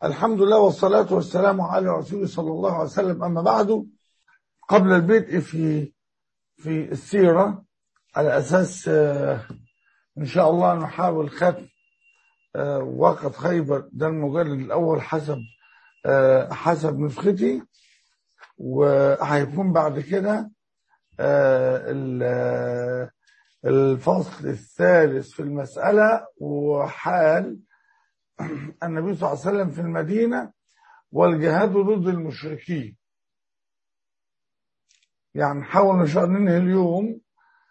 الحمد لله والصلاة والسلام على رسول صلى الله عليه وسلم أما بعد قبل البدء في في السيرة على أساس إن شاء الله نحاول ختم وقت خيبر ده المجلد الأول حسب حسب نسختي وهيكون بعد كده الفصل الثالث في المسألة وحال النبي صلى الله عليه وسلم في المدينة والجهاد ضد المشركين يعني نحاول ان شاء الله ننهي اليوم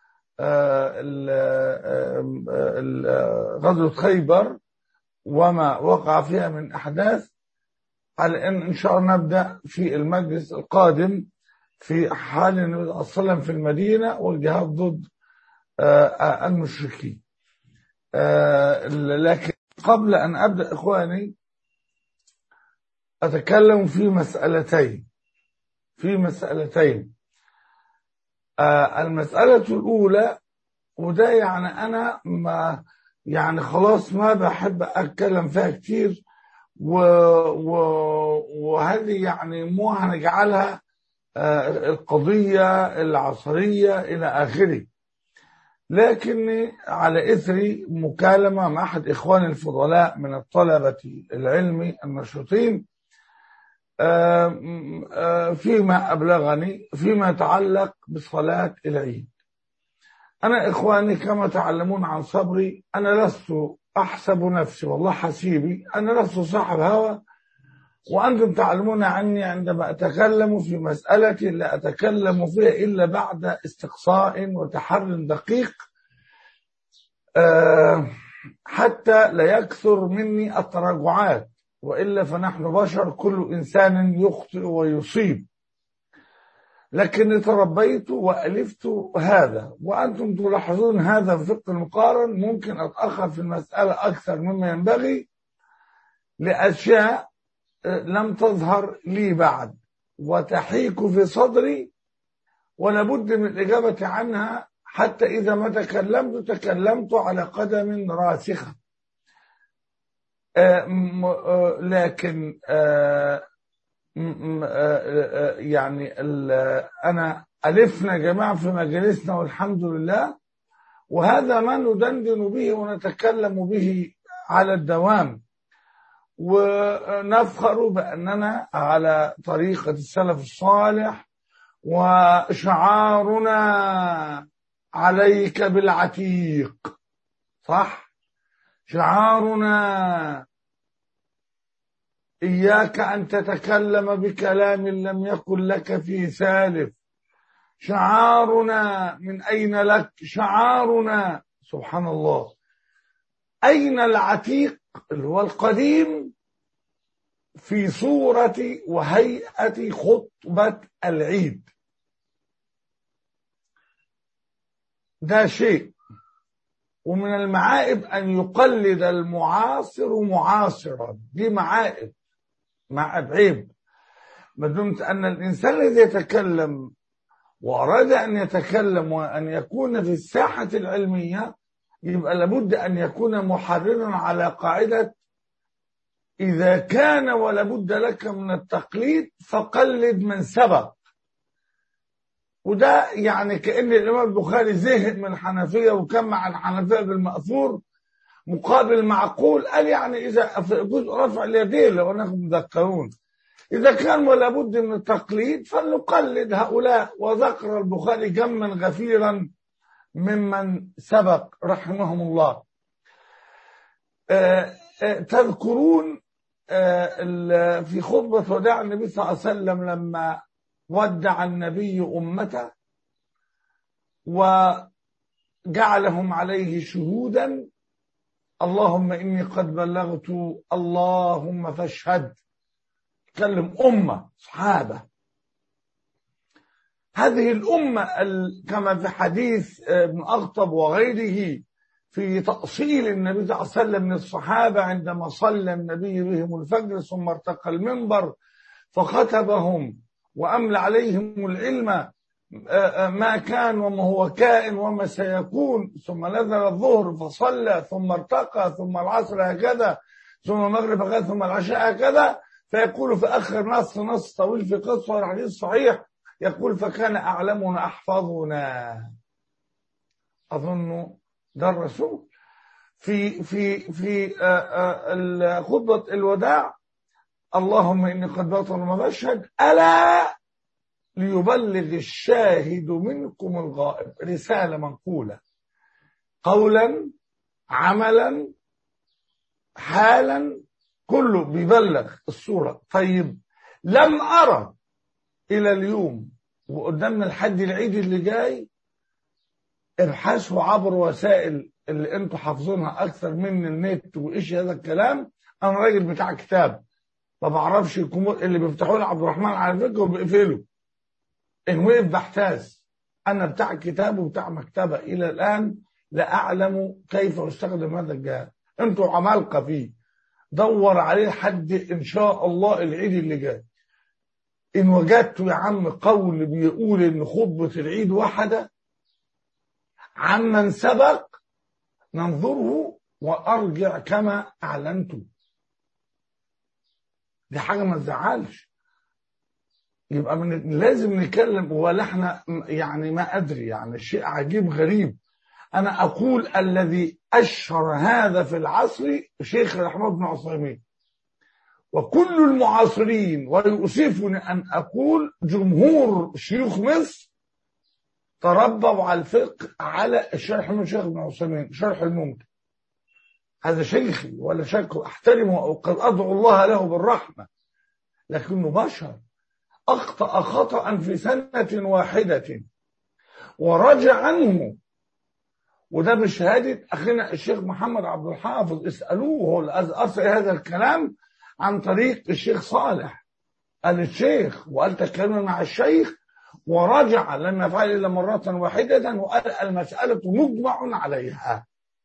غزوة خيبر وما وقع فيها من أحداث على أن إن شاء الله نبدأ في المجلس القادم في حال النبي صلى الله عليه وسلم في المدينة والجهاد ضد المشركين لكن قبل أن أبدأ إخواني أتكلم في مسألتين في مسألتين المسألة الأولى وده يعني أنا ما يعني خلاص ما بحب أتكلم فيها كتير و و وهذه يعني مو هنجعلها القضية العصرية إلى آخره لكني على إثر مكالمة مع أحد إخواني الفضلاء من الطلبة العلمي النشطين فيما أبلغني فيما يتعلق بصلاة العيد أنا إخواني كما تعلمون عن صبري أنا لست أحسب نفسي والله حسيبي أنا لست صاحب هوى وأنتم تعلمون عني عندما أتكلم في مسألة لا أتكلم فيها إلا بعد استقصاء وتحر دقيق حتى لا يكثر مني التراجعات وإلا فنحن بشر كل إنسان يخطئ ويصيب لكني تربيت وألفت هذا وأنتم تلاحظون هذا في فقه المقارن ممكن أتأخر في المسألة أكثر مما ينبغي لأشياء لم تظهر لي بعد وتحيك في صدري ولابد من الإجابة عنها حتى إذا ما تكلمت تكلمت على قدم راسخة لكن يعني أنا ألفنا جماعة في مجالسنا والحمد لله وهذا ما ندندن به ونتكلم به على الدوام ونفخر بأننا على طريقة السلف الصالح وشعارنا عليك بالعتيق صح شعارنا إياك أن تتكلم بكلام لم يكن لك فيه سالف شعارنا من أين لك شعارنا سبحان الله أين العتيق اللي هو القديم في صورة وهيئة خطبة العيد ده شيء ومن المعائب أن يقلد المعاصر معاصرا دي معائب معائب عيب ما دمت أن الإنسان الذي يتكلم وأراد أن يتكلم وأن يكون في الساحة العلمية يبقى لابد أن يكون محررا على قاعدة إذا كان ولابد لك من التقليد فقلد من سبق وده يعني كأن الإمام البخاري زهق من الحنفية وكان مع الحنفية بالمأثور مقابل معقول قال يعني إذا في جزء رفع اليدين لو أنكم تذكرون إذا كان ولابد من التقليد فلنقلد هؤلاء وذكر البخاري جما غفيرا ممن سبق رحمهم الله آآ آآ تذكرون آآ في خطبة وداع النبي صلى الله عليه وسلم لما ودع النبي أمته وجعلهم عليه شهودا اللهم إني قد بلغت اللهم فاشهد تكلم أمة صحابة هذه الأمة كما في حديث ابن أخطب وغيره في تأصيل النبي صلى الله عليه وسلم من الصحابة عندما صلى النبي بهم الفجر ثم ارتقى المنبر فخطبهم وأمل عليهم العلم ما كان وما هو كائن وما سيكون ثم نزل الظهر فصلى ثم ارتقى ثم العصر هكذا ثم المغرب هكذا ثم العشاء هكذا فيقول في اخر نص نص طويل في قصه الحديث صحيح يقول فكان اعلمنا احفظنا اظن ده الرسول في في في خطبه الوداع اللهم اني قد بطل مشهد الا ليبلغ الشاهد منكم الغائب رساله منقوله قولا عملا حالا كله بيبلغ الصورة طيب لم أرى إلى اليوم وقدامنا الحد العيد اللي جاي ابحثوا عبر وسائل اللي انتوا حافظينها اكثر من النت وايش هذا الكلام انا راجل بتاع كتاب ما بعرفش الكمور اللي بيفتحوا لي عبد الرحمن على فكره وبيقفلوا ان وقف بحتاس انا بتاع كتاب وبتاع مكتبه الى الان لا اعلم كيف استخدم هذا الجهاز انتوا عمالقه فيه دور عليه لحد ان شاء الله العيد اللي جاي ان وجدت يا عم قول بيقول ان خطبه العيد واحده عمن سبق ننظره وارجع كما اعلنت دي حاجه ما تزعلش يبقى من لازم نتكلم ولا احنا يعني ما ادري يعني شيء عجيب غريب انا اقول الذي اشهر هذا في العصر شيخ الرحمن بن عثيمين وكل المعاصرين ويؤسفني ان اقول جمهور شيوخ مصر تربوا على الفقه على الشرح من شيخ ابن عثيمين شرح الممكن هذا شيخي ولا شك احترمه وقد ادعو الله له بالرحمه لكنه بشر اخطا خطا في سنه واحده ورجع عنه وده بشهاده اخينا الشيخ محمد عبد الحافظ اسالوه هو اللي ارسل هذا الكلام عن طريق الشيخ صالح قال الشيخ وقال تكلمنا مع الشيخ ورجع لم يفعل الا مره واحده وقال المساله مجمع عليها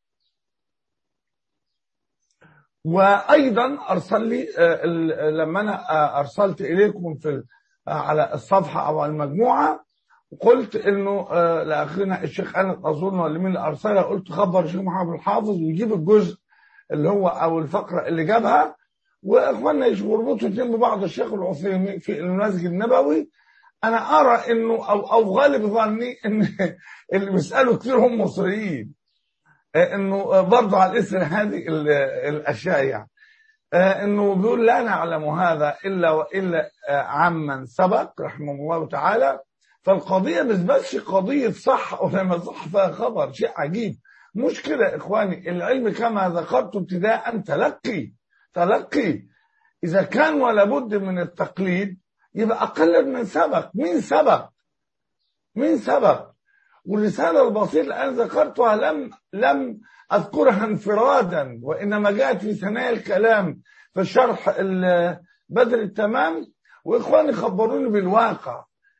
وايضا ارسل لي لما انا ارسلت اليكم في على الصفحه او المجموعه قلت انه لاخينا الشيخ انس اظن ولا مين اللي ارسلها قلت خبر الشيخ محمد الحافظ ويجيب الجزء اللي هو او الفقره اللي جابها واخواننا يربطوا الاثنين ببعض الشيخ العثيمين في المسجد النبوي انا ارى انه او او غالب ظني ان اللي بيسالوا كتير هم مصريين انه برضه على الاثر هذه الاشياء يعني انه بيقول لا نعلم هذا الا والا عمن سبق رحمه الله تعالى فالقضيه مش بس قضيه صح ولا ما صح فيها خبر شيء عجيب مش كده اخواني العلم كما ذكرت ابتداء تلقي تلقي اذا كان ولا بد من التقليد يبقى اقل من سبق مين سبق مين سبق والرساله البسيطه اللي انا ذكرتها لم لم اذكرها انفرادا وانما جاءت في ثنايا الكلام في شرح بدر التمام واخواني خبروني بالواقع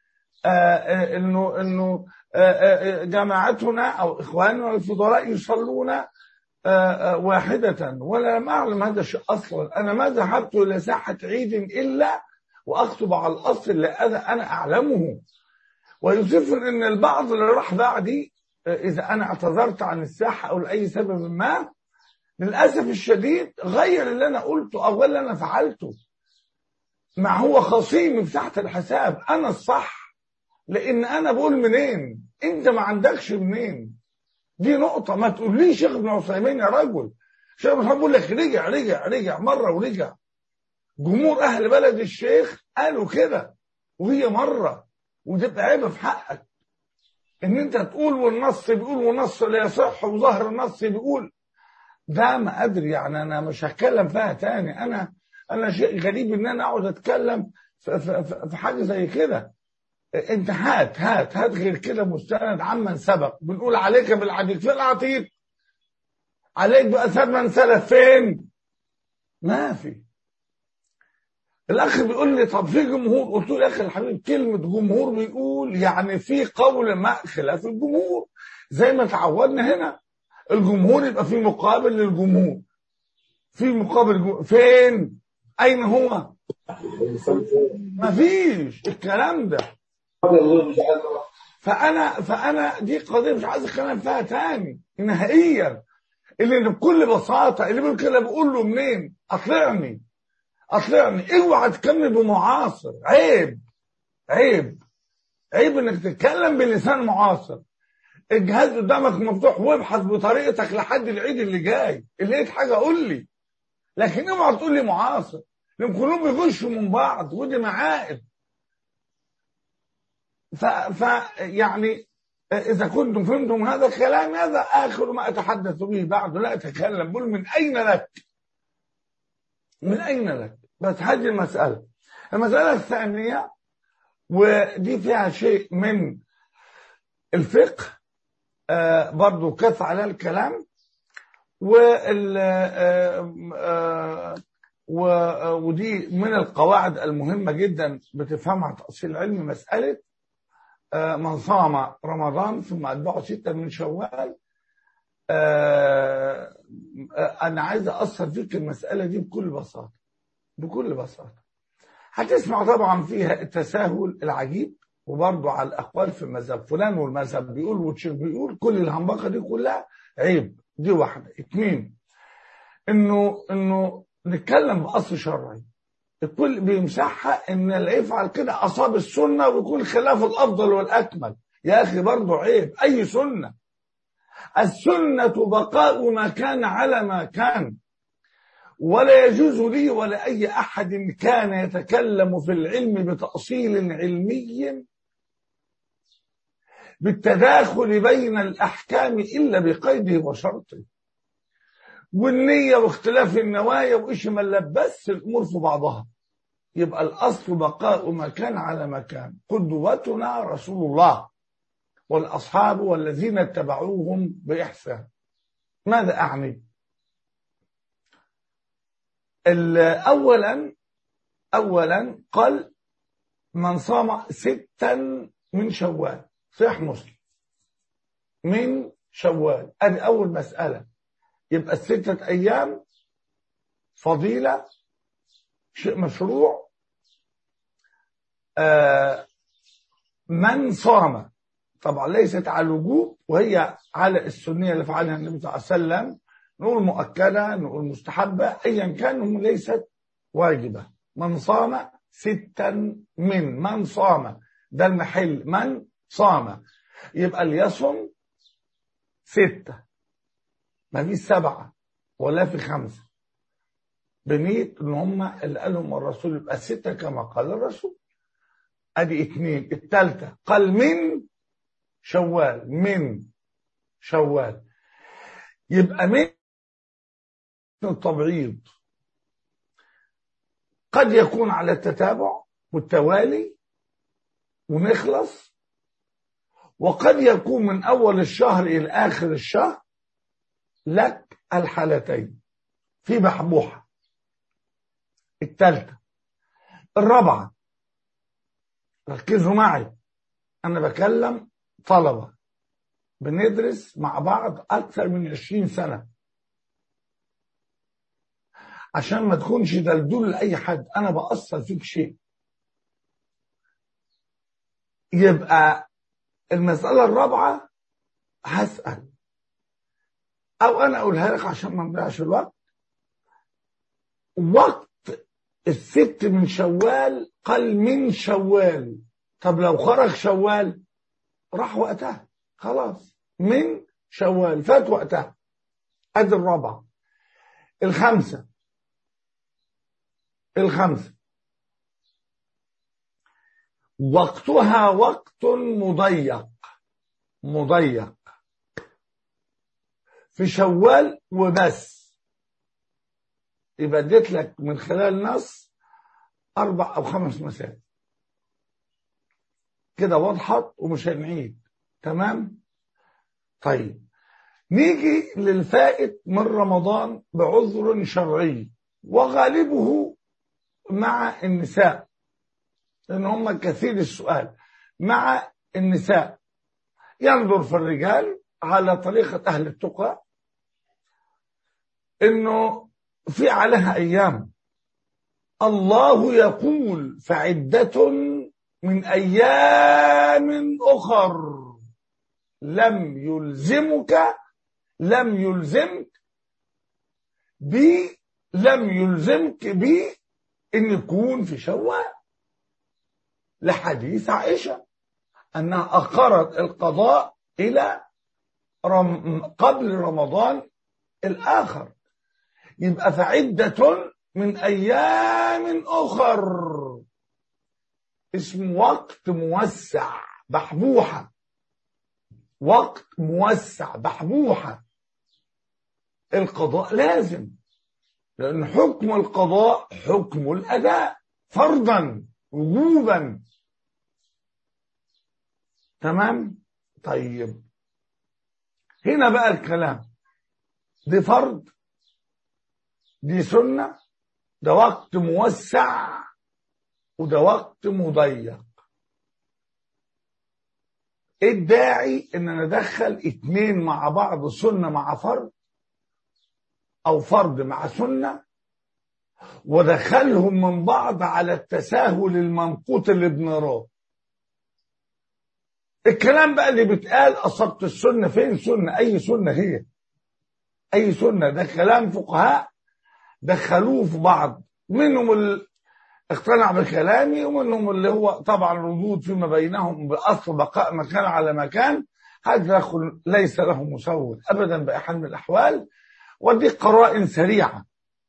آه انه انه آه جماعتنا او اخواننا الفضلاء يصلون آه واحدة ولا لم اعلم هذا الشيء اصلا انا ما ذهبت الى ساحة عيد الا واخطب على الاصل الذي انا اعلمه ويوسفني ان البعض اللي راح بعدي اذا انا اعتذرت عن الساحه او لاي سبب ما للاسف الشديد غير اللي انا قلته او اللي انا فعلته ما هو خصيمي في تحت الحساب انا الصح لان انا بقول منين انت ما عندكش منين دي نقطه ما تقوليش شيخ ابن عثيمين يا رجل شيخ ابن بيقول لك رجع رجع رجع مره ورجع جمهور اهل بلد الشيخ قالوا كده وهي مره وتبقى عيبه في حقك ان انت تقول والنص بيقول والنص لا يصح وظهر النص بيقول ده ما ادري يعني انا مش هتكلم فيها تاني انا انا شيء غريب ان انا اقعد اتكلم في, في, في حاجه زي كده انت هات هات هات غير كده مستند عمن سبق بنقول عليك بالعتيق في العتيق عليك باثار من سلف فين ما في الاخ بيقول لي طب في جمهور قلت له يا اخي الحبيب كلمه جمهور بيقول يعني في قول ما خلاف الجمهور زي ما تعودنا هنا الجمهور يبقى في مقابل للجمهور في مقابل جمهور. فين اين هو ما فيش الكلام ده فانا فانا دي قضيه مش عايز اتكلم فيها تاني نهائيا اللي بكل بساطة اللي بيقول كده بقول له منين اطلعني اطلعني اوعى تكمل بمعاصر عيب عيب عيب انك تتكلم بلسان معاصر الجهاز قدامك مفتوح وابحث بطريقتك لحد العيد اللي جاي اللي لقيت حاجه قول لي لكن اوعى تقول لي معاصر لان كلهم بيغشوا من بعض ودي معائب ف... ف يعني اذا كنتم فهمتم هذا الكلام هذا اخر ما اتحدث به بعد لا اتكلم بقول من اين لك من اين لك بس هذه المساله المساله الثانيه ودي فيها شيء من الفقه آه برضو كف على الكلام وال آه آه ودي من القواعد المهمة جدا بتفهمها تأصيل العلم مسألة من صام رمضان ثم أتبعه ستة من شوال أنا عايز أثر فيك المسألة دي بكل بساطة بكل بساطة هتسمع طبعا فيها التساهل العجيب وبرضه على الأقوال في المذهب فلان والمذهب بيقول والشيخ بيقول كل الهمبقة دي كلها عيب دي واحدة اتنين إنه إنه نتكلم بأصل شرعي الكل بيمسحها ان اللي يفعل كده اصاب السنه ويكون خلاف الافضل والاكمل يا اخي برضه عيب اي سنه السنه بقاء ما كان على ما كان ولا يجوز لي ولا اي احد كان يتكلم في العلم بتاصيل علمي بالتداخل بين الاحكام الا بقيده وشرطه والنية واختلاف النوايا وإيش ما لبس الأمور في بعضها يبقى الأصل بقاء ما كان على ما كان قدوتنا رسول الله والأصحاب والذين اتبعوهم بإحسان ماذا أعني أولا أولا قال من صام ستا من شوال صحيح مسلم من شوال هذه أول مسألة يبقى الستة أيام فضيلة شيء مشروع آه من صام طبعا ليست على الوجوب وهي على السنية اللي فعلها النبي صلى الله عليه وسلم نقول مؤكدة نقول مستحبة أيا كان ليست واجبة من صام ستا من من صام ده المحل من صام يبقى ليصم ستة ما فيش سبعة ولا في خمسة بنية ان هم اللي قالهم الرسول يبقى ستة كما قال الرسول ادي اتنين التالتة قال من شوال من شوال يبقى من التبعيض قد يكون على التتابع والتوالي ونخلص وقد يكون من اول الشهر الى اخر الشهر لك الحالتين في بحبوحة الثالثة الرابعة ركزوا معي أنا بكلم طلبة بندرس مع بعض أكثر من عشرين سنة عشان ما تكونش دلدول لأي حد أنا بأثر فيك شيء يبقى المسألة الرابعة هسأل او انا اقولها لك عشان ما نضيعش الوقت وقت الست من شوال قال من شوال طب لو خرج شوال راح وقتها خلاص من شوال فات وقتها ادي الرابعه الخمسه الخمسه وقتها وقت مضيق مضيق في شوال وبس يبقى اديت لك من خلال نص اربع او خمس مسائل كده وضحت ومش هنعيد تمام طيب نيجي للفائت من رمضان بعذر شرعي وغالبه مع النساء لان هم كثير السؤال مع النساء ينظر في الرجال على طريقة أهل التقى انه في عليها ايام الله يقول فعدة من ايام اخر لم يلزمك لم يلزمك ب لم يلزمك ب ان يكون في شوال لحديث عائشة انها اخرت القضاء الى رم قبل رمضان الاخر يبقى فعدة من ايام اخر اسم وقت موسع بحبوحة وقت موسع بحبوحة القضاء لازم لأن حكم القضاء حكم الأداء فرضا وجوبا تمام طيب هنا بقى الكلام دي فرض دي سنة ده وقت موسع وده وقت مضيق ايه الداعي ان انا ادخل اتنين مع بعض سنة مع فرد او فرد مع سنة ودخلهم من بعض على التساهل المنقوط اللي بنراه الكلام بقى اللي بيتقال اصبت السنة فين سنة اي سنة هي اي سنة ده كلام فقهاء دخلوه في بعض منهم ال... اقتنع بكلامي ومنهم اللي هو طبعا ردود فيما بينهم باصل بقاء مكان على مكان هذا ليس له مسول ابدا باحد من الاحوال ودي قرائن سريعه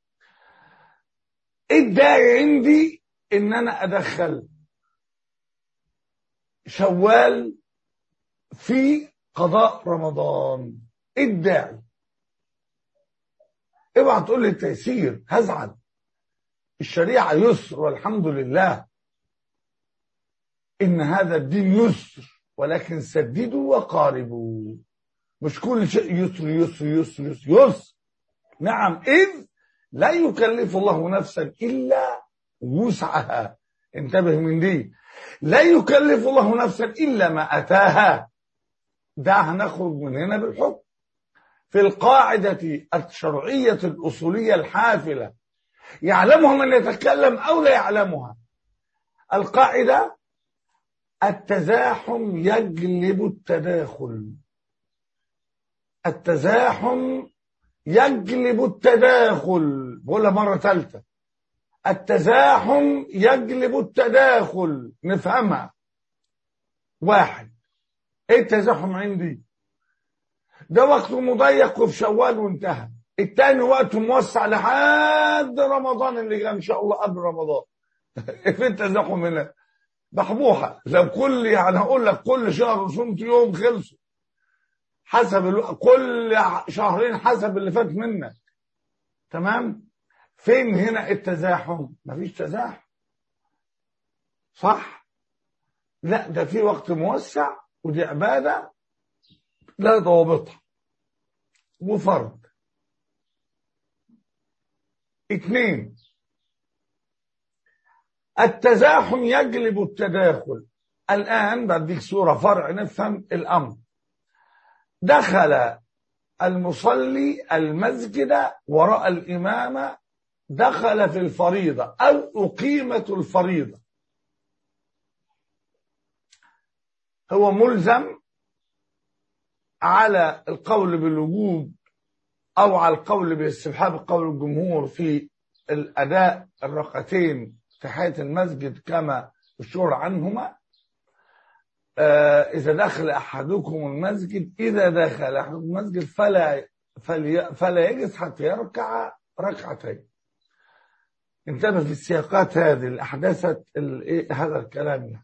الداعي عندي ان انا ادخل شوال في قضاء رمضان الداعي اوعى تقول لي التيسير هزعل الشريعة يسر والحمد لله إن هذا الدين يسر ولكن سددوا وقاربوا مش كل شيء يسر يسر يسر يسر, يسر. نعم إذ لا يكلف الله نفسا إلا وسعها انتبه من دي لا يكلف الله نفسا إلا ما أتاها ده هنخرج من هنا بالحكم في القاعدة الشرعية الأصولية الحافلة يعلمها من يتكلم أو لا يعلمها القاعدة التزاحم يجلب التداخل التزاحم يجلب التداخل بقولها مرة ثالثة التزاحم يجلب التداخل نفهمها واحد ايه التزاحم عندي ده وقت مضيق وفي شوال وانتهى التاني وقت موسع لحد رمضان اللي جاي ان شاء الله قبل رمضان في التزاحم هنا بحبوحه لو كل يعني هقول لك كل شهر صمت يوم خلصوا حسب الو... كل شهرين حسب اللي فات منك تمام فين هنا التزاحم مفيش تزاحم صح لا ده في وقت موسع ودي عباده لا ضوابطها وفرض اثنين التزاحم يجلب التداخل الآن بديك صورة فرع نفهم الأمر دخل المصلي المسجد وراء الإمام دخل في الفريضة أو أقيمت الفريضة هو ملزم على القول بالوجوب أو على القول باستبحاب قول الجمهور في الأداء الركعتين في حياة المسجد كما الشهر عنهما آه إذا دخل أحدكم المسجد إذا دخل أحدكم المسجد فلا فلي فلا يجلس حتى يركع ركعتين انتبه في السياقات هذه اللي أحدثت هذا الكلام يعني.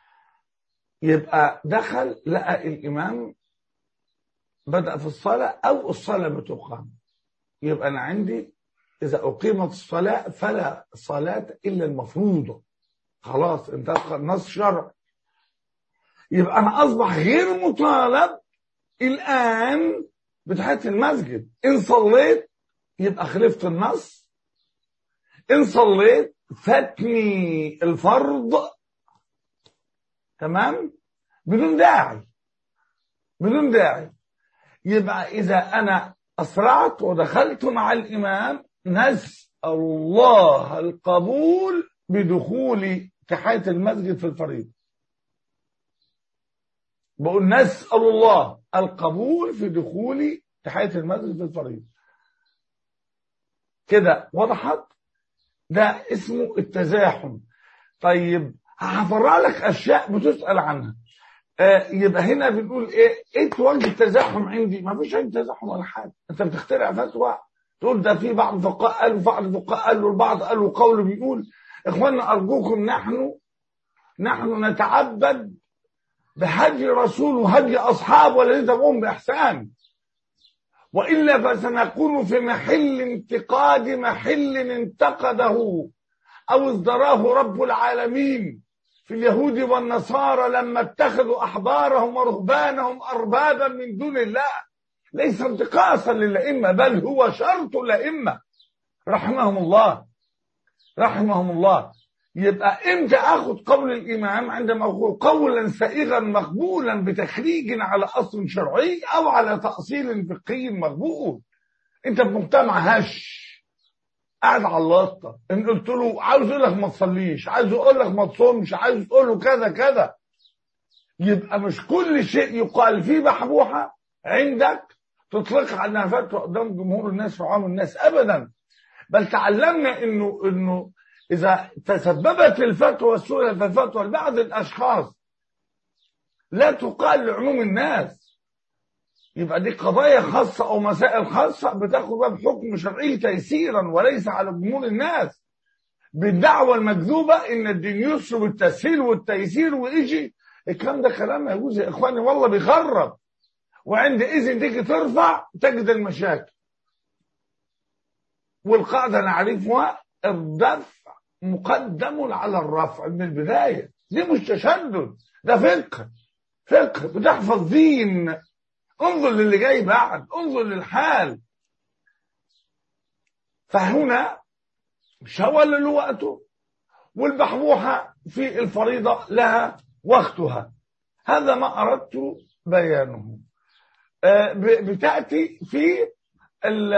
يبقى دخل لقى الإمام بدأ في الصلاة أو الصلاة بتقام يبقى أنا عندي إذا أقيمت الصلاة فلا صلاة إلا المفروضة خلاص انتهى النص شرع يبقى أنا أصبح غير مطالب الآن بتحية المسجد إن صليت يبقى خلفت النص إن صليت فاتني الفرض تمام بدون داعي بدون داعي يبقى إذا أنا أسرعت ودخلت مع الإمام نسأل الله القبول بدخول تحية المسجد في الفريضة بقول نسأل الله القبول في دخول تحية المسجد في الفريضة كده وضحت ده اسمه التزاحم طيب هفرع لك اشياء بتسال عنها آه يبقى هنا بنقول ايه ايه وجه التزاحم عندي ما فيش عندي تزاحم ولا حاجه انت بتخترع فتوى تقول ده في بعض الفقهاء قالوا بعض الفقهاء قالوا البعض قالوا قول بيقول اخوانا ارجوكم نحن نحن نتعبد بهدي رسول وهدي اصحاب والذين تبعهم باحسان والا فسنكون في محل انتقاد محل انتقده او ازدراه رب العالمين في اليهود والنصارى لما اتخذوا احبارهم ورهبانهم اربابا من دون الله ليس انتقاصا للائمه بل هو شرط الائمه رحمهم الله رحمهم الله يبقى امتى اخذ قول الامام عندما اقول قولا سائغا مقبولا بتخريج على اصل شرعي او على تاصيل فقهي مقبول انت في مجتمع هش قاعد على اللقطه ان قلت له عاوز اقول لك ما تصليش عايز اقول لك ما تصومش عايز تقول له كذا كذا يبقى مش كل شيء يقال فيه بحبوحه عندك تطلق عنها فتوى قدام جمهور الناس وعام الناس ابدا بل تعلمنا انه انه اذا تسببت الفتوى السؤال في الفتوى لبعض الاشخاص لا تقال لعموم الناس يبقى دي قضايا خاصة أو مسائل خاصة بتاخد بقى بحكم شرعي تيسيرا وليس على جمهور الناس بالدعوة المكذوبة إن الدين يسر بالتسهيل والتيسير ويجي الكلام ده كلام ما يجوز يا إخواني والله بيخرب وعندئذ تيجي ترفع تجد المشاكل والقاعدة نعرفها الدفع مقدم على الرفع من البداية دي مش تشدد ده فقه فقه بتحفظ دين انظر للي جاي بعد انظر للحال فهنا مش هو اللي له وقته والبحبوحة في الفريضة لها وقتها هذا ما أردت بيانه بتأتي في ال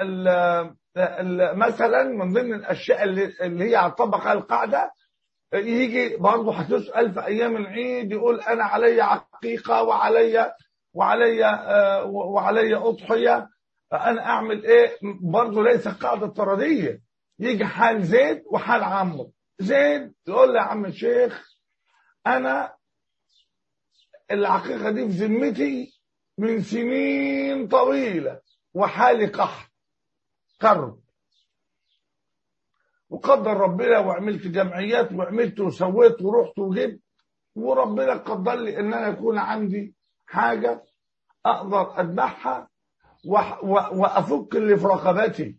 ال مثلا من ضمن الاشياء اللي, اللي هي على الطبقه القاعده يجي برضه هتسال في ايام العيد يقول انا علي عقيقه وعلي وعلي آه وعلي اضحيه انا اعمل ايه برضه ليس قاعده طرديه يجي حال زيد وحال عمرو زيد يقول له يا عم الشيخ انا العقيقه دي في ذمتي من سنين طويله وحالي قحط قرب وقدر ربنا وعملت جمعيات وعملت وسويت ورحت وجبت وربنا قدر لي ان انا يكون عندي حاجه اقدر اذبحها وافك اللي في رقبتي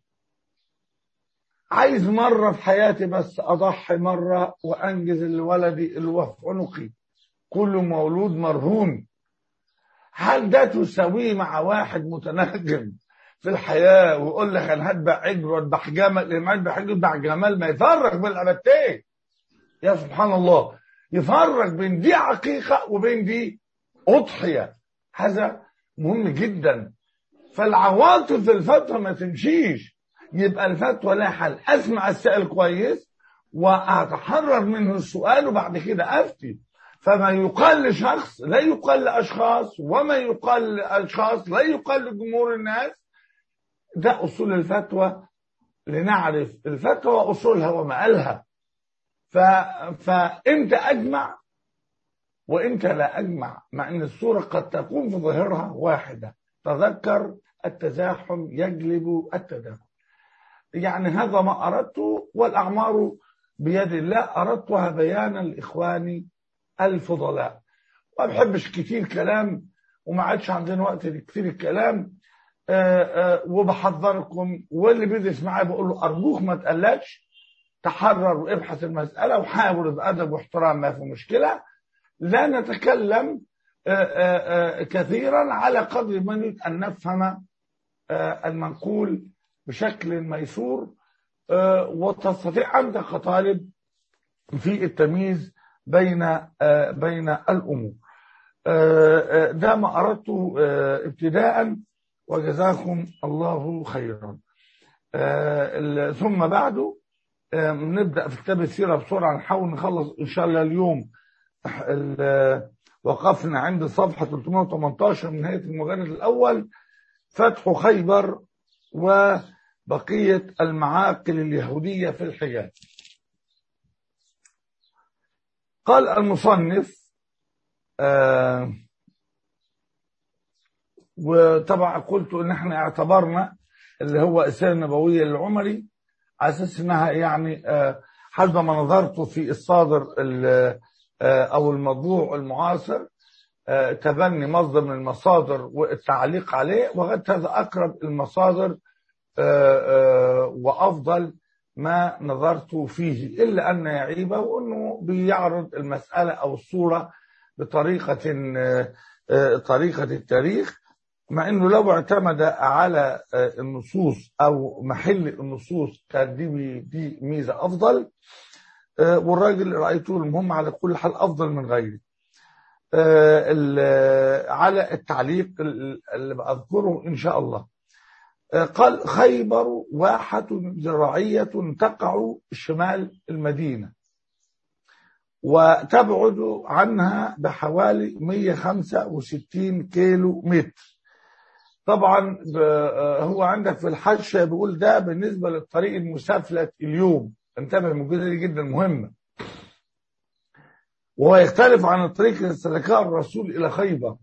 عايز مره في حياتي بس اضحي مره وانجز لولدي اللي هو في عنقي كل مولود مرهون هل ده تساويه مع واحد متنجم في الحياة ويقول لك أنا هذبح عجل وأذبح جمل لما يذبح عجل يذبح جمال ما يفرق بين الأبتين يا سبحان الله يفرق بين دي عقيقة وبين دي أضحية هذا مهم جدا فالعواطف الفتوى ما تمشيش يبقى الفتوى لها حل أسمع السائل كويس وأتحرر منه السؤال وبعد كده أفتي فما يقال لشخص لا يقال لأشخاص وما يقال لأشخاص لا يقال لجمهور الناس ده أصول الفتوى لنعرف الفتوى أصولها ومآلها ف... فإمتى أجمع وإمتى لا أجمع مع أن الصورة قد تكون في ظاهرها واحدة تذكر التزاحم يجلب التداخل يعني هذا ما أردته والأعمار بيد الله أردتها بيانا لإخواني الفضلاء ما بحبش كتير كلام وما عادش عندنا وقت لكتير الكلام آآ آآ وبحذركم واللي بيدرس معايا بقول له ارجوك ما تقلقش تحرر وابحث المساله وحاول بادب واحترام ما في مشكله لا نتكلم آآ كثيرا على قدر ما نريد ان نفهم المنقول بشكل ميسور وتستطيع انت كطالب في التمييز بين بين الامور ده ما اردته ابتداء وجزاكم الله خيرا ثم بعده نبدا في كتاب السيره بسرعه نحاول نخلص ان شاء الله اليوم وقفنا عند صفحه 318 من نهايه المجلد الاول فتح خيبر و بقية المعاقل اليهودية في الحجاز قال المصنف آه وطبعا قلت ان احنا اعتبرنا اللي هو السيره النبويه للعمري على اساس انها يعني آه حسب ما نظرت في الصادر ال- آه او الموضوع المعاصر آه تبني مصدر من المصادر والتعليق عليه وغد هذا اقرب المصادر آه آه وافضل ما نظرت فيه الا ان يعيبه وانه بيعرض المساله او الصوره بطريقه آه آه طريقه التاريخ مع انه لو اعتمد على آه، النصوص او محل النصوص كانت دي دي ميزه افضل آه، والراجل رايته المهم على كل حال افضل من غيره آه، ال- على التعليق ال- اللي بذكره ان شاء الله آه، قال خيبر واحة زراعية تقع شمال المدينة وتبعد عنها بحوالي 165 كيلو متر طبعا ب- آه، هو عندك في الحاشيه بيقول ده بالنسبه للطريق المسافلت اليوم انتبه الموجوده دي جدا مهمه وهو يختلف عن الطريق اللي سلكها الرسول الى خيبر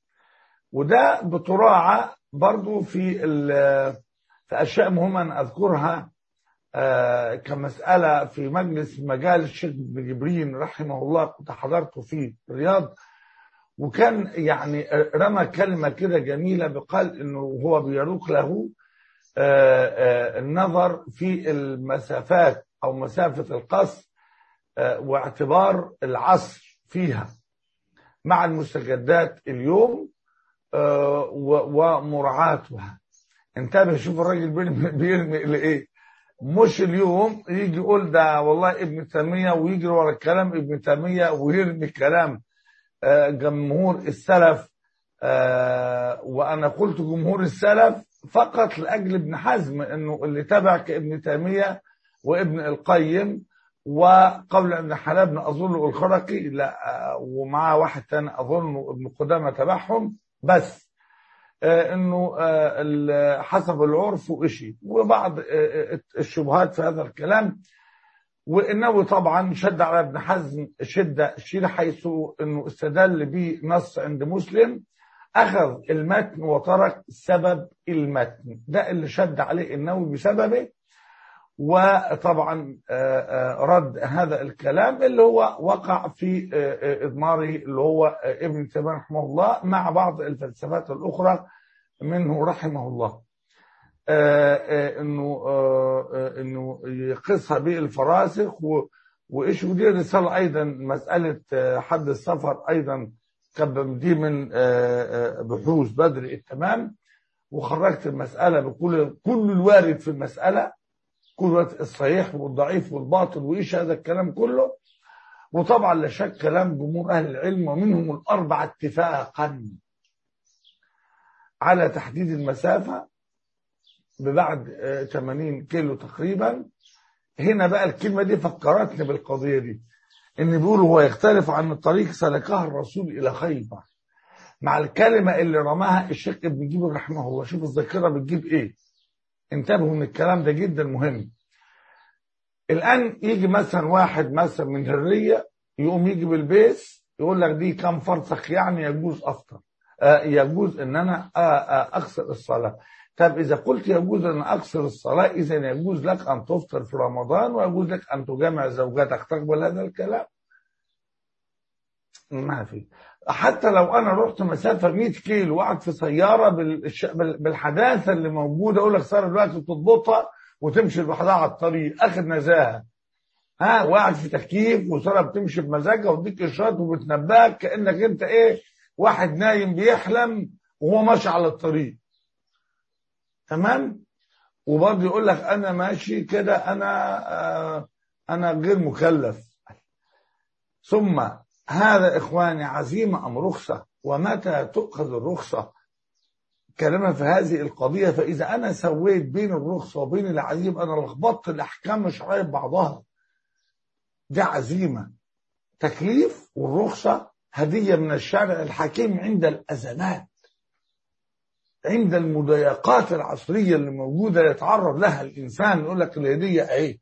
وده بتراعى برضو في ال- في اشياء مهمه أنا اذكرها آه، كمساله في مجلس مجال الشيخ ابن جبرين رحمه الله كنت حضرته في الرياض وكان يعني رمى كلمة كده جميلة بقال انه هو بيروق له آه، آه، النظر في المسافات او مسافة القصر آه، واعتبار العصر فيها مع المستجدات اليوم آه، و- ومراعاتها انتبه شوف الراجل بيرمي بيرمي لايه مش اليوم يجي يقول ده والله ابن تيميه ويجري ورا الكلام ابن تيميه ويرمي كلام آه، جمهور السلف آه، وانا قلت جمهور السلف فقط لاجل ابن حزم انه اللي تبع كابن تيميه وابن القيم وقول ابن حلال اظن الخرقي لا آه، ومعاه واحد تاني اظن ابن قدامه تبعهم بس آه، انه آه، ال- حسب العرف وإشي وبعض آه، آه، الشبهات في هذا الكلام وانه طبعا شد على ابن حزم شده شديده حيث انه استدل بنص عند مسلم اخذ المتن وترك سبب المتن ده اللي شد عليه النووي بسببه وطبعا آه، آه، رد هذا الكلام اللي هو وقع في آه، آه، اضماره اللي هو آه، ابن تيميه رحمه الله مع بعض الفلسفات الاخرى منه رحمه الله آه، آه، انه آه، آه، انه يقيسها بالفراسخ و- وايش ودي رساله ايضا مساله آه، حد السفر ايضا كان دي من آه، آه، بحوث بدر التمام وخرجت المساله بكل كل الوارد في المساله كل الوارد الصحيح والضعيف والباطل وايش هذا الكلام كله وطبعا لا شك كلام جمهور اهل العلم ومنهم الاربعه اتفاقا على تحديد المسافه ببعد آه، 80 كيلو تقريبا هنا بقى الكلمة دي فكرتني بالقضية دي ان بيقول هو يختلف عن الطريق سلكها الرسول الى خيبر مع الكلمة اللي رماها الشيخ ابن جبر رحمه الله شوف الذاكرة بتجيب ايه انتبهوا من الكلام ده جدا مهم الان يجي مثلا واحد مثلا من هرية يقوم يجي بالبيس يقول لك دي كم فرسخ يعني يجوز افطر آه يجوز ان انا آه آه اقصر الصلاة طب إذا قلت يجوز أن أقصر الصلاة إذا يجوز لك أن تفطر في رمضان ويجوز لك أن تجامع زوجتك تقبل هذا الكلام؟ ما في حتى لو أنا رحت مسافة 100 كيلو وقعد في سيارة بالش... بال- بالحداثة اللي موجودة أقول لك صار دلوقتي تضبطها وتمشي لوحدها على الطريق آخر نزاهة ها وقعد في تكييف وسارة بتمشي بمزاجها وتديك إشارات وبتنبهك كأنك أنت إيه واحد نايم بيحلم وهو ماشي على الطريق تمام وبرضه يقول لك انا ماشي كده انا آه انا غير مكلف ثم هذا اخواني عزيمه ام رخصه ومتى تؤخذ الرخصه كلامنا في هذه القضيه فاذا انا سويت بين الرخصه وبين العزيمه انا لخبطت الاحكام الشرعيه ببعضها دي عزيمه تكليف والرخصه هديه من الشارع الحكيم عند الازمات عند المضايقات العصرية اللي موجودة يتعرض لها الإنسان يقول لك الهدية إيه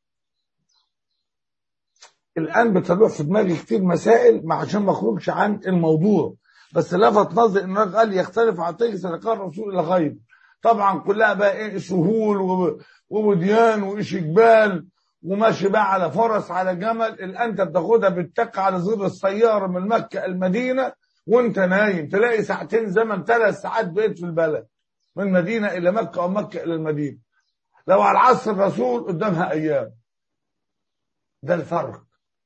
الآن بتروح في دماغي كتير مسائل ما عشان ما أخرجش عن الموضوع بس لفت نظري إن الراجل قال يختلف عن طريق سلكان الرسول إلى غيره طبعا كلها بقى إيه سهول و- ووديان وإيش جبال وماشي بقى على فرس على جمل الآن أنت بتاخدها بتك على زر السيارة من مكة المدينة وأنت نايم تلاقي ساعتين زمن ثلاث ساعات بقيت في البلد من مدينة إلى مكة أو مكة إلى المدينة لو على عصر الرسول قدامها أيام ده الفرق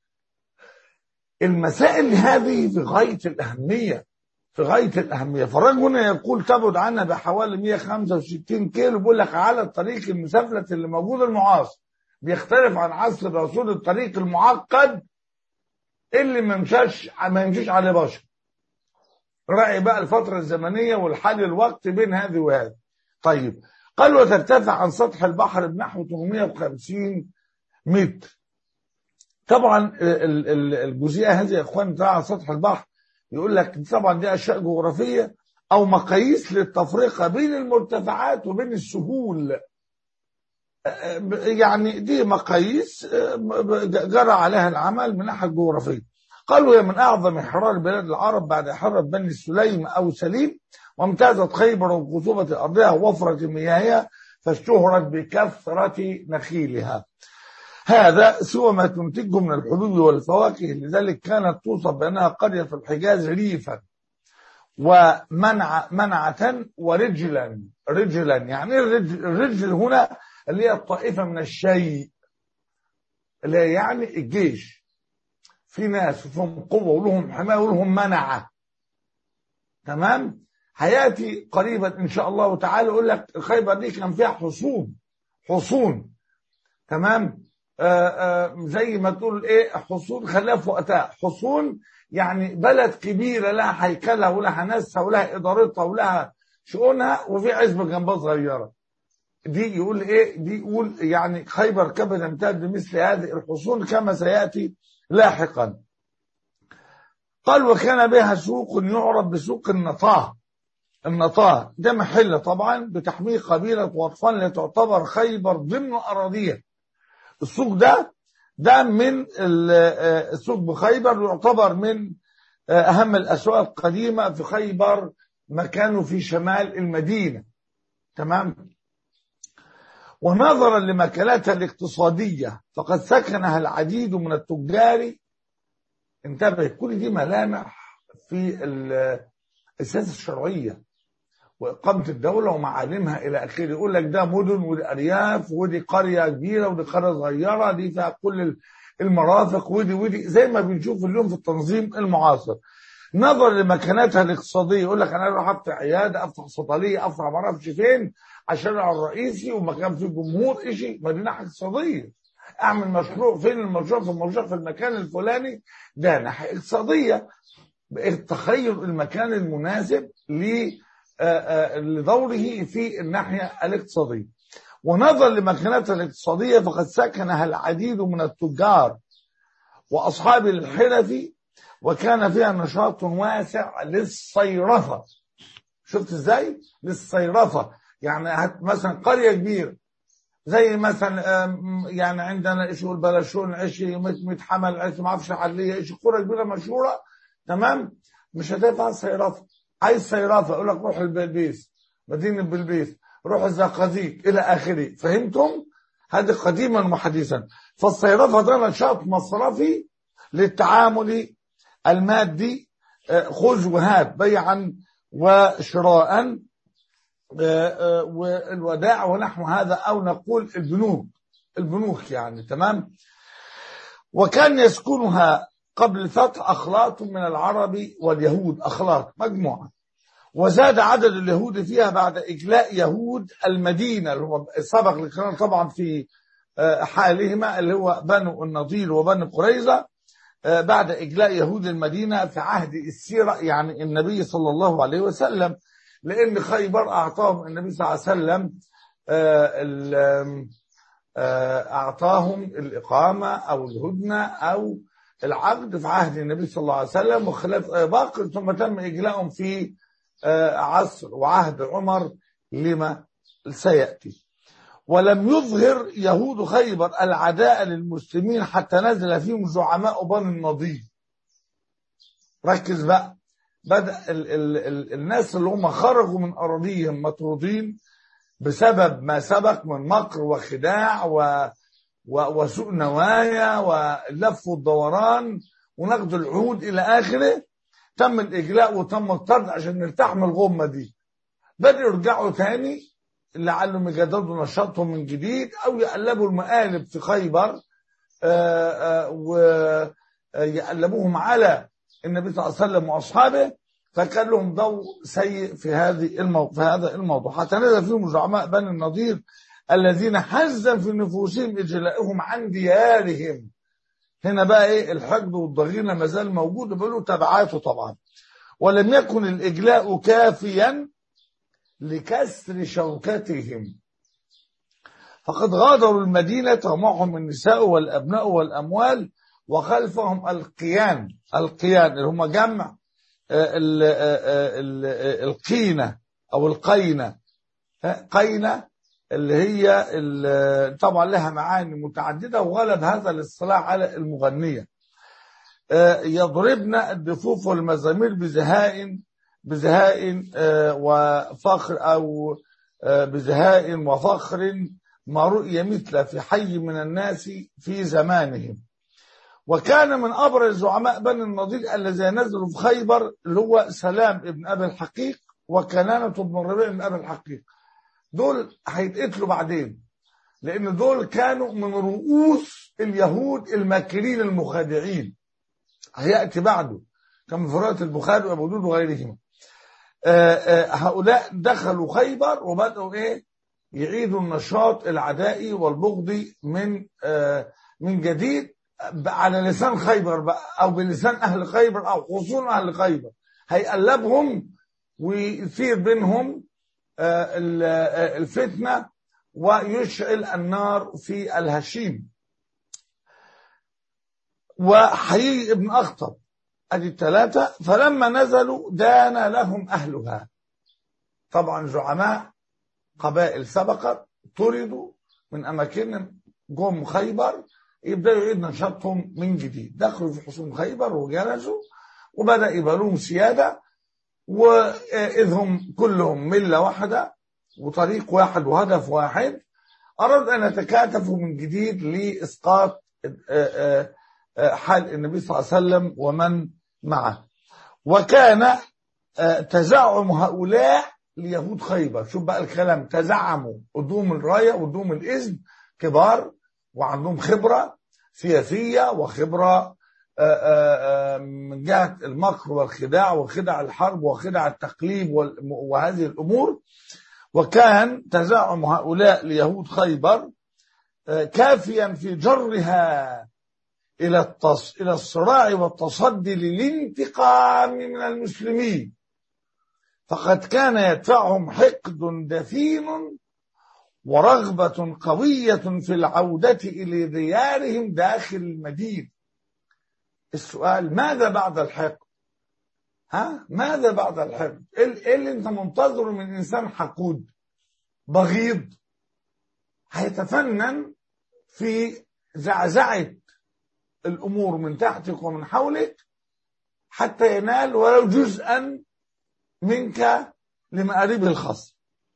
المسائل هذه في غاية الأهمية في غاية الأهمية فالرجل هنا يقول تبعد عنها بحوالي 165 كيلو بيقول لك على الطريق المسافلت اللي موجود المعاصر بيختلف عن عصر الرسول الطريق المعقد اللي ما مشاش ما يمشيش عليه بشر راعي بقى الفترة الزمنية والحال الوقت بين هذه وهذه طيب قال وترتفع عن سطح البحر بنحو 850 متر طبعا ال- ال- الجزئية هذه يا اخوان بتاع عن سطح البحر يقول لك طبعا دي اشياء جغرافية او مقاييس للتفرقة بين المرتفعات وبين السهول يعني دي مقاييس جرى عليها العمل من ناحية جغرافية قالوا هي من أعظم حرار بلاد العرب بعد حرة بني سليم أو سليم وامتازت خيبر وخصوبة أرضها ووفرة مياهها فاشتهرت بكثرة نخيلها هذا سوى ما تنتجه من الحبوب والفواكه لذلك كانت توصف بأنها قرية في الحجاز ريفا ومنع منعة ورجلا رجلا يعني إيه الرجل, الرجل هنا اللي هي الطائفة من الشيء اللي هي يعني الجيش في ناس فيهم قوة ولهم حماية ولهم منعة تمام هياتي قريبا ان شاء الله تعالى يقول لك خيبر دي كان فيها حصون حصون تمام آآ آآ زي ما تقول ايه حصون خلاها في وقتها حصون يعني بلد كبيرة لها هيكلها ولها ناسها ولها إدارتها ولها شؤونها وفي عزبة جنبها صغيرة دي يقول ايه دي يقول يعني خيبر كبد امتد بمثل هذه الحصون كما سيأتي لاحقا قال وكان بها سوق يعرف بسوق النطاه النطاه ده محل طبعا بتحميه قبيلة وطفان اللي تعتبر خيبر ضمن أراضيها السوق ده ده من السوق بخيبر يعتبر من أهم الأسواق القديمة في خيبر مكانه في شمال المدينة تمام ونظرا لمكانتها الاقتصادية فقد سكنها العديد من التجار انتبه كل دي ملامح في السياسة الشرعية وإقامة الدولة ومعالمها إلى آخره يقول لك ده مدن ودي أرياف ودي قرية كبيرة ودي قرية صغيرة دي فيها كل المرافق ودي ودي زي ما بنشوف اليوم في التنظيم المعاصر نظرا لمكانتها الاقتصادية يقول لك أنا أروح أفتح عيادة أفتح صيدلية أفتح ما أعرفش فين الشارع الرئيسي ومكان فيه جمهور إشي مدينة اقتصادية أعمل مشروع فين المشروع في المشروع في المكان الفلاني ده ناحية اقتصادية تخيل المكان المناسب ل لدوره في الناحية الاقتصادية ونظرا لمكانتها الاقتصادية فقد سكنها العديد من التجار وأصحاب الحرف وكان فيها نشاط واسع للصيرفة شفت ازاي للصيرفة يعني مثلا قرية كبيرة زي مثلا يعني عندنا ايش البلشون ايش متحمل ايش ما اعرفش عليه ايش قرى كبيره مشهوره تمام مش هتنفع صيرفه عايز صيرفه يقول لك روح البلبيس مدينه بلبيس روح الزقازيق الى اخره فهمتم؟ هذه قديما وحديثا فالصيرفه ده نشاط مصرفي للتعامل المادي خذ وهات بيعا وشراء والودائع ونحو هذا او نقول البنوك البنوك يعني تمام وكان يسكنها قبل الفتح اخلاط من العرب واليهود اخلاط مجموعه وزاد عدد اليهود فيها بعد اجلاء يهود المدينه اللي هو سبق الكلام طبعا في حالهما اللي هو بنو النضير وبنو قريظه بعد اجلاء يهود المدينه في عهد السيره يعني النبي صلى الله عليه وسلم لان خيبر اعطاهم النبي صلى الله عليه وسلم اعطاهم الاقامه او الهدنه او العقد في عهد النبي صلى الله عليه وسلم وخلاف ابي بكر ثم تم اجلاءهم في عصر وعهد عمر لما سيأتي ولم يظهر يهود خيبر العداء للمسلمين حتى نزل فيهم زعماء بني النضير ركز بقى بدأ ال ال ال الناس اللي هم خرجوا من أراضيهم مطرودين بسبب ما سبق من مكر وخداع و و وسوء نوايا واللف والدوران ونقد العهود إلى آخره تم الإجلاء وتم الطرد عشان نرتاح من الغمة دي بدأوا يرجعوا تاني لعلهم يجددوا نشاطهم من جديد أو يقلبوا المقالب في خيبر ويقلبوهم على النبي صلى الله عليه وسلم واصحابه فكان لهم ضوء سيء في هذه المو... في هذا الموضوع حتى نزل فيهم زعماء بني النضير الذين حزا في نفوسهم اجلائهم عن ديارهم هنا بقى ايه الحقد والضغينه ما زال موجود بيقولوا تبعاته طبعا ولم يكن الاجلاء كافيا لكسر شوكتهم فقد غادروا المدينه ومعهم النساء والابناء والاموال وخلفهم القيان القيان اللي هم جمع ال ال القينة أو القينة قينة اللي هي طبعا لها معاني متعددة وغلب هذا الاصطلاح على المغنية يضربن الدفوف والمزامير بزهاء بزهاء وفخر أو بزهاء وفخر ما رؤي مثل في حي من الناس في زمانهم وكان من أبرز زعماء بني النضير الذين نزلوا في خيبر اللي هو سلام ابن أبي الحقيق وكنانة بن الربيع بن أبي الحقيق دول هيتقتلوا بعدين لأن دول كانوا من رؤوس اليهود الماكرين المخادعين هيأتي بعده كما في رواية البخاري وأبو داود وغيرهما هؤلاء دخلوا خيبر وبدأوا إيه يعيدوا النشاط العدائي والبغضي من من جديد على لسان خيبر بقى او بلسان اهل خيبر او خصوصا اهل خيبر هيقلبهم ويثير بينهم الفتنه ويشعل النار في الهشيم وحيي ابن اخطب ادي الثلاثه فلما نزلوا دان لهم اهلها طبعا زعماء قبائل سبقت طردوا من اماكنهم جم خيبر يبداوا يعيد نشاطهم من جديد دخلوا في حصون خيبر وجلسوا وبدا يبقى لهم سياده واذ هم كلهم مله واحده وطريق واحد وهدف واحد اراد ان يتكاتفوا من جديد لاسقاط حال النبي صلى الله عليه وسلم ومن معه وكان تزعم هؤلاء ليهود خيبر شوف بقى الكلام تزعموا قدوم الرايه قدوم الاذن كبار وعندهم خبرة سياسية وخبرة من جهة المكر والخداع وخدع الحرب وخدع التقليب وهذه الأمور وكان تزعم هؤلاء ليهود خيبر كافيا في جرها إلى التص... إلى الصراع والتصدي للانتقام من المسلمين فقد كان يدفعهم حقد دفين ورغبة قوية في العودة إلى ديارهم داخل المدينة السؤال ماذا بعد الحقد ها ماذا بعد الحقد ايه اللي انت منتظره من انسان حقود بغيض هيتفنن في زعزعة الامور من تحتك ومن حولك حتى ينال ولو جزءا منك لمآربه الخاصه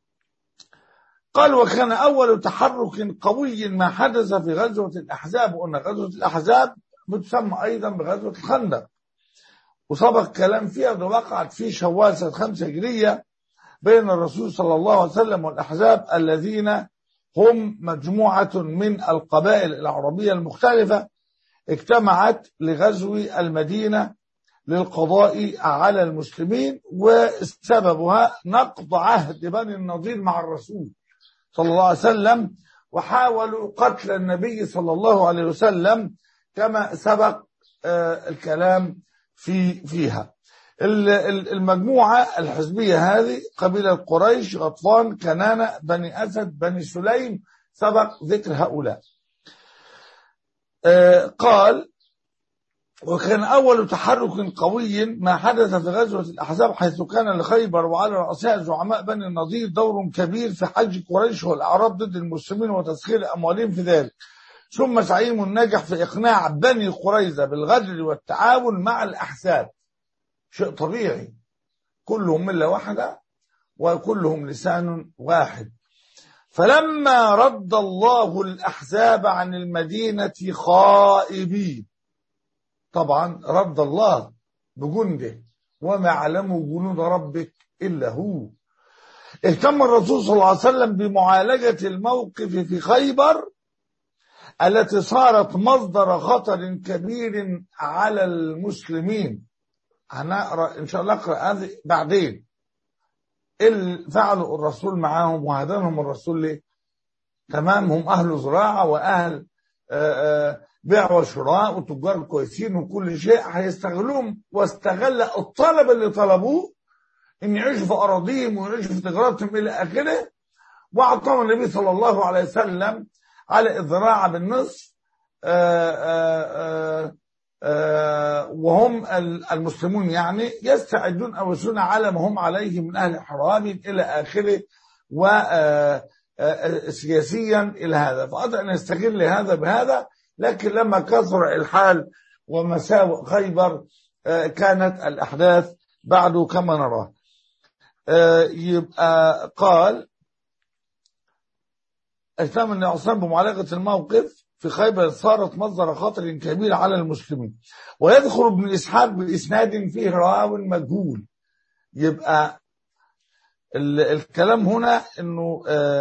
قال وكان أول تحرك قوي ما حدث في غزوة الأحزاب وأن غزوة الأحزاب بتسمى أيضا بغزوة الخندق وسبق كلام فيها ده وقعت في شوال سنة خمسة هجرية بين الرسول صلى الله عليه وسلم والأحزاب الذين هم مجموعة من القبائل العربية المختلفة اجتمعت لغزو المدينة للقضاء على المسلمين وسببها نقض عهد بني النضير مع الرسول صلى الله عليه وسلم وحاولوا قتل النبي صلى الله عليه وسلم كما سبق الكلام في فيها المجموعة الحزبية هذه قبيلة قريش غطفان كنانة بني أسد بني سليم سبق ذكر هؤلاء قال وكان أول تحرك قوي ما حدث في غزوة الأحزاب حيث كان لخيبر وعلى رأسها زعماء بني النضير دور كبير في حج قريش والأعراب ضد المسلمين وتسخير أموالهم في ذلك ثم سعيم نجح في إقناع بني قريظة بالغدر والتعاون مع الأحزاب شيء طبيعي كلهم ملة واحدة وكلهم لسان واحد فلما رد الله الأحزاب عن المدينة خائبين طبعا رد الله بجنده وما علموا جنود ربك إلا هو اهتم الرسول صلى الله عليه وسلم بمعالجة الموقف في خيبر التي صارت مصدر خطر كبير على المسلمين هنقرا ان شاء الله اقرا هذه بعدين اللي فعله الرسول معاهم وهدانهم الرسول ليه تمام هم اهل زراعه واهل آآ آآ بيع وشراء وتجار كويسين وكل شيء هيستغلوهم واستغل الطلب اللي طلبوه ان يعيشوا في اراضيهم ويعيشوا في تجارتهم الى اخره واعطاهم النبي صلى الله عليه وسلم على الزراعه بالنصف آآ آآ وهم المسلمون يعني يستعدون او يسون على ما هم عليه من اهل حرام الى اخره وسياسيا الى هذا فأراد ان يستغل هذا بهذا لكن لما كثر الحال ومساوئ خيبر كانت الاحداث بعد كما نراه يبقى قال اهتم النبي عليه بمعالجه الموقف في خيبر صارت مصدر خطر كبير على المسلمين ويدخل ابن اسحاق باسناد فيه راو مجهول يبقى الكلام هنا انه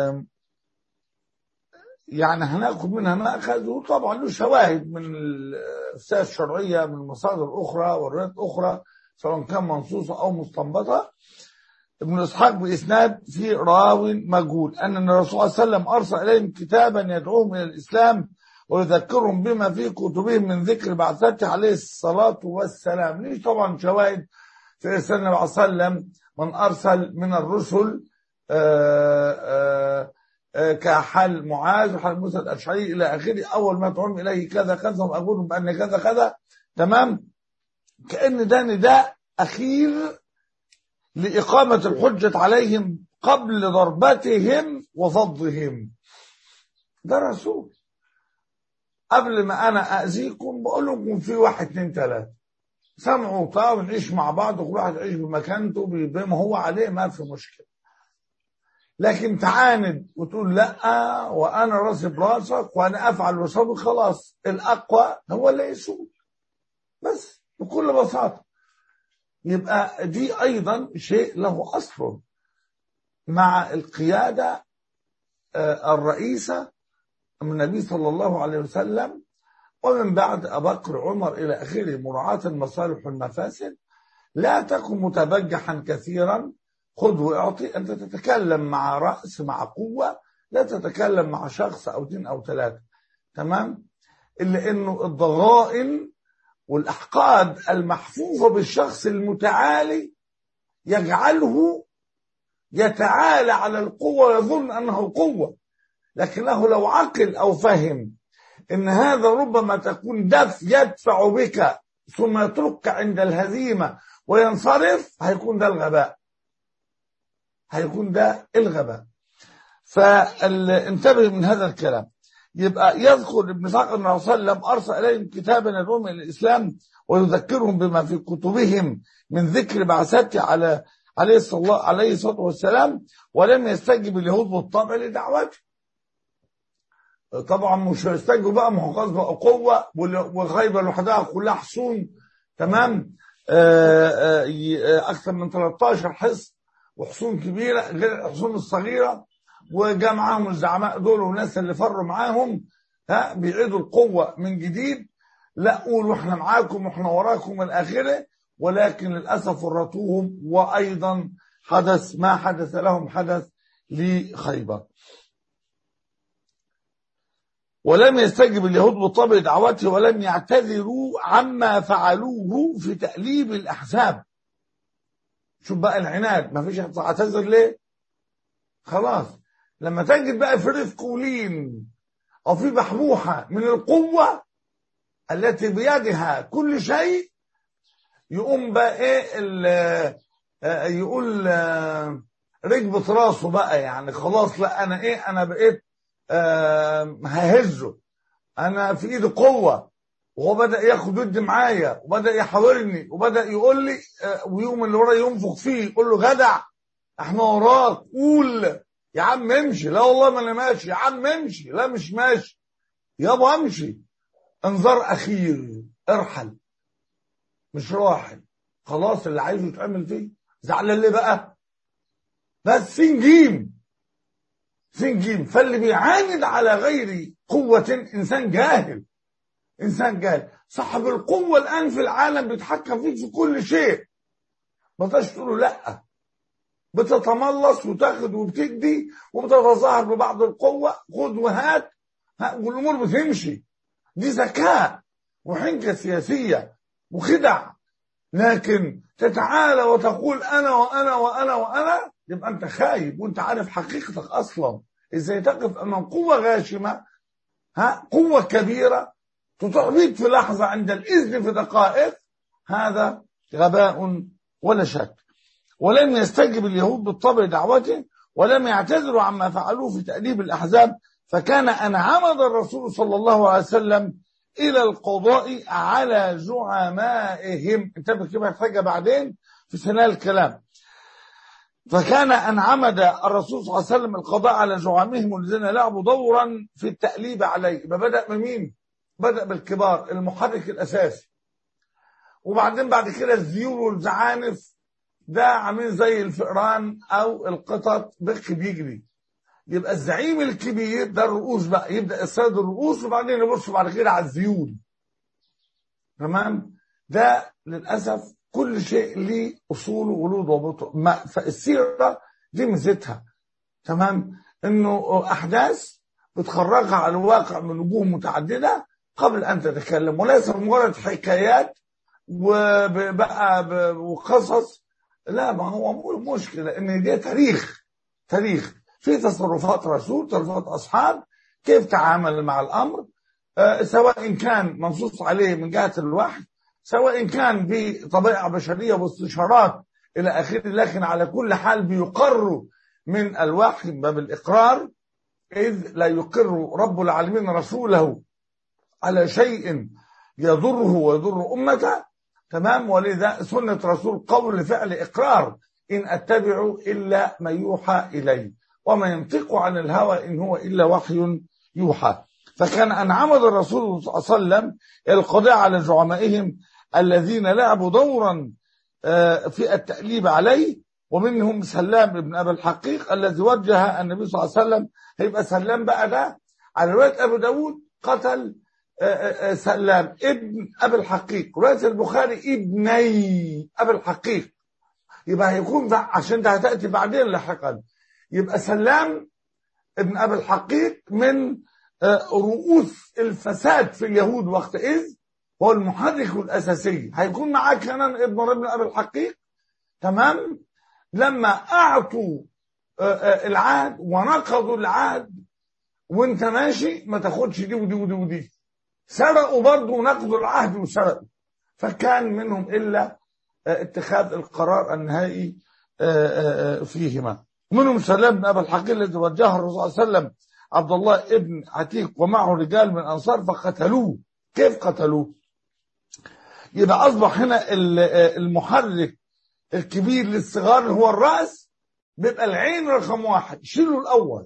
يعني هناخد منها ماخذ وطبعا له شواهد من السياسه الشرعيه من مصادر اخرى وروايات اخرى سواء كان منصوصه او مستنبطه ابن اسحاق باسناد في راو مجهول ان الرسول صلى الله عليه وسلم ارسل اليهم كتابا يدعوهم الى الاسلام ويذكرهم بما في كتبهم من ذكر بعثته عليه الصلاه والسلام ليش طبعا شواهد في رسالة النبي صلى الله عليه وسلم من ارسل من الرسل آآ آآ كحال معاذ وحال موسى الاشعري الى اخره اول ما تدعون اليه كذا كذا واقولهم بان كذا كذا تمام كان ده نداء اخير لإقامة الحجة عليهم قبل ضربتهم وفضهم ده رسول قبل ما أنا أذيكم بقول لكم في واحد اتنين تلاتة سمعوا وطاعوا ونعيش مع بعض وكل واحد يعيش بمكانته بما هو عليه ما في مشكلة لكن تعاند وتقول لا وأنا راسي براسك وأنا أفعل وسوي خلاص الأقوى هو اللي يسوق بس بكل بساطة يبقى دي ايضا شيء له اصل مع القياده الرئيسه من النبي صلى الله عليه وسلم ومن بعد ابو بكر عمر الى اخره مراعاه المصالح والمفاسد لا تكن متبجحا كثيرا خذ واعطي انت تتكلم مع راس مع قوه لا تتكلم مع شخص او اثنين او ثلاثه تمام الا انه الضغائن والأحقاد المحفوفة بالشخص المتعالي يجعله يتعالى على القوة ويظن أنه قوة لكنه لو عقل أو فهم إن هذا ربما تكون دف يدفع بك ثم يتركك عند الهزيمة وينصرف هيكون ده الغباء هيكون ده الغباء فانتبه من هذا الكلام يبقى يذكر ابن اسحاق ان الرسول صلى الله عليه وسلم ارسل اليهم كتابا يدعوهم الى الاسلام ويذكرهم بما في كتبهم من ذكر بعثته على عليه الصلاه عليه الصلاه والسلام ولم يستجب اليهود بالطبع لدعوته. طبعا مش هيستجبوا بقى ما هو خلاص بقى قوه وخيبر لوحدها كلها حصون تمام آآ آآ اكثر من 13 حصن وحصون كبيره غير الحصون الصغيره وجاء معاهم الزعماء دول والناس اللي فروا معاهم ها بيعيدوا القوة من جديد لا قولوا احنا معاكم واحنا وراكم من اخره ولكن للأسف ورطوهم وأيضا حدث ما حدث لهم حدث لخيبر ولم يستجب اليهود بطبع دعوته ولم يعتذروا عما فعلوه في تأليب الأحزاب شوف بقى العناد ما فيش اعتذر ليه خلاص لما تجد بقى في رفق ولين او في بحبوحه من القوه التي بيدها كل شيء يقوم بقى ايه ال- آه، يقول آه، ركبة راسه بقى يعني خلاص لا انا ايه انا بقيت آه، ههزه انا في ايدي قوة وهو بدأ ياخد ود معايا وبدأ يحاورني وبدأ يقول لي آه، ويوم اللي ورا ينفخ فيه يقول له جدع احنا وراك قول يا عم امشي لا والله ما انا ماشي يا عم امشي لا مش ماشي يابا امشي انذار اخير ارحل مش راحل خلاص اللي عايزه يتعمل فيه زعلان ليه بقى بس سين جيم سين جيم فاللي بيعاند على غير قوة انسان جاهل انسان جاهل صاحب القوة الان في العالم بيتحكم فيك في كل شيء ما تقدرش تقول له لا بتتملص وتاخد وبتدي وبتتظاهر ببعض القوة خد وهات ها، والامور بتمشي دي ذكاء وحنكة سياسية وخدع لكن تتعالى وتقول انا وانا وانا وانا يبقى انت خايب وانت عارف حقيقتك اصلا ازاي تقف امام قوة غاشمة ها قوة كبيرة تطيع بيك في لحظة عند الإذن في دقائق هذا غباء ولا شك ولم يستجب اليهود بالطبع دعوته ولم يعتذروا عما فعلوه في تأديب الأحزاب فكان أن عمد الرسول صلى الله عليه وسلم إلى القضاء على زعمائهم انتبه كده محتاجة بعدين في ثناء الكلام فكان أن عمد الرسول صلى الله عليه وسلم القضاء على زعمائهم الذين لعبوا دورا في التأليب عليه يبقى بدأ من مين؟ بدأ بالكبار المحرك الأساسي وبعدين بعد كده الذيول والزعانف ده عاملين زي الفئران أو القطط بخ بيجري يبقى الزعيم الكبير ده الرؤوس بقى يبدأ السيد الرؤوس وبعدين يبص بعد كده على الذيول تمام ده للأسف كل شيء ليه أصوله وله ضوابطه ما فالسيرة دي ميزتها تمام إنه أحداث بتخرجها على الواقع من وجوه متعددة قبل أن تتكلم وليس مجرد حكايات وبقى ب- وقصص لا ما هو مو مشكلة إن دي تاريخ تاريخ في تصرفات رسول تصرفات أصحاب كيف تعامل مع الأمر آه، سواء كان منصوص عليه من جهة الوحي سواء كان بطبيعة بشرية واستشارات إلى آخره لكن على كل حال بيقر من الوحي من باب الإقرار إذ لا يقر رب العالمين رسوله على شيء يضره ويضر أمته تمام ولذا سنة رسول قول فعل إقرار إن أتبع إلا ما يوحى إلي وما ينطق عن الهوى إن هو إلا وحي يوحى فكان أن عمد الرسول صلى الله عليه وسلم القضاء على زعمائهم الذين لعبوا دورا آه، في التأليب عليه ومنهم سلام بن أبي الحقيق الذي وجه النبي صلى الله عليه وسلم هيبقى سلام بقى ده على رواية أبو داود قتل آه، آه، آه، سلام ابن أبي الحقيق رواية البخاري ابني أبي الحقيق يبقى هيكون ده عشان ده هتأتي بعدين لاحقا يبقى سلام ابن أبي الحقيق من آه، رؤوس الفساد في اليهود وقتئذ هو المحرك الأساسي هيكون معاه كنان ابن ابن أبي الحقيق تمام لما أعطوا آه، آه، العهد ونقضوا العهد وانت ماشي ما تاخدش دي ودي ودي ودي سرقوا برضه ونقضوا العهد وسرقوا فكان منهم إلا آه، اتخاذ القرار النهائي آه، آه، آه، فيهما منهم سلام بن أبي الحقيق الذي وجهه الرسول صلى الله عليه وسلم عبد الله ابن عتيق ومعه رجال من أنصار فقتلوه كيف قتلوه يبقى أصبح هنا ال- آه، المحرك الكبير للصغار هو الرأس بيبقى العين رقم واحد شيله الأول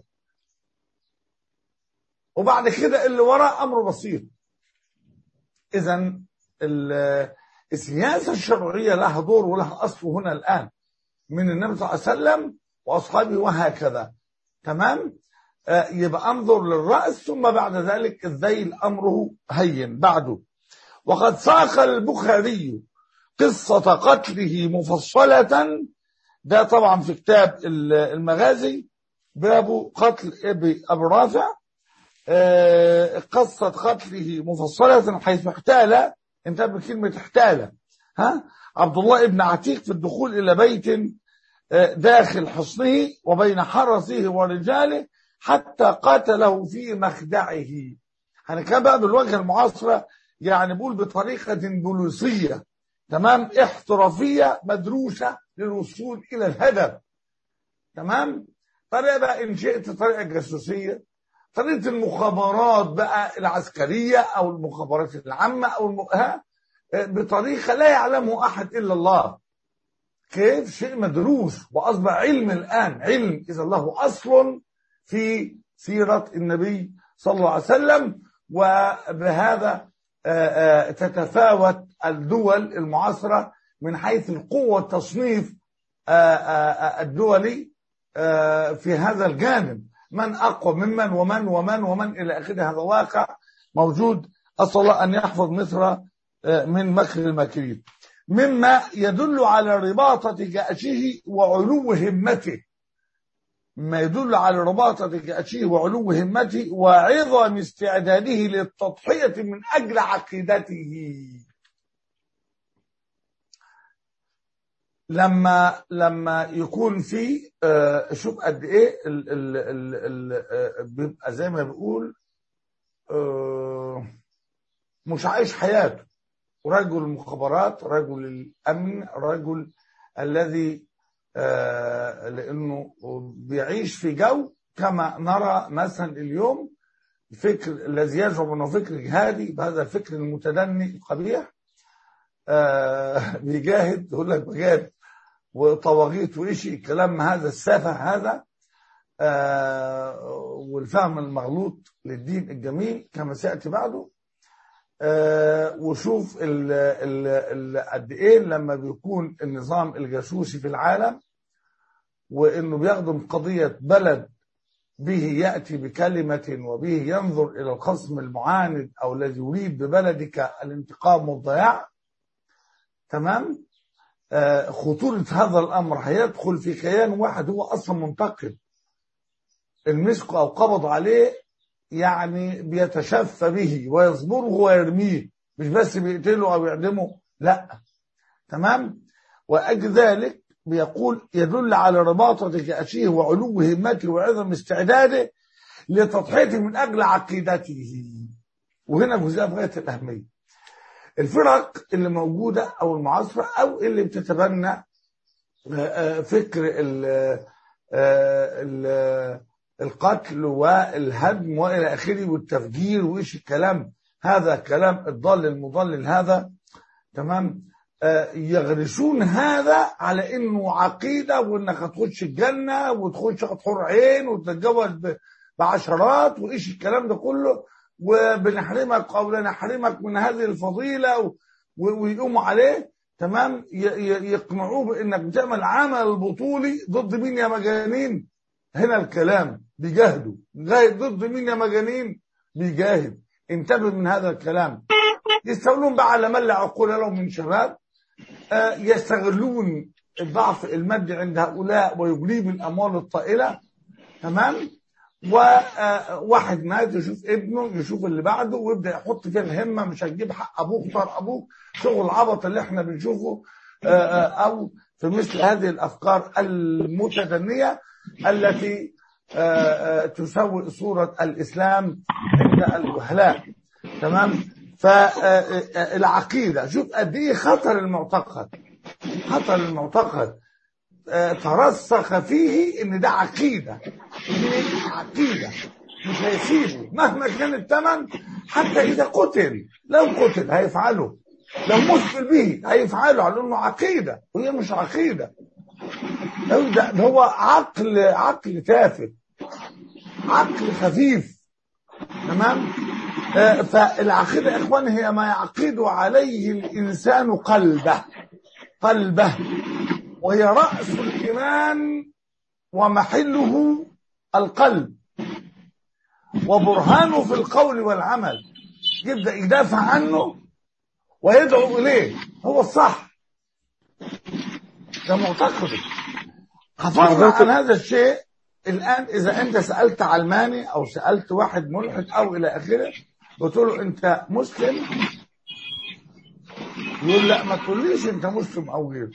وبعد كده اللي وراه أمر بسيط إذا ال- السياسة الشرعية لها دور ولها أصل هنا الآن من النبي صلى الله عليه وسلم وأصحابه وهكذا تمام آه، يبقى انظر للرأس ثم بعد ذلك الذيل أمره هين بعده وقد ساق البخاري قصة قتله مفصلة ده طبعا في كتاب ال- المغازي باب قتل ابي أبي رافع آه، قصة قتله مفصلة حيث احتال انتبه بكلمة احتال ها عبد الله ابن عتيق في الدخول إلى بيت آه، داخل حصنه وبين حرسه ورجاله حتى قتله في مخدعه هنتكلم بقى بالوجه المعاصرة يعني بقول بطريقة بوليسية تمام احترافية مدروسة للوصول إلى الهدف تمام طريقة بقى إن شئت طريقة جاسوسية طريقة المخابرات بقى العسكرية أو المخابرات العامة أو الم... ها بطريقة لا يعلمه أحد إلا الله كيف شيء مدروس وأصبح علم الآن علم إذا له أصل في سيرة النبي صلى الله عليه وسلم وبهذا تتفاوت الدول المعاصرة من حيث القوة والتصنيف الدولي في هذا الجانب من أقوى ممن ومن ومن ومن إلى آخره هذا واقع موجود أسأل الله أن يحفظ مصر من مكر الماكرين مما يدل على رباطة جأشه وعلو همته ما يدل على رباطة جأشه وعلو همته وعظم استعداده للتضحية من أجل عقيدته لما لما يكون في آه شوف قد ايه ال ال ال ال بيبقى زي ما بيقول آه مش عايش حياته رجل المخابرات رجل الامن رجل الذي آه لانه بيعيش في جو كما نرى مثلا اليوم الفكر الذي يزعم انه فكر جهادي بهذا الفكر المتدني القبيح آه بيجاهد يقول لك بجاهد وطواغيت وإشي الكلام هذا السافه هذا آه والفهم المغلوط للدين الجميل كما سيأتي بعده آه وشوف قد ايه لما بيكون النظام الجاسوسي في العالم وانه بيخدم قضية بلد به يأتي بكلمة وبه ينظر إلى الخصم المعاند أو الذي يريد ببلدك الانتقام والضياع تمام آه خطورة هذا الأمر هيدخل في كيان واحد هو أصلا منتقم المسك أو قبض عليه يعني بيتشفى به ويصبره ويرميه مش بس بيقتله أو يعدمه لا تمام وأجل ذلك بيقول يدل على رباطة كأشيه وعلو همته وعظم استعداده لتضحيته من أجل عقيدته وهنا جزئية بغاية الأهمية الفرق اللي موجودة أو المعاصرة أو اللي بتتبنى فكر ال ال القتل والهدم والى اخره والتفجير وايش الكلام هذا كلام الضال المضلل هذا تمام يغرسون هذا على انه عقيده وانك هتخش الجنه وتخش حور عين وتتجوز بعشرات وايش الكلام ده كله وبنحرمك او لا نحرمك من هذه الفضيله ويقوموا عليه تمام يقنعوه بانك بتعمل عمل بطولي ضد مين يا مجانين هنا الكلام بيجاهدوا جاهد ضد مين يا مجانين بيجاهد انتبه من هذا الكلام يستولون بقى على من لا عقول لهم من شباب آه يستغلون الضعف المادي عند هؤلاء ويجليب الاموال الطائله تمام وواحد مات يشوف ابنه يشوف اللي بعده ويبدا يحط فيه الهمه مش هتجيب حق ابوك طار ابوك شغل العبط اللي احنا بنشوفه آه او في مثل هذه الافكار المتدنيه التي تسوي صورة الإسلام عند الوهلاء تمام فالعقيدة شوف قد ايه خطر المعتقد خطر المعتقد ترسخ فيه ان ده عقيدة دي عقيدة مش هيسيبه مهما كان الثمن حتى اذا قتل لو قتل هيفعله لو مثل به هيفعله على انه عقيدة وهي مش عقيدة ده هو عقل عقل تافه عقل خفيف تمام آه فالعقيدة يا إخوان هي ما يعقد عليه الإنسان قلبه قلبه وهي رأس الإيمان ومحله القلب وبرهانه في القول والعمل يبدأ يدافع عنه ويدعو إليه هو الصح ده معتقده حفظنا عن هذا الشيء الآن إذا أنت سألت علماني أو سألت واحد ملحد أو إلى آخره قلت له أنت مسلم يقول لا ما تقوليش أنت مسلم أو غيره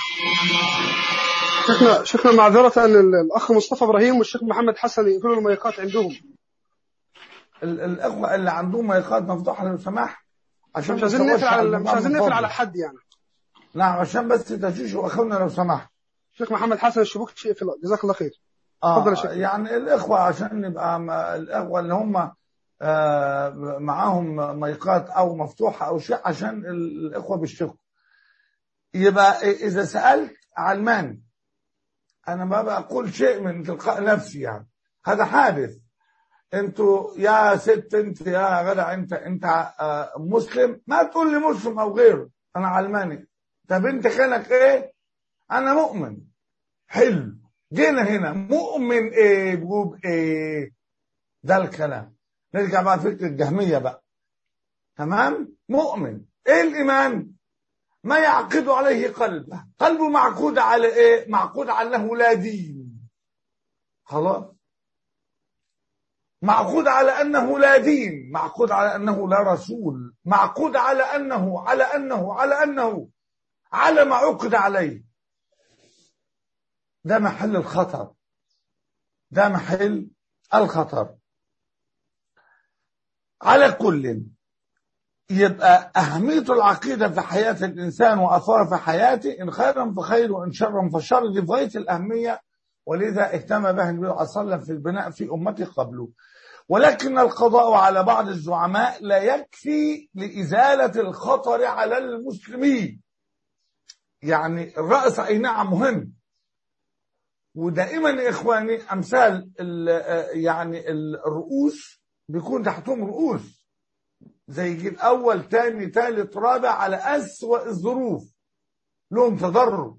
شيخنا شيخنا معذرة الأخ مصطفى إبراهيم والشيخ محمد حسن يقولوا المايقات عندهم الأخوة اللي عندهم مايقات مفتوحة لو سمحت عشان مش ما عايزين نتوسع نقفل على الموضوع مش عايزين من نقفل فضلك. على حد يعني نعم عشان بس تشوشوا اخونا لو سمحت الشيخ محمد حسن الشبوكي اقفل جزاك الله خير اه اتفضل يا شيخ. يعني الاخوه عشان نبقى م- الاخوه اللي هم آه معاهم مايكات او مفتوحه او شيء عشان الاخوه بيشتكوا يبقى اذا سالت علماني انا ما بقول شيء من تلقاء نفسي يعني هذا حادث انتوا يا ست انت يا جدع انت انت آه، مسلم ما تقول لي مسلم او غيره انا علماني طب انت كانك ايه انا مؤمن حلو جينا هنا مؤمن ايه بجوب ايه ده الكلام نرجع بقى فكرة الجهمية بقى تمام مؤمن ايه الايمان ما يعقد عليه قلبه قلبه معقود على ايه معقود على انه لا دين خلاص معقود على انه لا دين معقود على انه لا رسول معقود على انه على انه على انه على ما عقد عليه ده محل الخطر ده محل الخطر على كل يبقى أهمية العقيدة في حياة الإنسان وأثار في حياته إن خيرا فخير وإن شرا فشر دي في غاية الأهمية ولذا اهتم بها النبي صلى الله عليه وسلم في البناء في أمته قبله ولكن القضاء على بعض الزعماء لا يكفي لإزالة الخطر على المسلمين يعني الرأس أي نعم مهم ودائما يا إخواني أمثال ال- يعني الرؤوس بيكون تحتهم رؤوس زي جيل أول تاني تالت رابع على أسوأ الظروف لهم تدرج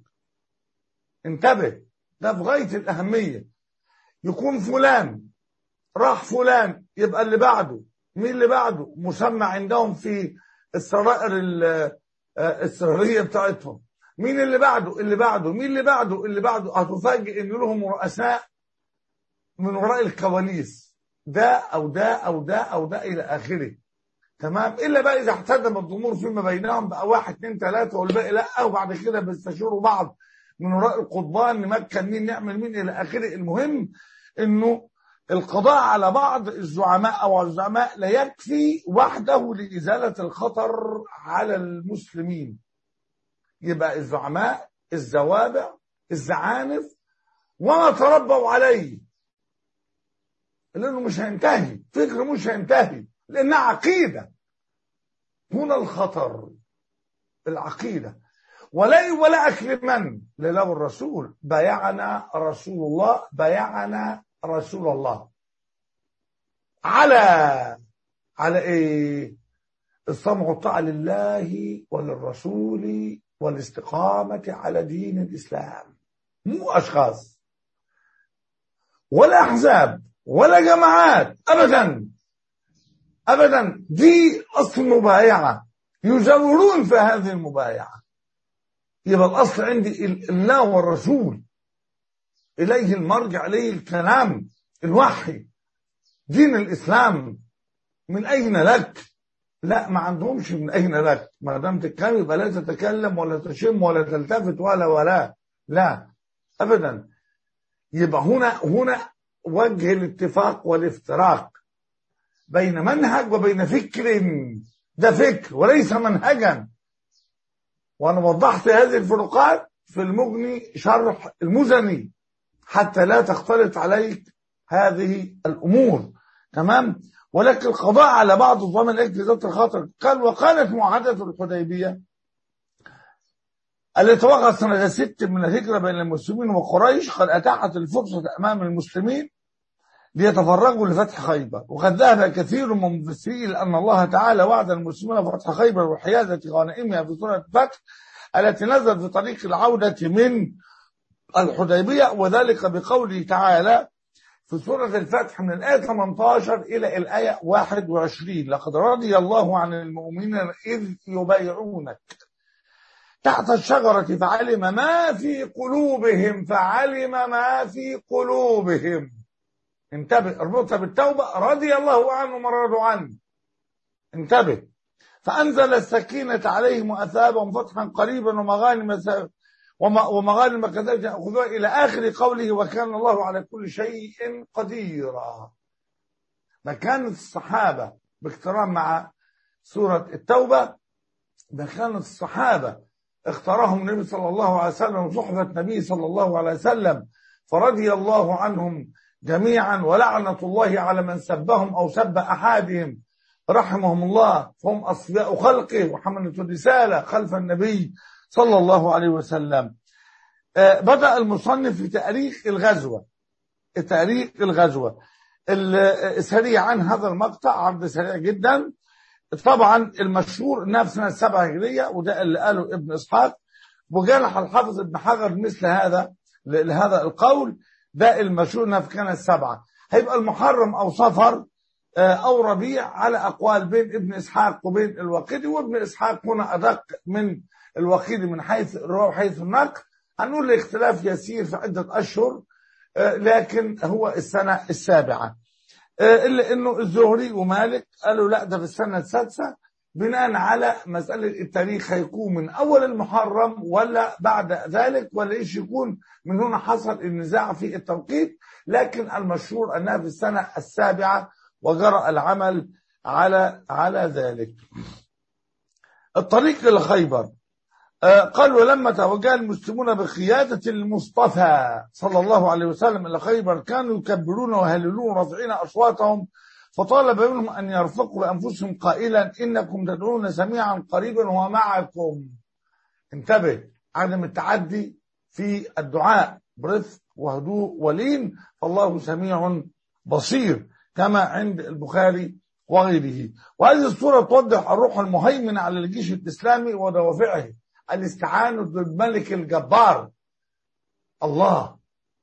انتبه ده في غاية الأهمية يكون فلان راح فلان يبقى اللي بعده مين اللي بعده مسمى عندهم في السرائر ال- آه، السرية بتاعتهم مين اللي بعده اللي بعده مين اللي بعده اللي بعده هتفاجئ ان لهم رؤساء من وراء الكواليس ده او ده او ده او ده الى اخره تمام الا بقى اذا احتدم الضمور فيما بينهم بقى واحد اثنين ثلاثه والباقي لا وبعد كده بيستشيروا بعض من وراء القضبان نمكن مين نعمل مين الى اخره المهم انه القضاء على بعض الزعماء او الزعماء لا يكفي وحده لازاله الخطر على المسلمين يبقى الزعماء الزوابع الزعانف وما تربوا عليه لانه مش هينتهي فكر مش هينتهي لانها عقيده هنا الخطر العقيده ولا ولا اكل من لله الرسول بايعنا رسول الله بايعنا رسول الله على على ايه السمع والطاعه لله وللرسول والاستقامه على دين الاسلام مو اشخاص ولا احزاب ولا جماعات ابدا ابدا دي اصل مبايعه يزورون في هذه المبايعه يبقى الاصل عندي ال- الله والرسول اليه المرجع اليه الكلام الوحي دين الاسلام من اين لك لا ما عندهمش من اين لك ما دام تتكلم يبقى لا تتكلم ولا تشم ولا تلتفت ولا ولا لا ابدا يبقى هنا هنا وجه الاتفاق والافتراق بين منهج وبين فكر ده فكر وليس منهجا وانا وضحت هذه الفروقات في المغني شرح المزني حتى لا تختلط عليك هذه الامور تمام ولكن القضاء على بعض الظلم الاجل ذات الخطر قال وقالت معاهده الحديبيه التي وقعت سنة ست من الهجرة بين المسلمين وقريش قد أتاحت الفرصة أمام المسلمين ليتفرغوا لفتح خيبر وقد ذهب كثير من المفسرين لأن الله تعالى وعد المسلمين فتح خيبر وحيازة غنائمها في سورة الفتح التي نزلت في طريق العودة من الحديبية وذلك بقوله تعالى في سورة الفتح من الآية 18 إلى الآية 21 لقد رضي الله عن المؤمنين إذ يبايعونك تحت الشجرة فعلم ما في قلوبهم فعلم ما في قلوبهم انتبه اربطها بالتوبة رضي الله عنهم ورضوا عنه انتبه فأنزل السكينة عليهم وأثابهم فتحا قريبا ومغانم س- وم- ومغانم كذلك يأخذوها إلى آخر قوله وكان الله على كل شيء قديرا مكانة الصحابة باقتران مع سورة التوبة ده كانت الصحابة اختارهم النبي صلى الله عليه وسلم وصحبة النبي صلى الله عليه وسلم فرضي الله عنهم جميعا ولعنة الله على من سبهم أو سب أحدهم رحمهم الله فهم أصفياء خلقه وحملة الرسالة خلف النبي صلى الله عليه وسلم آه، بدأ المصنف في تاريخ الغزوة تاريخ الغزوة ال- سريع عن هذا المقطع عرض سريع جدا طبعا المشهور انها في سنه 7 هجريه وده اللي قاله ابن اسحاق وجرح الحافظ ابن حجر مثل هذا ل- لهذا القول ده المشهور انها في كانت سبعه هيبقى المحرم او صفر آه، او ربيع على اقوال بين ابن اسحاق وبين الواقدي وابن اسحاق هنا ادق من الواقدي من حيث الروايه وحيث النقل هنقول الاختلاف يسير في عده اشهر آه، لكن هو السنه السابعه آه، الا انه الزهري ومالك قالوا لا ده في السنه السادسه بناء على مساله التاريخ هيكون من اول المحرم ولا بعد ذلك ولا ايش يكون من هنا حصل النزاع في التوقيت لكن المشهور انها في السنه السابعه وجرى العمل على على ذلك. الطريق الى خيبر آه، قال ولما توجه المسلمون بقيادة المصطفى صلى الله عليه وسلم إلى خيبر كانوا يكبرون ويهللون رافعين أصواتهم فطالب منهم أن يرفقوا بأنفسهم قائلا إنكم تدعون سميعا قريبا وهو معكم انتبه عدم التعدي في الدعاء برفق وهدوء ولين فالله سميع بصير كما عند البخاري وغيره وهذه الصورة توضح الروح المهيمن على الجيش الإسلامي ودوافعه الاستعانة بالملك الجبار الله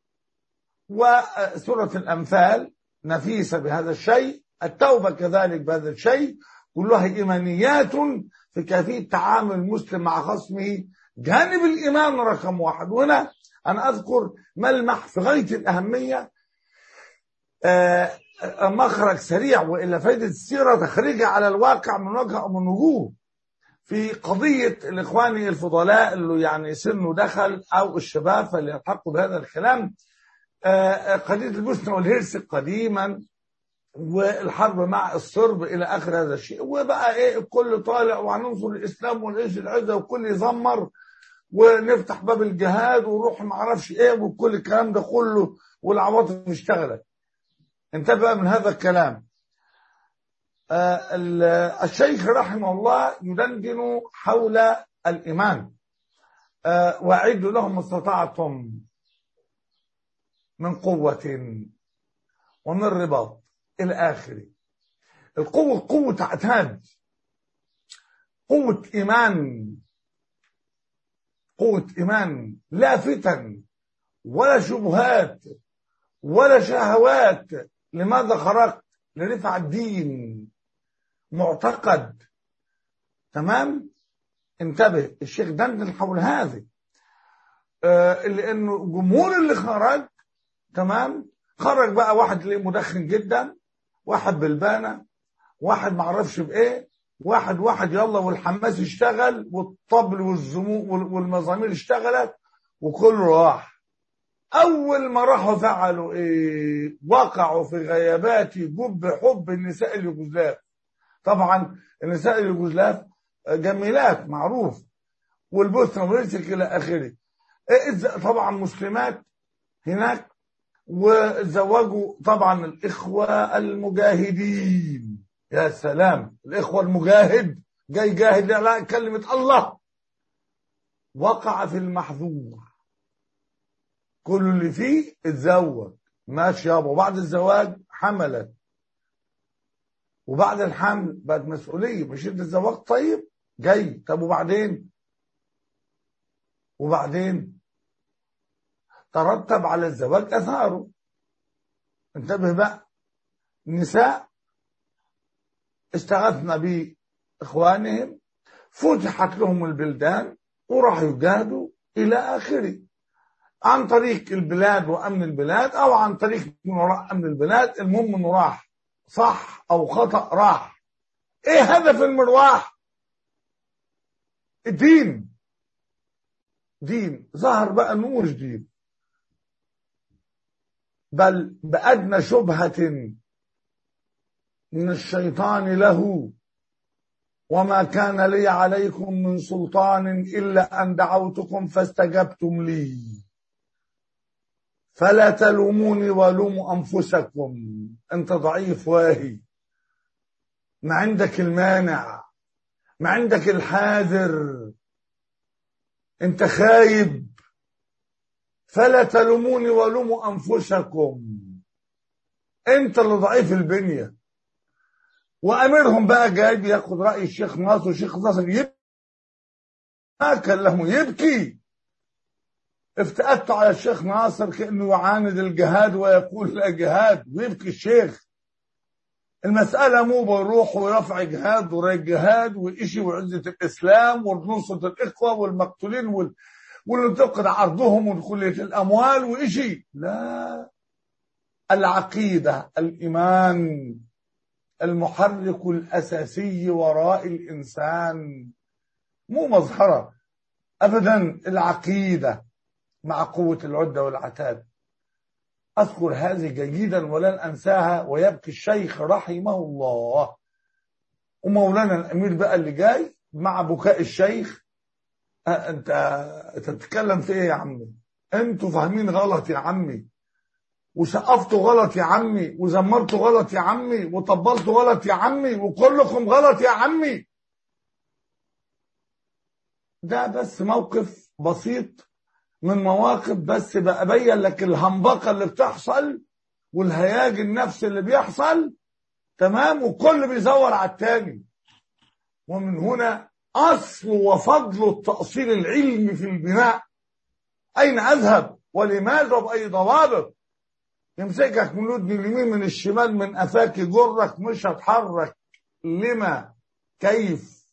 وسورة الأنفال نفيسة بهذا الشيء التوبة كذلك بهذا الشيء كلها إيمانيات في كيفية تعامل المسلم مع خصمه جانب الإيمان رقم واحد وهنا أنا أذكر ملمح في غاية الأهمية آه، آه، مخرج سريع وإلا فائدة السيرة تخرجها على الواقع من وجه أو من وجوه في قضية الإخوان الفضلاء اللي يعني سنه دخل أو الشباب فليلحقوا بهذا الكلام آه، آه، قضية البوسنة والهرسك قديما والحرب مع الصرب إلى آخر هذا الشيء وبقى إيه الكل طالع وهننصر الإسلام والعز العزة والكل يزمر ونفتح باب الجهاد ونروح ما اعرفش ايه وكل الكلام ده كله والعواطف اشتغلت انتبه من هذا الكلام آه، ال- الشيخ رحمه الله يدندن حول الإيمان آه، وأعدوا لهم ما استطعتم من قوة ومن رباط إلى آخره القوة قوة اعتاد قوة إيمان قوة إيمان لا فتن ولا شبهات ولا شهوات لماذا خرجت لرفع الدين معتقد تمام انتبه الشيخ دندن حول هذه آه لانه الجمهور اللي خرج تمام خرج بقى واحد اللي مدخن جدا واحد بالبانه واحد معرفش بايه واحد واحد يلا والحماس اشتغل والطبل والزمو وال- والمزامير اشتغلت وكله راح اول ما راحوا فعلوا ايه وقعوا في غيابات جب حب النساء اليوغوسلاف طبعا النساء اليوغوسلاف جميلات معروف والبوسنه والهرسك الى اخره إيه إز- طبعا مسلمات هناك وتزوجوا طبعا الاخوه المجاهدين يا سلام الاخوه المجاهد جاي جاهد لا لا كلمه الله وقع في المحظور كل اللي فيه اتزوج ماشي يابا وبعد الزواج حملت وبعد الحمل بقت مسؤوليه مش انت اتزوجت طيب جاي طب وبعدين وبعدين ترتب على الزواج اثاره انتبه بقى النساء استغثنا باخوانهم فتحت لهم البلدان وراحوا يجاهدوا الى اخره عن طريق البلاد وامن البلاد او عن طريق من وراء امن البلاد المهم انه راح صح او خطا راح ايه هدف المروح الدين دين ظهر بقى انه مش دين بل بأدنى شبهة من الشيطان له وما كان لي عليكم من سلطان إلا أن دعوتكم فاستجبتم لي فلا تلوموني ولوموا أنفسكم أنت ضعيف واهي ما عندك المانع ما عندك الحاذر أنت خايب فلا تلوموني ولوموا أنفسكم أنت اللي ضعيف البنية وأميرهم بقى جاي بياخد رأي الشيخ ناصر الشيخ ناصر يبكي ما كلمه يبكي افتأت على الشيخ ناصر كأنه يعاند الجهاد ويقول لا جهاد ويبكي الشيخ المسألة مو بروح ورفع جهاد وراي جهاد وإشي وعزة الإسلام ونصرة الإخوة والمقتولين وال... واللي تفقد عرضهم ودخولية الأموال وإشي لا العقيدة الإيمان المحرك الأساسي وراء الإنسان مو مظهرة أبدا العقيدة مع قوة العدة والعتاد أذكر هذه جيدا ولن أنساها ويبكي الشيخ رحمه الله ومولانا الأمير بقى اللي جاي مع بكاء الشيخ أه أنت تتكلم في إيه يا عمي أنتوا فاهمين غلط يا عمي وسقفتوا غلط يا عمي وزمرتوا غلط يا عمي وطبلتوا غلط يا عمي وكلكم غلط يا عمي ده بس موقف بسيط من مواقف بس بأبين لك الهمبقة اللي بتحصل والهياج النفسي اللي بيحصل تمام وكل بيزور على التاني ومن هنا أصل وفضل التأصيل العلمي في البناء أين أذهب ولماذا وبأي ضوابط يمسكك من الودن اليمين من الشمال من قفاك يجرك مش هتحرك لما كيف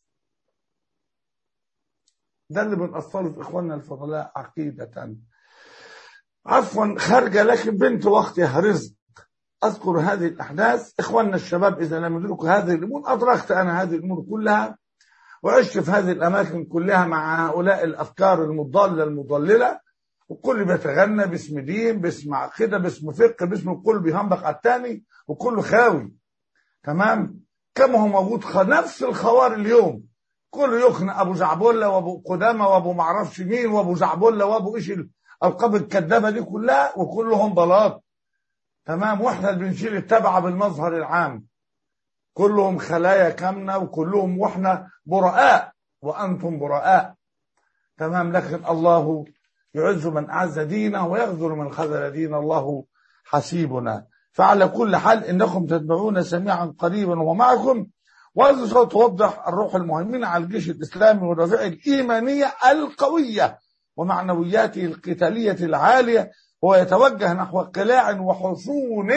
ده اللي بنأصله في إخواننا الفضلاء عقيدة عفوا خارجة لكن بنت وقتها رزق أذكر هذه الأحداث إخواننا الشباب إذا لم يدركوا هذه الأمور أدركت أنا هذه الأمور كلها وعشت في هذه الأماكن كلها مع هؤلاء الأفكار المضلة المضللة وكل بيتغنى باسم دين باسم عقيدة باسم فقه باسم الكل بيهنبق على الثاني وكله خاوي تمام كما هو موجود نفس الخوار اليوم كله يخنق ابو زعبله وابو قدامه وابو معرفش مين وابو زعبله وابو ايش الالقاب الكذابه دي كلها وكلهم بلاط تمام واحنا اللي بنشيل التبعه بالمظهر العام كلهم خلايا كامنه وكلهم واحنا براء وانتم براء تمام لكن الله يعز من اعز دينه ويغذر من خذل دين الله حسيبنا فعلى كل حال انكم تتبعون سميعا قريبا ومعكم وهذا سوف توضح الروح المهيمنة على الجيش الإسلامي والرفيع الإيمانية القوية ومعنوياته القتالية العالية هو يتوجه نحو قلاع وحصون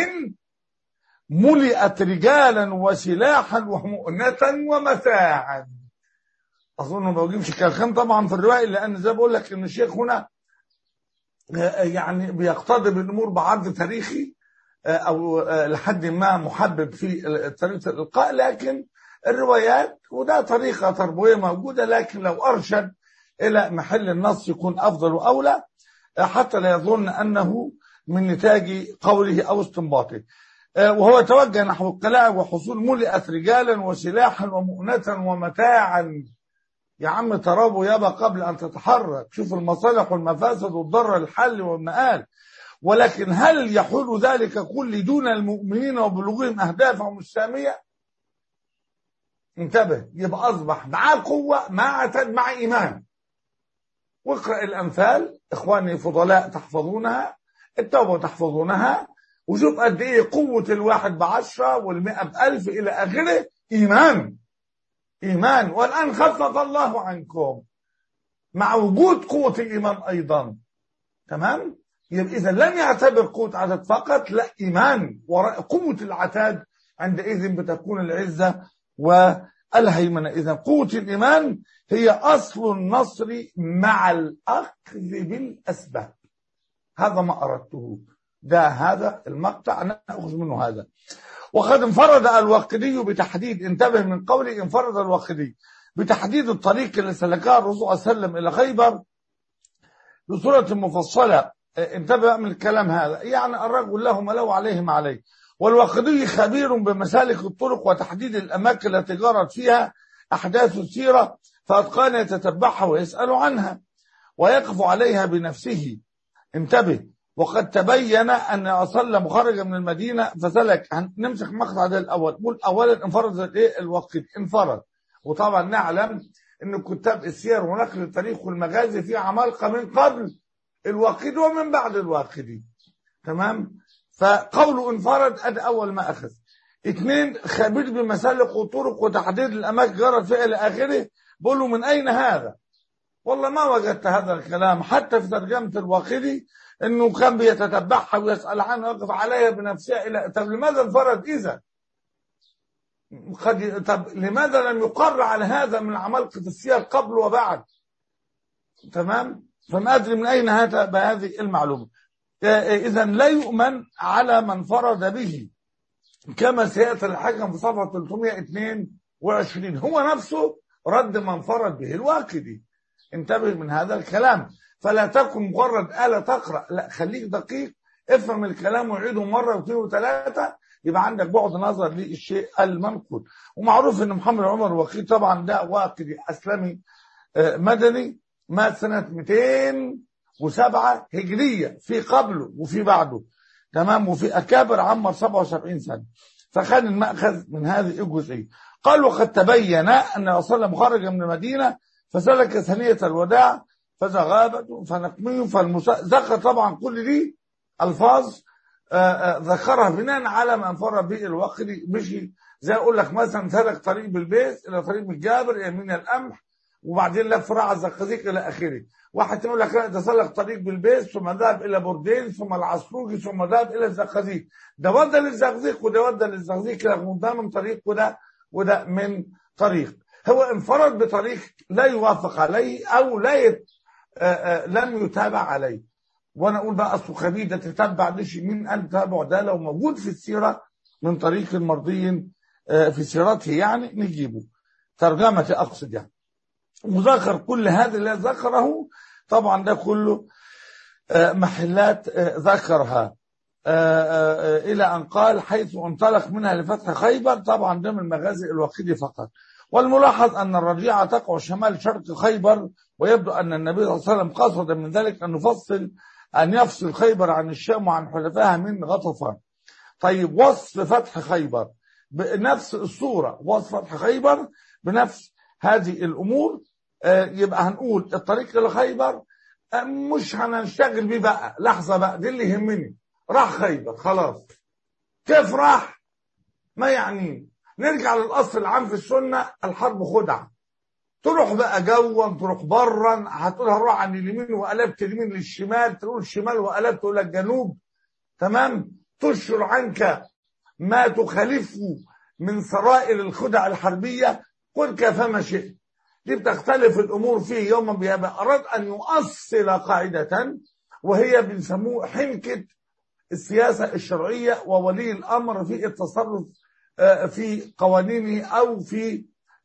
ملئت رجالا وسلاحا ومؤنة ومتاعا أظن ما بجيبش كالخان طبعا في الرواية لأن زي بقول لك إن الشيخ هنا يعني بيقتضي بالأمور بعرض تاريخي أو لحد ما محبب في طريقة الإلقاء لكن الروايات وده طريقة تربوية موجودة لكن لو أرشد إلى محل النص يكون أفضل وأولى حتى لا يظن أنه من نتاج قوله أو استنباطه وهو يتوجه نحو القلاع وحصول ملئت رجالا وسلاحا ومؤنة ومتاعا يا عم ترابوا يابا قبل أن تتحرك شوف المصالح والمفاسد والضر الحل والمآل ولكن هل يحول ذلك كل دون المؤمنين وبلوغهم أهدافهم السامية انتبه يبقى أصبح معاه قوة مع عتاد مع إيمان واقرأ الأمثال إخواني فضلاء تحفظونها التوبة تحفظونها وشوف قد إيه قوة الواحد بعشرة والمئة بألف إلى آخره إيمان إيمان والآن خفف الله عنكم مع وجود قوة الإيمان أيضا تمام يبقى إذا لم يعتبر قوة عدد فقط لا إيمان وراء قوة العتاد عندئذ بتكون العزة والهيمنة إذا قوة الإيمان هي أصل النصر مع الأخذ بالأسباب هذا ما أردته ده هذا المقطع نأخذ منه هذا وقد انفرد الواقدي بتحديد انتبه من قولي انفرد الواقدي بتحديد الطريق اللي سلكها الرسول صلى الله عليه وسلم إلى خيبر بصورة مفصلة انتبه من الكلام هذا يعني الرجل له ما له عليه ما عليه والواقدي خبير بمسالك الطرق وتحديد الأماكن التي جرت فيها أحداث السيرة فقد كان يتتبعها ويسأل عنها ويقف عليها بنفسه انتبه وقد تبين أن أصل خرج من المدينة فسلك نمسك مقطع ده الأول قول أولا انفرد الإيه الوقت انفرد وطبعا نعلم أن كتاب السير ونقل التاريخ والمغازي في عمالقة من قبل الواقدي ومن بعد الواقدي تمام فقوله انفرد ادي اول ما اخذ اثنين خبير بمسالك وطرق وتحديد الاماكن جرت فيها الى اخره بقول من اين هذا والله ما وجدت هذا الكلام حتى في ترجمه الواقدي انه كان بيتتبعها ويسال عنها ويقف عليها بنفسها الى طب لماذا انفرد اذا قد طب لماذا لم يقر على هذا من عمالقه السير قبل وبعد تمام فما ادري من اين هذا بهذه المعلومه اذا لا يؤمن على من فرد به كما سياتي الحكم في صفحه 322 هو نفسه رد من فرد به الواقدي انتبه من هذا الكلام فلا تكن مجرد آلة تقرأ لا خليك دقيق افهم الكلام وعيده مرة واثنين وثلاثة يبقى عندك بعد نظر للشيء المنقول ومعروف ان محمد عمر الوكيل طبعا ده واقدي اسلمي مدني مات سنة 207 هجرية في قبله وفي بعده تمام وفي أكابر عمر 77 سنة فخد المأخذ من هذه الجزئية قال وقد تبين أن وصل خرج من المدينة فسلك ثانية الوداع فزغابة فنقمي فالمسا ذكر طبعا كل دي ألفاظ ذكرها بناء على ما انفرد به الوقت مشي زي اقول لك مثلا سلك طريق بالبيت الى طريق بالجابر الى من القمح وبعدين لف راعى الزقازيق الى اخره واحد يقول لك لا ده سلك طريق بالبيت ثم ذهب الى بوردين ثم العصروجي ثم ذهب الى الزقازيق ده ودى للزقازيق وده ودى للزقازيق ده من طريق وده وده من طريق هو انفرد بطريق لا يوافق عليه او لا يت... آآ آآ لم يتابع عليه وانا اقول بقى اصله خبير ده تتبع ليش مين قال تابع ده لو موجود في السيره من طريق المرضي في سيرته يعني نجيبه ترجمه اقصد يعني وذكر كل هذا اللي ذكره طبعا ده كله محلات ذكرها الى ان قال حيث انطلق منها لفتح خيبر طبعا ده من المغازي الوقيدي فقط والملاحظ ان الرجيعه تقع شمال شرق خيبر ويبدو ان النبي صلى الله عليه وسلم قصد من ذلك ان يفصل أن يفصل خيبر عن الشام وعن حلفائها من غطفان طيب وصف فتح خيبر بنفس الصورة وصف فتح خيبر بنفس هذه الأمور آه يبقى هنقول الطريق إلى خيبر آه مش هنشتغل بيه بقى لحظة بقى دي اللي يهمني راح خيبر خلاص كيف راح ما يعني نرجع للأصل العام في السنة الحرب خدعة تروح بقى جوا تروح برا هتقول هروح عن اليمين وقلبت اليمين للشمال تقول الشمال وقلبت الى الجنوب تمام تشر عنك ما تخالفه من سرائر الخدع الحربيه قل كيفما شئت دي بتختلف الامور فيه يوما بيبقى اراد ان يؤصل قاعده وهي بنسموه حنكه السياسه الشرعيه وولي الامر في التصرف في قوانينه او في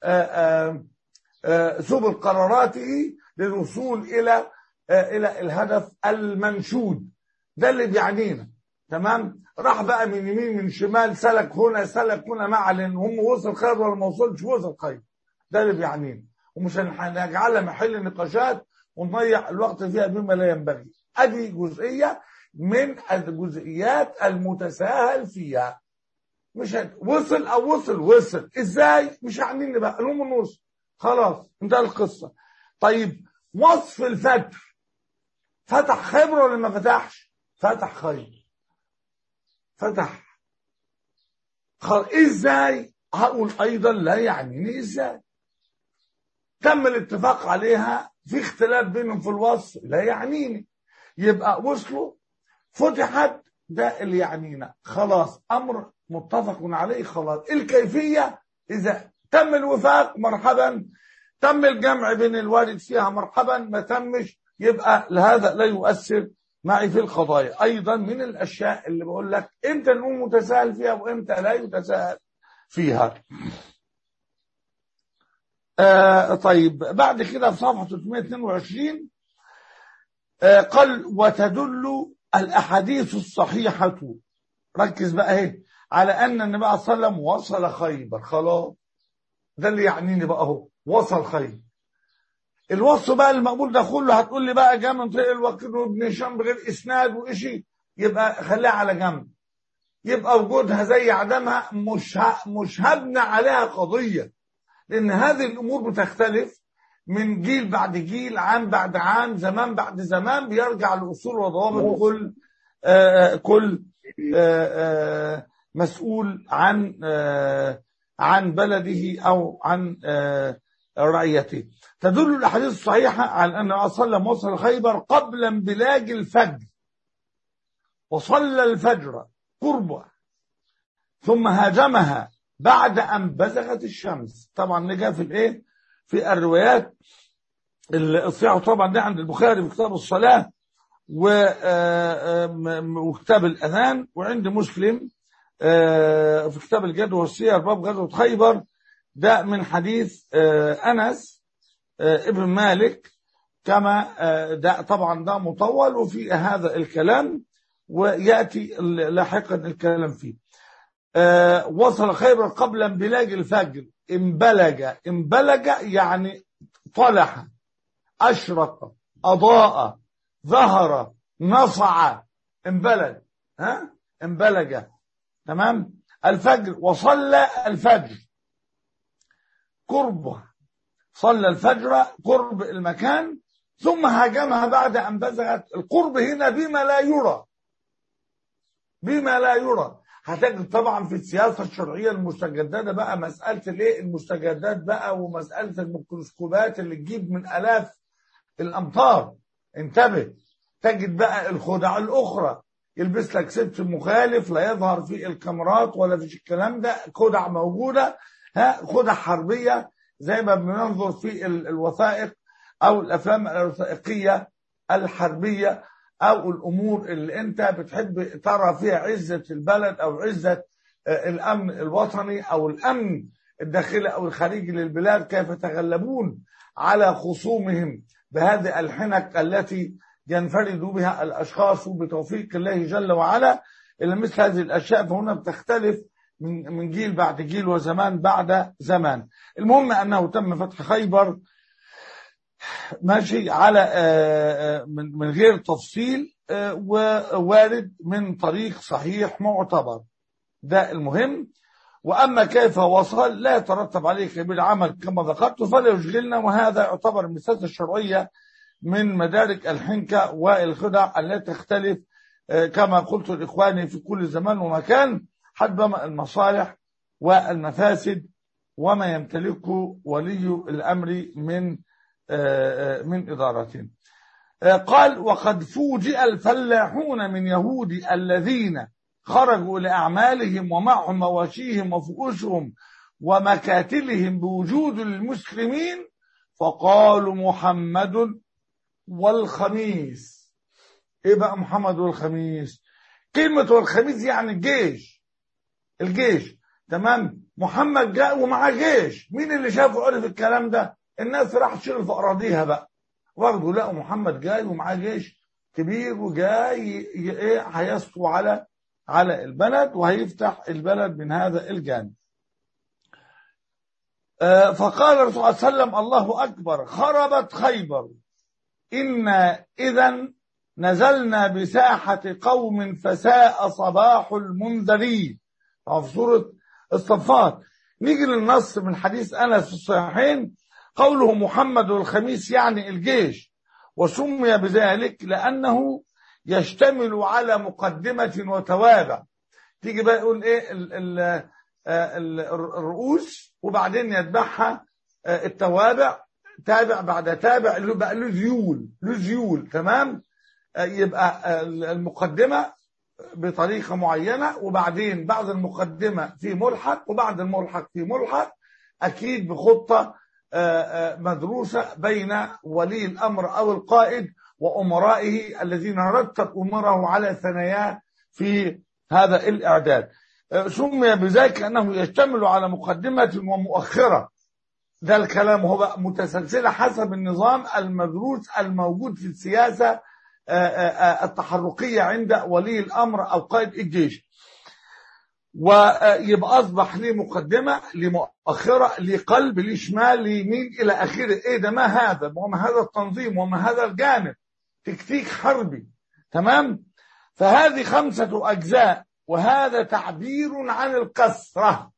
سبل قراراته للوصول الى الى الهدف المنشود ده اللي بيعنينا تمام راح بقى من يمين من شمال سلك هنا سلك هنا مع لان هم وصل خير ولا ما وصلش وصل خير ده اللي بيعنينا ومش هنجعلها محل نقاشات ونضيع الوقت فيها بما لا ينبغي ادي جزئيه من الجزئيات المتساهل فيها مش هت... وصل او وصل وصل ازاي مش عنيني بقى المهم النص خلاص انتهى القصة طيب وصف الفتح فتح خيبر ولا ما فتحش فتح خيبر فتح خلاص ازاي هقول ايضا لا يعنيني ازاي تم الاتفاق عليها في اختلاف بينهم في الوصف لا يعنيني يبقى وصلوا فتحت ده اللي يعنينا خلاص امر متفق عليه خلاص الكيفيه اذا تم الوفاق مرحبا تم الجمع بين الوارد فيها مرحبا ما تمش يبقى هذا لا يؤثر معي في القضايا ايضا من الاشياء اللي بقول لك امتى نقول متساهل فيها وامتى لا يتساهل فيها آه طيب بعد كده في صفحه 322 آه قال وتدل الاحاديث الصحيحه ركز بقى اهي على ان النبي صلى الله عليه وسلم وصل خيبر خلاص ده اللي يعنيني بقى اهو وصل خير الوصف بقى المقبول ده كله هتقول لي بقى جاء من طريق الوكيل وابن هشام بغير اسناد وإشي يبقى خليها على جنب يبقى وجودها زي عدمها مش ه- مش هبنى عليها قضيه لان هذه الامور بتختلف من جيل بعد جيل عام بعد عام زمان بعد زمان بيرجع لاصول وضوابط كل آه كل آه آه مسؤول عن آه عن بلده او عن آه رعيته تدل الاحاديث الصحيحه على ان الرسول صلى الله عليه وسلم وصل خيبر قبل انبلاج الفجر وصلى الفجر قربه ثم هاجمها بعد ان بزغت الشمس طبعا نجا في الايه في الروايات الصياح طبعا ده عند البخاري في كتاب الصلاه و- آه، آه، وكتاب الاذان وعند مسلم آه، في كتاب الجد والسير باب غزوه خيبر ده من حديث آه، انس آه، ابن مالك كما آه، ده طبعا ده مطول وفي هذا الكلام وياتي لاحقا الكلام فيه آه، وصل خيبر قبل انبلاج الفجر انبلج انبلج يعني طلع اشرق اضاء ظهر نصع انبلج ها انبلج تمام الفجر وصلى الفجر قربه صلى الفجر قرب المكان ثم هاجمها بعد ان بزغت القرب هنا بما لا يرى بما لا يرى هتجد طبعا في السياسه الشرعيه المستجدده بقى مساله الايه المستجدات بقى ومساله الميكروسكوبات اللي تجيب من الاف الامتار انتبه تجد بقى الخدع الاخرى يلبس لك ست مخالف لا يظهر في الكاميرات ولا في الكلام ده خدع موجوده ها خدع حربيه زي ما بننظر في ال- الوثائق او الافلام الوثائقيه الحربيه او الامور اللي انت بتحب ترى فيها عزه البلد او عزه آه، الامن الوطني او الامن الداخلي او الخارجي للبلاد كيف يتغلبون على خصومهم بهذه الحنك التي ينفرد بها الاشخاص بتوفيق الله جل وعلا الى مثل هذه الاشياء فهنا بتختلف من من جيل بعد جيل وزمان بعد زمان المهم انه تم فتح خيبر ماشي على آه، آه، من من غير تفصيل آه، ووارد من طريق صحيح معتبر ده المهم واما كيف وصل لا يترتب عليه كبير عمل كما ذكرت فلا يشغلنا وهذا يعتبر من السياسه الشرعيه من مدارك الحنكه والخدع التي تختلف آه، كما قلت لاخواني في كل زمان ومكان حسب المصالح والمفاسد وما يمتلكه ولي الامر من آه، آه، من ادارته آه، قال وقد فوجئ الفلاحون من يهود الذين خرجوا لأعمالهم ومعهم مواشيهم وفؤوسهم ومكاتلهم بوجود المسلمين فقالوا محمد والخميس ايه بقى محمد والخميس كلمة والخميس يعني الجيش الجيش تمام محمد جاء ومعاه جيش مين اللي شافه عرف الكلام ده الناس راح تشيل في اراضيها بقى واخدوا لقوا محمد جاي ومعاه جيش كبير وجاي ي- ي- ايه هيسطو على على البلد وهيفتح البلد من هذا الجانب آه، فقال الرسول صلى الله عليه وسلم الله أكبر خربت خيبر إنا إذا نزلنا بساحة قوم فساء صباح المنذرين طبعا في سورة الصفات نيجي للنص من حديث أنس في الصحيحين قوله محمد الخميس يعني الجيش وسمي بذلك لأنه يشتمل على مقدمة وتوابع تيجي بقى يقول ايه ال ال آه، ال- الرؤوس وبعدين يتبعها آه، التوابع تابع بعد تابع اللي بقى له ذيول له ذيول تمام آه، يبقى آه، المقدمة بطريقة معينة وبعدين بعد المقدمة في ملحق وبعد الملحق في ملحق أكيد بخطة آه، آه، مدروسة بين ولي الأمر أو القائد وأمرائه الذين رتب أمره على ثناياه في هذا الإعداد آه، سمي بذلك أنه يشتمل على مقدمة ومؤخرة ده الكلام هو بقى متسلسلة حسب النظام المدروس الموجود في السياسة آه، آه، آه، التحركية عند ولي الأمر أو قائد الجيش ويبقى اصبح ليه مقدمه ليه مؤخره ليه قلب ليه شمال ليه يمين الى اخره ايه ده ما هذا وما هذا التنظيم وما هذا الجانب تكتيك حربي تمام فهذه خمسه اجزاء وهذا تعبير عن الكسره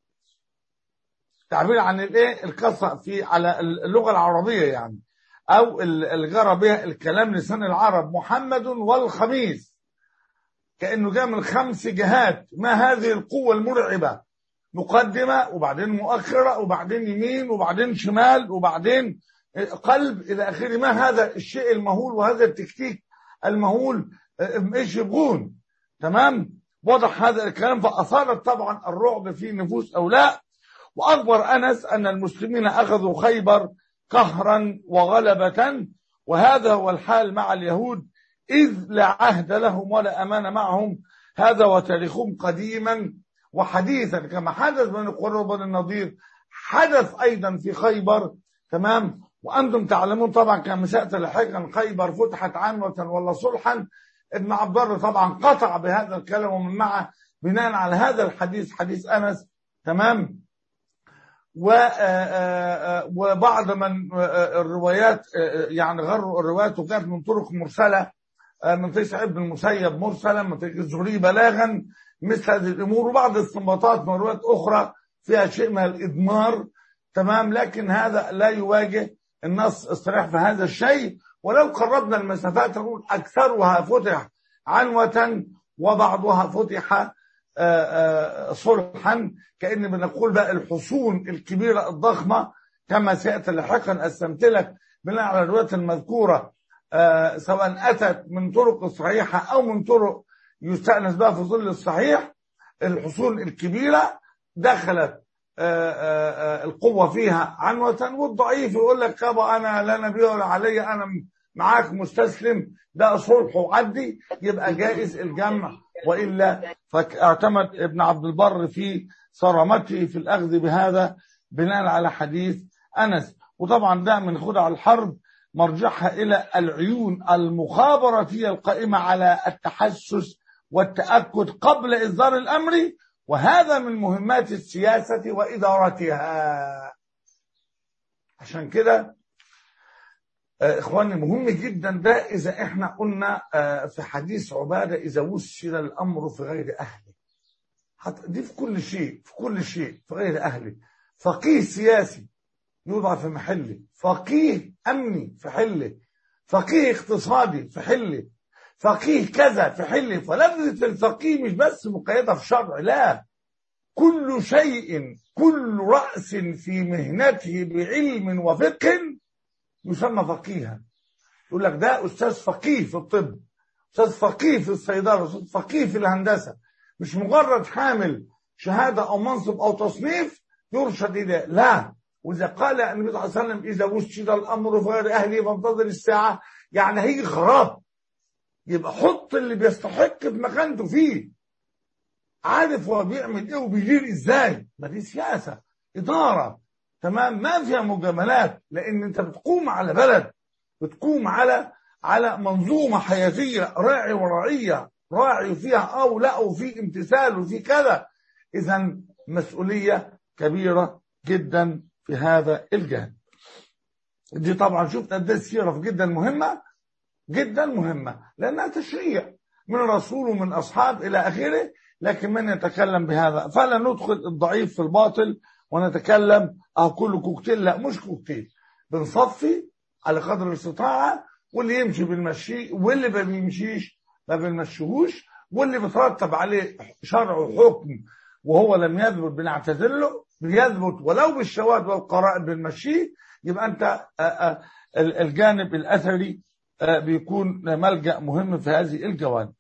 تعبير عن الايه الكسره في على اللغه العربيه يعني او الجرى بها الكلام لسان العرب محمد والخميس كانه جاء من خمس جهات ما هذه القوه المرعبه مقدمه وبعدين مؤخره وبعدين يمين وبعدين شمال وبعدين قلب الى اخره ما هذا الشيء المهول وهذا التكتيك المهول ايش يبغون تمام وضح هذا الكلام فاثارت طبعا الرعب في نفوس اولاد واخبر انس ان المسلمين اخذوا خيبر قهرا وغلبه وهذا هو الحال مع اليهود إذ لا عهد لهم ولا أمان معهم هذا وتاريخهم قديما وحديثا كما حدث بين قرى وبني النضير حدث أيضا في خيبر تمام وأنتم تعلمون طبعا كما سأتي لاحقا خيبر فتحت عنوة ولا صلحا ابن عبد الله طبعا قطع بهذا الكلام ومن معه بناء على هذا الحديث حديث أنس تمام وبعض من الروايات يعني غروا الروايات وكانت من طرق مرسله من طريق سعيد بن المسيب مرسلا من طريق الزهري بلاغا مثل هذه الامور وبعض الاستنباطات من روايات اخرى فيها شيء من الادمار تمام لكن هذا لا يواجه النص الصريح في هذا الشيء ولو قربنا المسافات نقول اكثرها فتح عنوة وبعضها فتح صلحا كأن بنقول بقى الحصون الكبيرة الضخمة كما سيأتي لاحقا أستمثلك بناء على الروايات المذكورة آه سواء أتت من طرق صحيحة أو من طرق يستأنس بها في ظل الصحيح الحصول الكبيرة دخلت آه آه القوة فيها عنوة والضعيف يقول لك يابا أنا لا نبي ولا علي أنا معاك مستسلم ده صلح وعدي يبقى جائز الجمع وإلا فاعتمد ابن عبد البر في صرامته في الأخذ بهذا بناء على حديث أنس وطبعا ده من خدع الحرب مرجعها إلى العيون المخابراتية القائمة على التحسس والتأكد قبل إصدار الأمر وهذا من مهمات السياسة وإدارتها عشان كده إخواني مهم جدا ده إذا إحنا قلنا في حديث عبادة إذا وسل الأمر في غير أهله دي في كل شيء في كل شيء في غير أهله فقيه سياسي يوضع في محله فقيه أمني في حله فقيه اقتصادي في حله فقيه كذا في حله فلفظة الفقيه مش بس مقيدة في شرع لا كل شيء كل رأس في مهنته بعلم وفقه يسمى فقيها يقول لك ده أستاذ فقيه في الطب أستاذ فقيه في الصيدلة أستاذ فقيه في الهندسة مش مجرد حامل شهادة أو منصب أو تصنيف يرشد إليه لا وإذا قال النبي صلى الله عليه وسلم إذا وسد الأمر في غير أهله فانتظر الساعة يعني هيجي خراب يبقى حط اللي بيستحق في مكانته فيه عارف هو بيعمل ايه وبيدير ازاي ما دي سياسه اداره تمام ما فيها مجاملات لان انت بتقوم على بلد بتقوم على على منظومه حياتيه راعي ورعيه راعي فيها او لا وفي امتثال وفي كذا اذا مسؤوليه كبيره جدا في هذا الجانب دي طبعا شفت قد السيره جدا مهمه جدا مهمه لانها تشريع من الرسول ومن اصحاب الى اخره لكن من يتكلم بهذا فلا ندخل الضعيف في الباطل ونتكلم اه كله كوكتيل لا مش كوكتيل بنصفي على قدر الاستطاعه واللي يمشي بنمشيه واللي ما بيمشيش ما بنمشيهوش واللي بيترتب عليه شرع وحكم وهو لم يثبت بنعتذر له بيثبت ولو بالشواهد والقرائن بنمشيه يبقى انت الجانب الاثري بيكون ملجا مهم في هذه الجوانب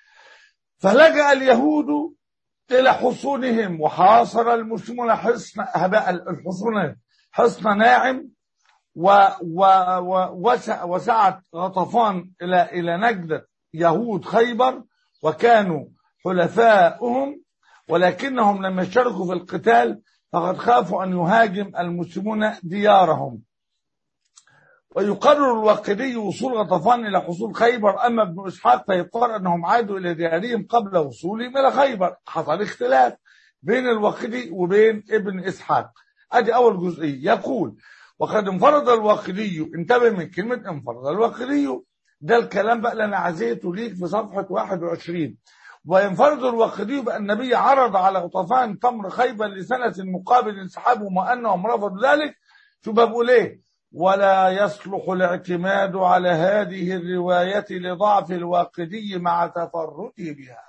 فلجأ اليهود إلى حصونهم وحاصر المسلمون حصن هباء الحصون حصن ناعم و و و وسعت غطفان إلى إلى نجدة يهود خيبر وكانوا حلفاؤهم ولكنهم لم يشاركوا في القتال فقد خافوا أن يهاجم المسلمون ديارهم ويقرر الواقدي وصول غطفان إلى حصول خيبر أما ابن إسحاق فيقال أنهم عادوا إلى ديارهم قبل وصولهم إلى خيبر حصل اختلاف بين الواقدي وبين ابن إسحاق أدي أول جزئية يقول وقد انفرد الواقدي انتبه من كلمة انفرد الواقدي ده الكلام بقى اللي أنا عزيته ليك في صفحة 21 وينفرد الواقدي بأن النبي عرض على غطفان تمر خيبر لسنة مقابل انسحابهم وأنهم رفضوا ذلك شو بقول ايه ولا يصلح الاعتماد على هذه الرواية لضعف الواقدي مع تفرده بها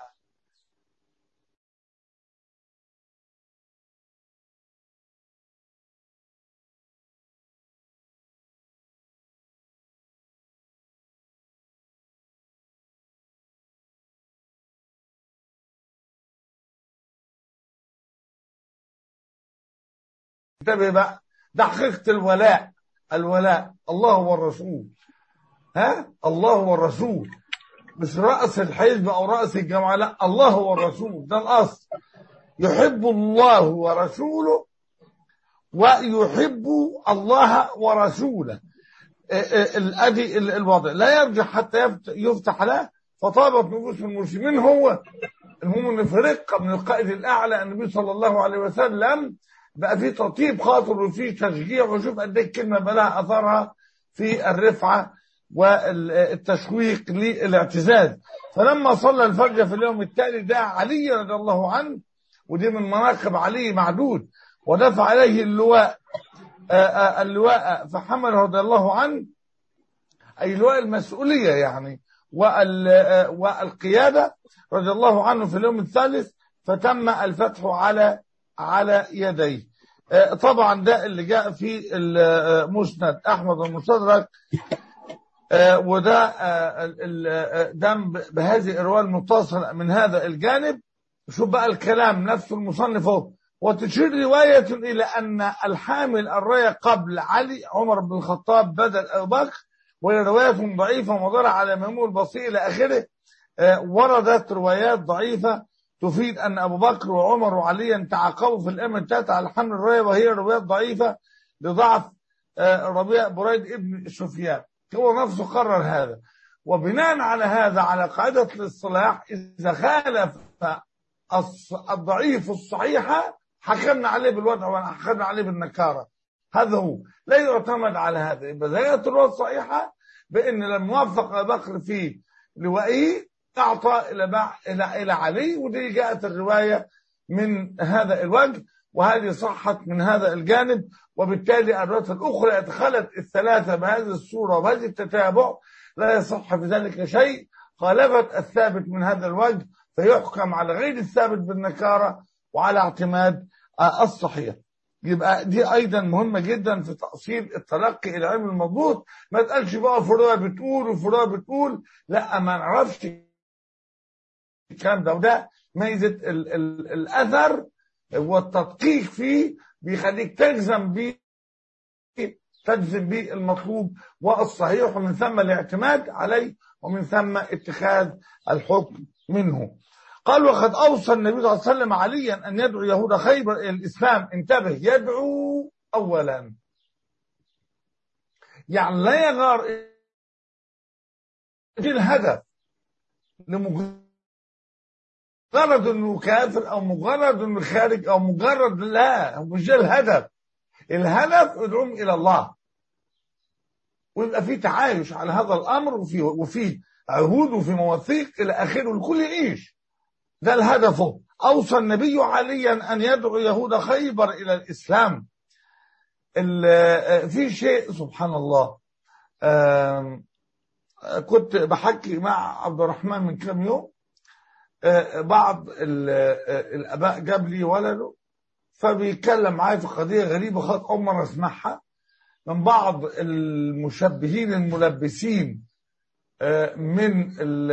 انتبه بقى ده حقيقة الولاء الولاء الله والرسول ها الله والرسول مش رأس الحزب أو رأس الجماعة لا الله والرسول ده الأصل يحب الله ورسوله ويحب الله ورسوله الأدي الوضع لا يرجع حتى يفتح له فطابت نفوس المسلمين هو المهم ان في رقه من القائد الاعلى النبي صلى الله عليه وسلم بقى في تطيب خاطر وفي تشجيع وشوف قد ايه الكلمه بقى لها اثرها في الرفعه والتشويق للاعتزاز فلما صلى الفجر في اليوم التالي دعا علي رضي الله عنه ودي من مناقب علي معدود ودفع عليه اللواء اللواء فحمله رضي الله عنه اي لواء المسؤوليه يعني والقياده رضي الله عنه في اليوم الثالث فتم الفتح على على يديه طبعا ده اللي جاء في المسند احمد المستدرك وده ده بهذه الروايه المتصله من هذا الجانب شوف بقى الكلام نفسه المصنف اهو وتشير روايه الى ان الحامل الرايه قبل علي عمر بن الخطاب بدل ابو بكر وهي روايه ضعيفه مضره على ميمون البصير الى اخره وردت روايات ضعيفه تفيد أن أبو بكر وعمر وعليا تعاقبوا في الأمر التالت على حمل الراية وهي روايات ضعيفة لضعف ربيع بريد ابن سفيان هو نفسه قرر هذا وبناء على هذا على قاعدة الاصطلاح إذا خالف الضعيف الصحيحة حكمنا عليه بالوضع وحكمنا عليه بالنكارة هذا هو لا يعتمد على هذا يبقى زي الرواية الصحيحة بأن لم يوفق أبو بكر في لوائه أعطى إلى إلى إلى علي ودي جاءت الرواية من هذا الوجه وهذه صحت من هذا الجانب وبالتالي الروايات الأخرى أدخلت الثلاثة بهذه الصورة وبهذه التتابع لا يصح في ذلك شيء خالفت الثابت من هذا الوجه فيحكم على غير الثابت بالنكارة وعلى اعتماد الصحيح يبقى دي ايضا مهمه جدا في تاصيل التلقي الى علم المضبوط ما تقالش بقى فروع بتقول وفروع بتقول لا ما نعرفش الكلام ده وده ميزه ال ال الاثر والتدقيق فيه بيخليك تجزم بيه تجزم به المطلوب والصحيح ومن ثم الاعتماد عليه ومن ثم اتخاذ الحكم منه قال وقد اوصى النبي صلى الله عليه وسلم عليا ان يدعو يهود خيبر الى الاسلام انتبه يدعو اولا يعني لا يغار دي الهدف لمجرد انه كافر او مجرد انه خارج او مجرد لا مش ده الهدف الهدف ادعوهم الى الله ويبقى في تعايش على هذا الامر وفي وفي عهود وفي مواثيق الى اخره الكل يعيش ده الهدف اوصى النبي عليا ان يدعو يهود خيبر الى الاسلام في شيء سبحان الله كنت بحكي مع عبد الرحمن من كام يوم بعض الاباء جاب لي ولده فبيتكلم معايا في قضيه غريبه خالص اول مره اسمعها من بعض المشبهين الملبسين من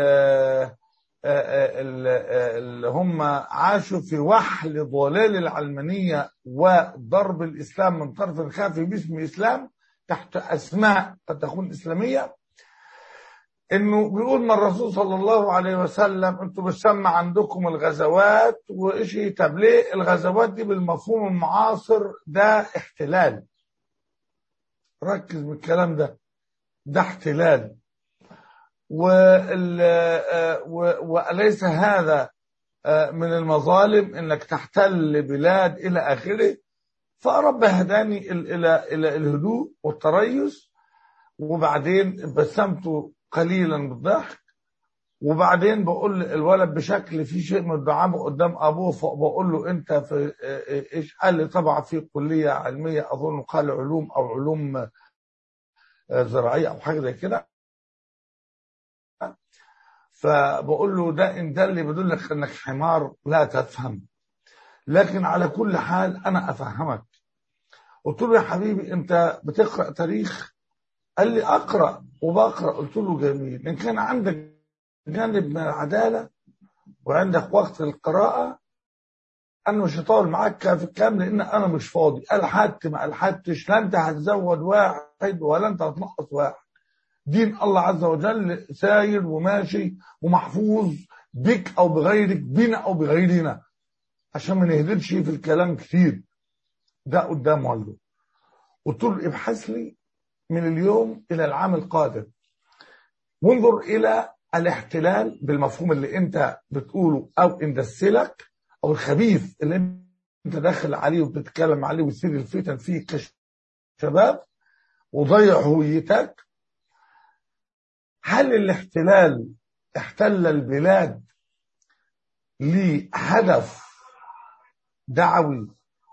اللي هم عاشوا في وحل ضلال العلمانية وضرب الإسلام من طرف خافي باسم إسلام تحت أسماء قد تكون إسلامية إنه بيقول من الرسول صلى الله عليه وسلم أنتم بتسمى عندكم الغزوات وإشي طب ليه الغزوات دي بالمفهوم المعاصر ده احتلال ركز بالكلام ده ده احتلال وال- آه، و- وليس هذا آه، من المظالم انك تحتل بلاد الى اخره فرب هداني ال- الى الى الهدوء والتريث وبعدين بسمته قليلا بالضحك وبعدين بقول الولد بشكل في شيء من الدعابه قدام ابوه فبقول له انت في آه، ايش قال لي طبعا في كليه علميه اظن قال علوم او علوم آه، زراعيه او حاجه زي كده فبقول له ده ان ده اللي بيدلك انك حمار لا تفهم لكن على كل حال انا افهمك قلت له يا حبيبي انت بتقرا تاريخ قال لي اقرا وبقرا قلت له جميل ان كان عندك جانب من العداله وعندك وقت للقراءه انا مش هطول معاك في الكلام لان انا مش فاضي الحدت ما الحدتش لا انت هتزود واحد ولا انت هتنقص واحد دين الله عز وجل ساير وماشي ومحفوظ بك او بغيرك بنا او بغيرنا عشان ما نهدرش في الكلام كتير ده قدام والده قلت له ابحث لي من اليوم الى العام القادم وانظر الى الاحتلال بالمفهوم اللي انت بتقوله او اندسلك او الخبيث اللي انت داخل عليه وبتتكلم عليه ويصير الفتن فيه كشباب وضيع هويتك هل الاحتلال احتل البلاد لهدف دعوي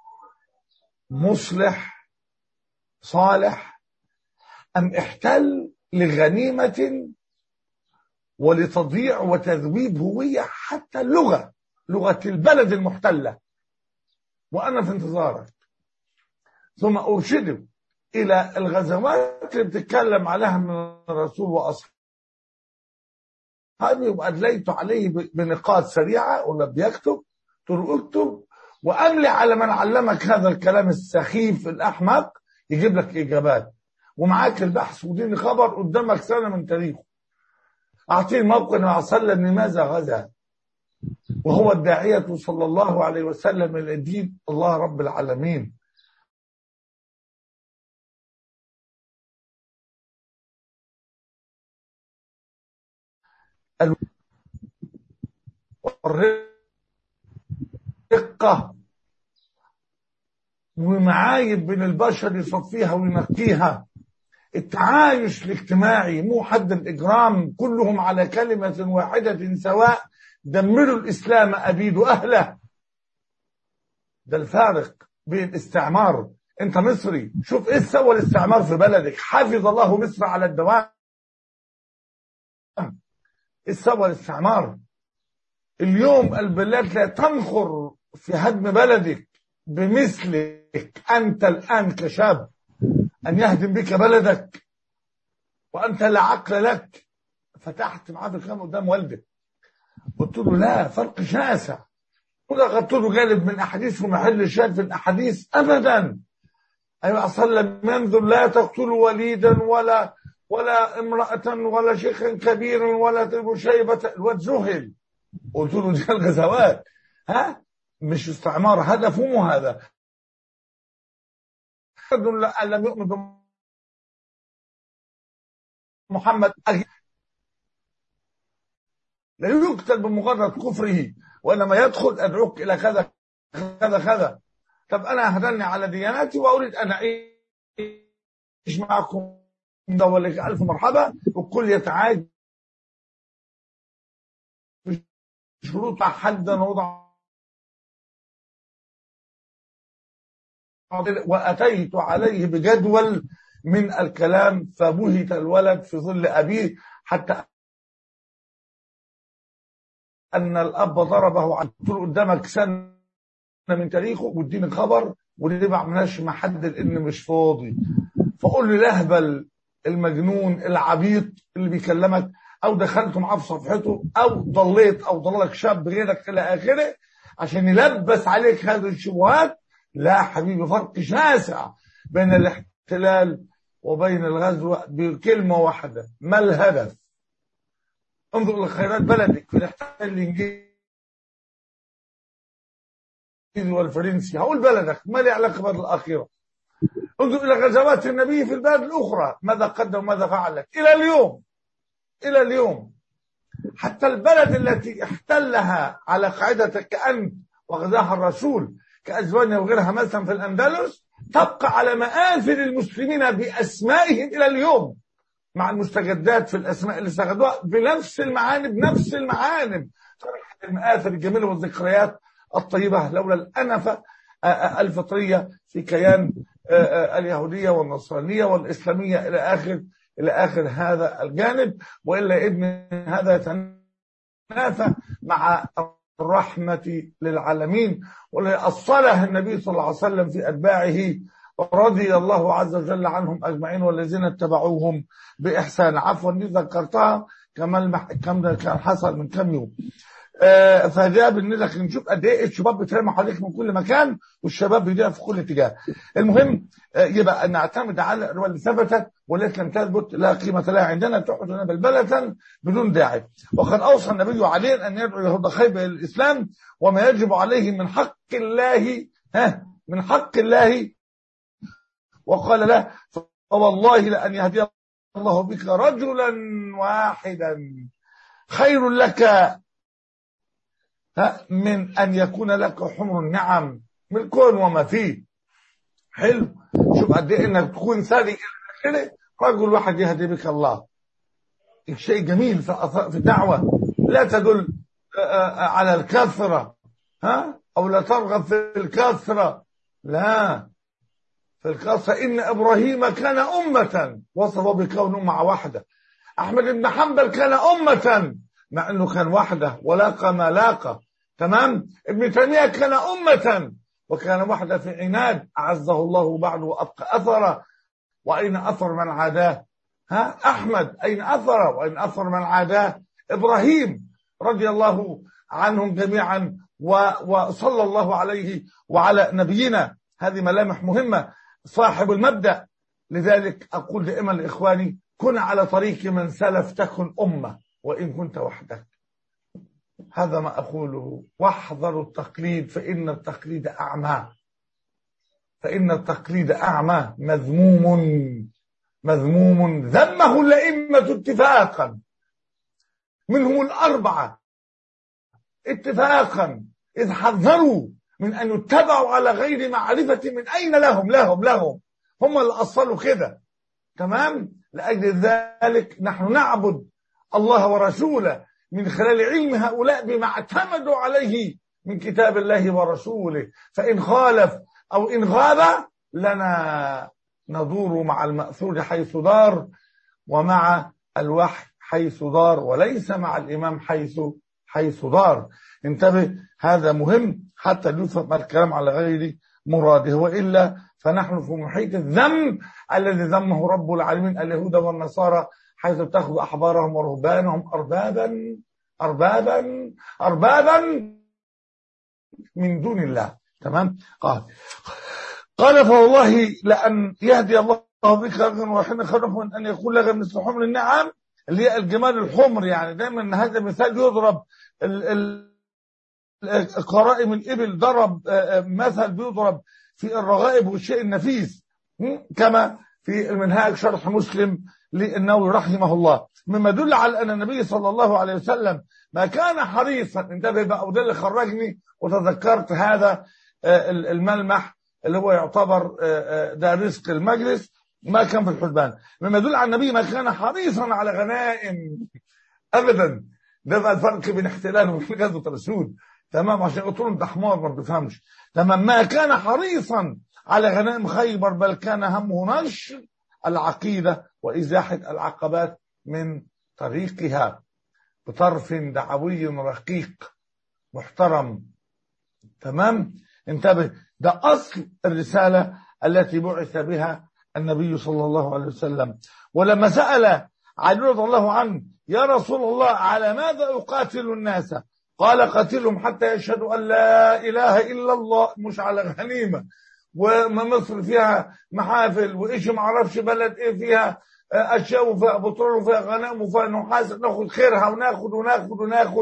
مصلح صالح ام احتل لغنيمه ولتضييع وتذويب هويه حتى اللغه لغه البلد المحتله وانا في انتظارك ثم ارشده الى الغزوات اللي بتتكلم عليها من الرسول واصحابه وادليت عليه بنقاط سريعه ولا بيكتب تقول اكتب واملي على من علمك هذا الكلام السخيف الاحمق يجيب لك اجابات ومعاك البحث وديني خبر قدامك سنه من تاريخه اعطيه موقع النبي صلى الله عليه وسلم لماذا غزا وهو الداعية صلى الله عليه وسلم إلى دين الله رب العالمين الرقة ومعايب بين البشر يصفيها وينقيها التعايش الاجتماعي مو حد الإجرام كلهم على كلمة واحدة سواء دمروا الإسلام أبيدوا أهله ده الفارق بين الاستعمار انت مصري شوف ايه سوى الاستعمار في بلدك حفظ الله مصر على الدوام ايه سوى الاستعمار اليوم البلاد لا تنخر في هدم بلدك بمثلك انت الان كشاب ان يهدم بك بلدك وانت لا عقل لك فتحت معاه في الكلام قدام والدك قلت له لا فرق شاسع وضغطت له جانب من احاديث ومحل الشاهد في الاحاديث ابدا ايوه صلى الله ينظر لا تقتلوا وليدا ولا ولا امرأة ولا شيخا كبيرا ولا شيبة الواد ذهل قلت له دي الغزوات ها مش استعمار هدفه مو هذا لم يؤمن بمحمد لا يقتل بمجرد كفره وانما يدخل ادعوك الى كذا كذا كذا طب انا هدلني على دياناتي واريد ان اعيش معكم ولك الف مرحبا والكل يتعايش شروط حدا وضع واتيت عليه بجدول من الكلام فبهت الولد في ظل ابيه حتى ان الاب ضربه عن طول قدامك سنه من تاريخه واديني خبر وليه ما عملناش محدد ان مش فاضي فقول لي الاهبل المجنون العبيط اللي بيكلمك او دخلت معاه في صفحته او ضليت او ضلك شاب غيرك الى اخره عشان يلبس عليك هذه الشبهات لا حبيبي فرق شاسع بين الاحتلال وبين الغزو بكلمه واحده ما الهدف انظر لخيرات بلدك في الاحتلال الانجليزي والفرنسي هقول بلدك ما لي علاقه بالاخيره انظر إلى غزوات النبي في البلاد الأخرى ماذا قدم وماذا فعلت إلى اليوم إلى اليوم حتى البلد التي احتلها على قاعدة كأنت وغزاها الرسول كأسبانيا وغيرها مثلا في الأندلس تبقى على مآثر المسلمين بأسمائهم إلى اليوم مع المستجدات في الأسماء اللي استخدوها بنفس المعاني بنفس المعاني طرحت المآثر الجميلة والذكريات الطيبة لولا الأنفة الفطرية في كيان اليهودية والنصرانية والإسلامية إلى آخر إلى آخر هذا الجانب وإلا ابن هذا يتنافى مع الرحمة للعالمين ولأصله النبي صلى الله عليه وسلم في أتباعه رضي الله عز وجل عنهم أجمعين والذين اتبعوهم بإحسان عفوا دي ذكرتها كما المح... كم كان حصل من كم يوم آه فده بالنسبه نشوف قد ايه الشباب بيترمى حواليك من كل مكان والشباب بيضيع في كل اتجاه. المهم آه يبقى ان نعتمد على الروايه اللي ثبتت والتي لم تثبت لا قيمه لها عندنا تحدث لنا بلبله بدون داعي. وقد اوصى النبي عليه ان يدعو يهود خيبه الى الاسلام وما يجب عليه من حق الله ها من حق الله وقال له فوالله لان يهدي الله بك رجلا واحدا خير لك من أن يكون لك حمر النعم من الكون وما فيه حلو شوف قد ايه انك تكون ثري كده رجل واحد يهدي بك الله شيء جميل في الدعوة لا تدل على الكثرة ها أو لا ترغب في الكثرة لا في الكثرة إن إبراهيم كان أمة وصف بكونه مع واحدة أحمد بن حنبل كان أمة مع أنه كان وحده ولاقى ما لاقى تمام ابن تيمية كان أمة وكان وحده في عناد أعزه الله بعد وأبقى أثره وأين أثر من عاداه ها أحمد أين أثر وأين أثر من عاداه إبراهيم رضي الله عنهم جميعا وصلى الله عليه وعلى نبينا هذه ملامح مهمة صاحب المبدأ لذلك أقول دائما لإخواني كن على طريق من سلف تكن أمة وإن كنت وحدك هذا ما أقوله واحذروا التقليد فإن التقليد أعمى فإن التقليد أعمى مذموم مذموم ذمه الأئمة اتفاقا منهم الأربعة اتفاقا إذ حذروا من أن يتبعوا على غير معرفة من أين لهم لهم لهم هم اللي أصلوا كده تمام لأجل ذلك نحن نعبد الله ورسوله من خلال علم هؤلاء بما اعتمدوا عليه من كتاب الله ورسوله فإن خالف أو إن غاب لنا ندور مع المأثور حيث دار ومع الوحي حيث دار وليس مع الإمام حيث حيث دار انتبه هذا مهم حتى يفهم الكلام على غير مراده وإلا فنحن في محيط الذم الذي ذمه رب العالمين اليهود والنصارى حيث اتخذ أحبارهم ورهبانهم أربابا أربابا أربابا من دون الله تمام قال قال فوالله لأن يهدي الله بك رجلا واحدا خير من أن يكون لك مثل حمر النعم اللي هي الجمال الحمر يعني دايما هذا مثال يضرب ال ال قرائم الإبل ضرب مثل بيضرب في الرغائب والشيء النفيس كما في المنهاج شرح مسلم للنووي رحمه الله مما يدل على أن النبي صلى الله عليه وسلم ما كان حريصا انتبه بقى وده اللي خرجني وتذكرت هذا الملمح اللي هو يعتبر ده رزق المجلس ما كان في الحسبان مما يدل على النبي ما كان حريصا على غنائم ابدا ده بقى الفرق بين احتلال وبين غزوه الرسول تمام عشان قلت لهم ده حمار ما بيفهمش تمام ما كان حريصا على غنائم خيبر بل كان همه نشر العقيده وازاحه العقبات من طريقها بطرف دعوي رقيق محترم تمام انتبه ده اصل الرساله التي بعث بها النبي صلى الله عليه وسلم ولما سال علي رضي الله عنه يا رسول الله على ماذا اقاتل الناس قال قاتلهم حتى يشهدوا ان لا اله الا الله مش على غنيمه ومصر فيها محافل وايش ما اعرفش بلد ايه فيها اشياء وفيها بترول وفيها غنائم وفيها نحاس ناخد خيرها وناخد وناخد وناخد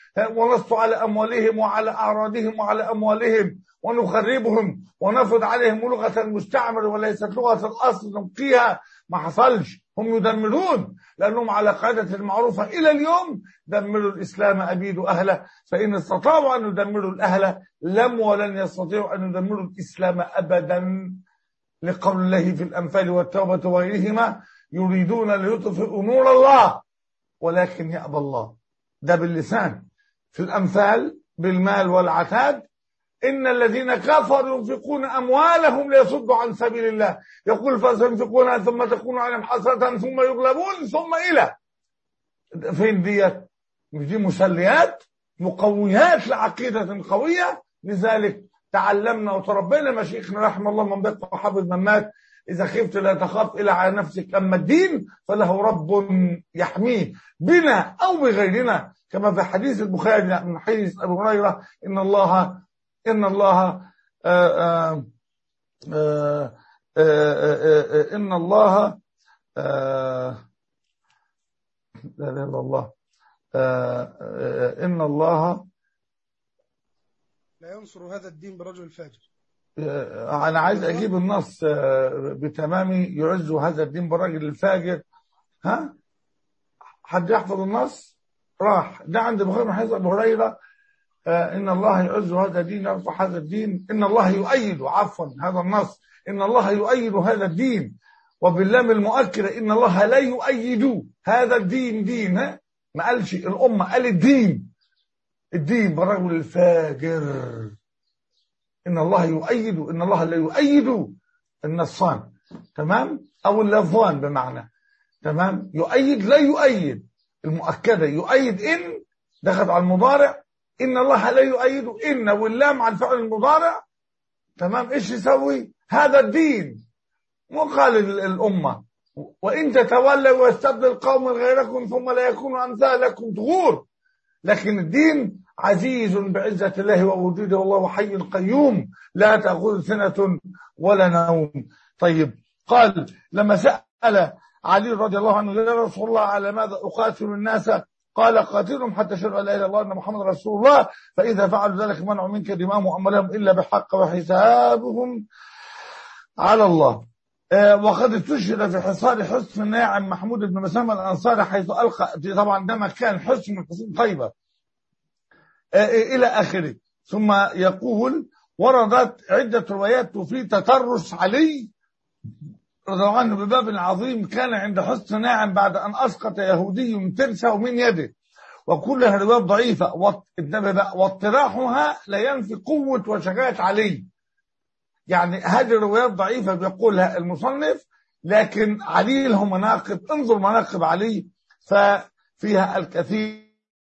ونص على أموالهم وعلى أعراضهم وعلى أموالهم ونخربهم ونفرض عليهم لغة المستعمر وليست لغة الأصل نبقيها ما حصلش هم يدمرون لأنهم على قاعدة المعروفة إلى اليوم دمروا الإسلام أبيدوا أهله فإن استطاعوا أن يدمروا الأهل لم ولن يستطيعوا أن يدمروا الإسلام أبدا لقول الله في الأنفال والتوبة وغيرهما يريدون ليطفئوا نور الله ولكن يأبى الله ده باللسان في الأمثال بالمال والعتاد إن الذين كفروا ينفقون أموالهم ليصدوا عن سبيل الله يقول فسينفقونها ثم تكون عليهم حسرة ثم يغلبون ثم إلى فين ديت مش دي مسليات مقويات لعقيدة قوية لذلك تعلمنا وتربينا مشيخنا رحم الله من بقى وحافظ من مات إذا خفت لا تخاف إلا على نفسك أما الدين فله رب يحميه بنا أو بغيرنا كما في حديث البخاري من حديث أبي هريرة إن الله إن الله آآ آآ آآ إن الله لا إله إلا الله إن الله لا ينصر هذا الدين برجل الفاجر أنا عايز أجيب النص بتمامي يعز هذا الدين بالرجل الفاجر ها حد يحفظ النص راح ده عند البخاري من حديث أبو هريرة إن الله يعز هذا الدين يرفع هذا الدين إن الله يؤيد عفوا هذا النص إن الله يؤيد هذا الدين وباللام المؤكدة إن الله لا يؤيد هذا الدين دين ها ما قالش الأمة قال الدين الدين بالرجل الفاجر إن الله يؤيد إن الله لا يؤيد النصان تمام أو اللفظان بمعنى تمام يؤيد لا يؤيد المؤكدة يؤيد إن دخلت على المضارع إن الله لا يؤيد إن واللام عن فعل المضارع تمام إيش يسوي هذا الدين وقال الأمة وإن تتولوا ويستبدل قوم غيركم ثم لا يكونوا أمثالكم تغور لكن الدين عزيز بعزة الله ووجوده والله حي قيوم لا تأخذ سنة ولا نوم طيب قال لما سأل علي رضي الله عنه يا رسول الله على ماذا أقاتل الناس قال قاتلهم حتى شرع لا اله الا الله ان محمد رسول الله فاذا فعلوا ذلك منعوا منك دماءهم واموالهم الا بحق وحسابهم على الله آه وقد استشهد في حصار حصن ناعم محمود بن مسلمة الانصاري حيث القى طبعا ده مكان حصن من حصون طيبه آه الى اخره ثم يقول وردت عده روايات في تترس علي رضي الله عنه بباب عظيم كان عند حصن ناعم بعد أن أسقط يهودي ترسه من يده وكلها روايات ضعيفة واطراحها لا ينفي قوة وشجاعة علي يعني هذه الروايات ضعيفة بيقولها المصنف لكن علي له مناقب انظر مناقب علي ففيها الكثير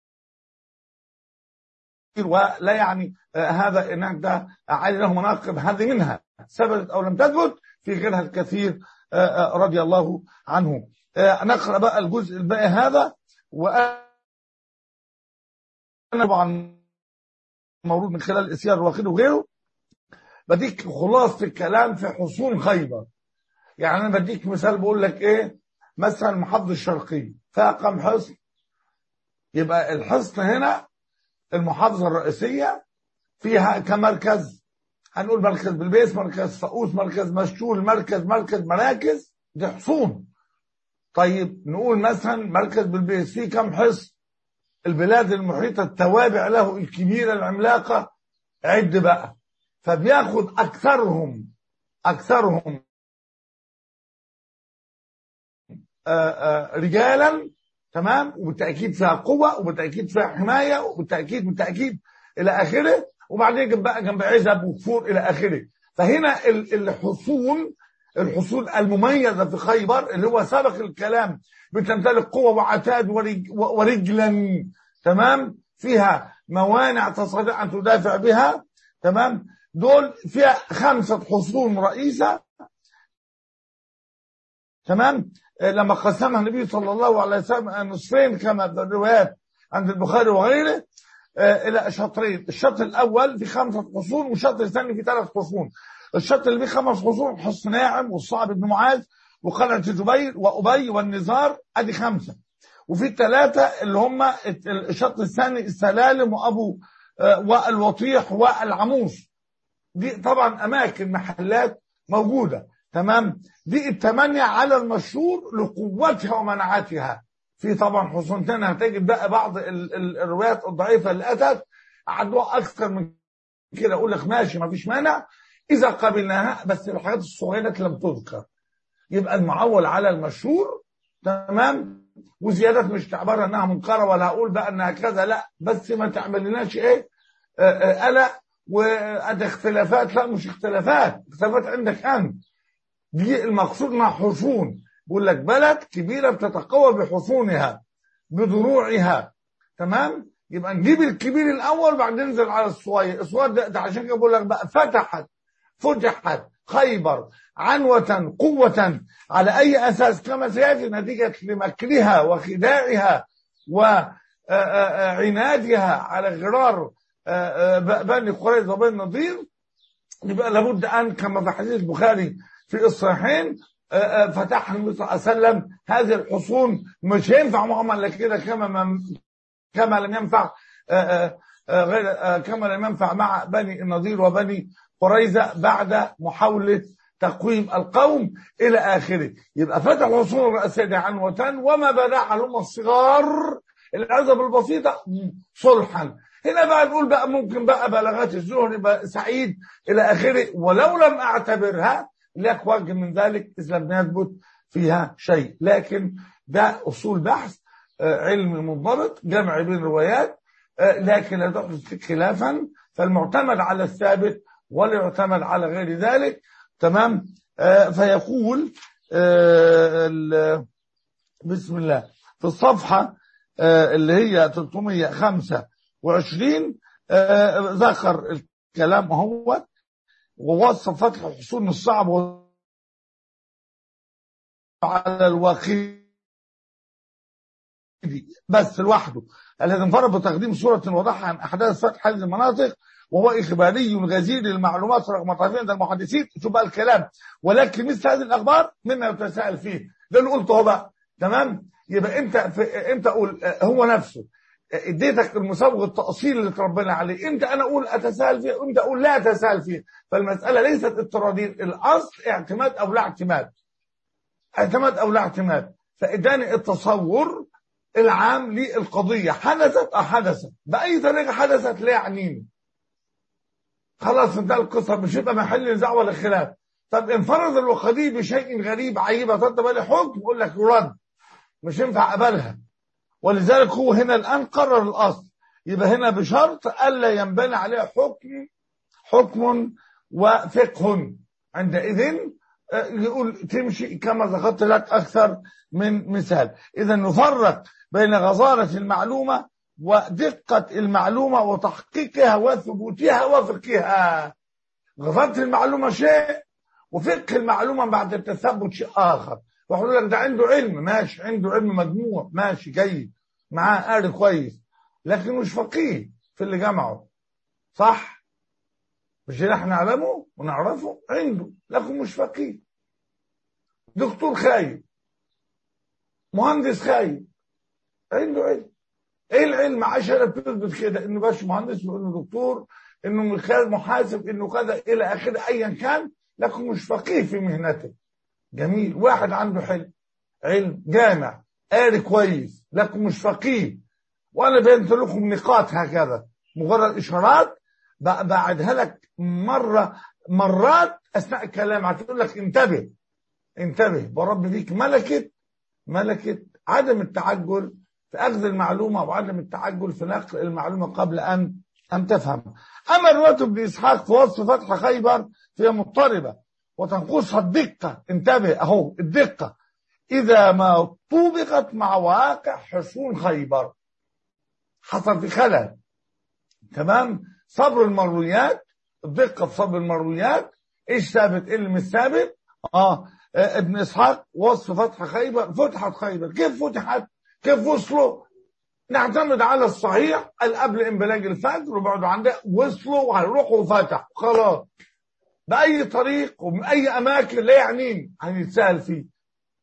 ولا يعني هذا انك ده علي له مناقب هذه منها ثبتت او لم تثبت في غيرها الكثير رضي الله عنه نقرأ بقى الجزء الباقي هذا وأنا طبعا مولود من خلال الإسيار الواخد وغيره بديك خلاصة الكلام في حصون خيبر يعني أنا بديك مثال بقول لك إيه مثلا المحافظة الشرقية فيها كم حصن يبقى الحصن هنا المحافظة الرئيسية فيها كمركز هنقول مركز بالبيس مركز فقوس مركز مشتول مركز مركز مراكز دي حصون طيب نقول مثلا مركز بالبيس فيه كم حصن البلاد المحيطة التوابع له الكبيرة العملاقة عد بقى فبياخد أكثرهم أكثرهم آآ آآ رجالا تمام وبالتأكيد فيها قوة وبالتأكيد فيها حماية وبالتأكيد بالتأكيد إلى آخره وبعدين جنب بقى جنب عزب وكفور الى اخره فهنا الحصون الحصون المميزه في خيبر اللي هو سبق الكلام بتمتلك قوه وعتاد ورجلا تمام فيها موانع تستطيع ان تدافع بها تمام دول فيها خمسه حصون رئيسه تمام لما قسمها النبي صلى الله عليه وسلم نصفين كما في الروايات عند البخاري وغيره الى شطرين الشطر الاول في خمسه حصون والشطر الثاني في ثلاث حصون الشطر اللي فيه خمس حصون حصن ناعم والصعب بن معاذ وقلعه جبير وابي والنزار ادي خمسه وفي الثلاثة اللي هم الشط الثاني السلالم وأبو آه، والوطيح والعموس دي طبعا أماكن محلات موجودة تمام دي الثمانية على المشهور لقوتها ومنعتها في طبعا حصنتين هتجد بقى بعض ال- ال- الروايات الضعيفة اللي أتت عدوها أكثر من كده أقول لك ماشي ما فيش مانع إذا قبلناها بس الحاجات الصغيرة لم تذكر يبقى المعول على المشهور تمام وزيادات مش تعبر انها منكره ولا هقول بقى انها كذا لا بس ما تعملناش ايه آه، آه، قلق وادي اختلافات لا مش اختلافات اختلافات عندك انت دي المقصود انها حصون بيقول لك بلد كبيره بتتقوى بحصونها بضروعها تمام يبقى نجيب الكبير الاول بعدين ننزل على الصغير الصغير ده, ده عشان كده بقول لك بقى فتحت فتحت خيبر عنوة قوة على أي أساس كما سيأتي نتيجة لمكرها وخداعها وعنادها على غرار آه، آه، بني قريظة وبني النضير يبقى لابد أن كما في حديث البخاري في الصحيحين آه، آه، فتح النبي صلى الله عليه وسلم هذه الحصون مش هينفع معاملة كده كما ما كما لم ينفع آه، آه، آه، غير آه، كما لم ينفع مع بني النضير وبني قريظة بعد محاولة تقويم القوم إلى آخره يبقى فتح الحصون الرئاسية دي عنوة وما بناها لهم الصغار العزب البسيطة صلحا هنا بقى نقول بقى ممكن بقى بلاغات الزهر يبقى سعيد إلى آخره ولو لم أعتبرها لك وجه من ذلك إذا لم يثبت فيها شيء لكن ده أصول بحث آه، علمي منضبط جمع بين روايات آه، لكن لا تحدث فيه خلافا فالمعتمد على الثابت ولا يعتمد على غير ذلك تمام آه، فيقول آه، ال- بسم الله في الصفحة آه، اللي هي 325 آه، ذكر الكلام هو ووصف فتح الحصون الصعب على الواقي بس لوحده الذي انفرد بتقديم صورة واضحة عن أحداث فتح هذه المناطق وهو إخباري غزير للمعلومات رغم طرفين عند المحدثين شوف بقى الكلام ولكن مثل هذه الأخبار مما يتساءل فيه ده اللي قلته هو بقى تمام يبقى أنت في أنت أقول آه، هو نفسه آه، اديتك المسابقة التأصيل اللي تربينا عليه امتى انا اقول اتساءل فيه وامتى اقول لا اتساءل فيه فالمسألة ليست اضطرارية الاصل اعتماد او لا اعتماد اعتماد او لا اعتماد فاداني التصور العام للقضية حدثت اه حدثت بأي طريقة حدثت لا يعنيني خلاص انتهى القصة مش يبقى محل نزاع ولا خلاف طب انفرد الوقدي بشيء غريب عيب ترد بالي حكم يقول لك يرد مش ينفع اقبلها ولذلك هو هنا الان قرر الاصل يبقى هنا بشرط الا ينبني عليه حكم حكم وفقه عندئذ آه، يقول تمشي كما ذكرت لك اكثر من مثال اذا نفرق بين غزاره المعلومه ودقه المعلومه وتحقيقها وثبوتها وفقها غزاره المعلومه شيء وفقه المعلومه بعد التثبت شيء اخر ويقول لك ده عنده علم ماشي عنده علم مجموع ماشي جيد معاه قاري كويس لكن مش فقيه في اللي جمعه صح مش اللي احنا نعلمه ونعرفه عنده لكن مش فقيه دكتور خايب مهندس خايب عنده علم ايه العلم عشان بتثبت كده انه باش مهندس وانه دكتور انه مخ- محاسب انه كذا الى اخره ايا كان لكن مش فقيه في مهنته جميل واحد عنده حلم علم جامع قاري كويس لكن مش فقيه وانا بينت لكم نقاط هكذا مجرد اشارات ب- بعدها لك مره مرات اثناء الكلام هتقول لك انتبه انتبه برب فيك ملكه ملكه عدم التعجل في اخذ المعلومه وعدم التعجل في نقل المعلومه قبل ان ان تفهم اما روايه ابن اسحاق في وصف فتح خيبر فهي مضطربه وتنقصها الدقه انتبه اهو الدقه اذا ما طوبقت مع واقع حصون خيبر حصل في خلل تمام صبر المرويات الدقه في صبر المرويات ايش ثابت ايه اللي مش ثابت اه آه، ابن اسحاق وصف فتح خيبر فتحت خيبر كيف فتحت كيف وصلوا نعتمد على الصحيح قال قبل انبلاج الفجر وبعدوا عنده وصلوا وهيروحوا وفتحوا خلاص باي طريق ومن اي اماكن لا يعنيني هنتسال فيه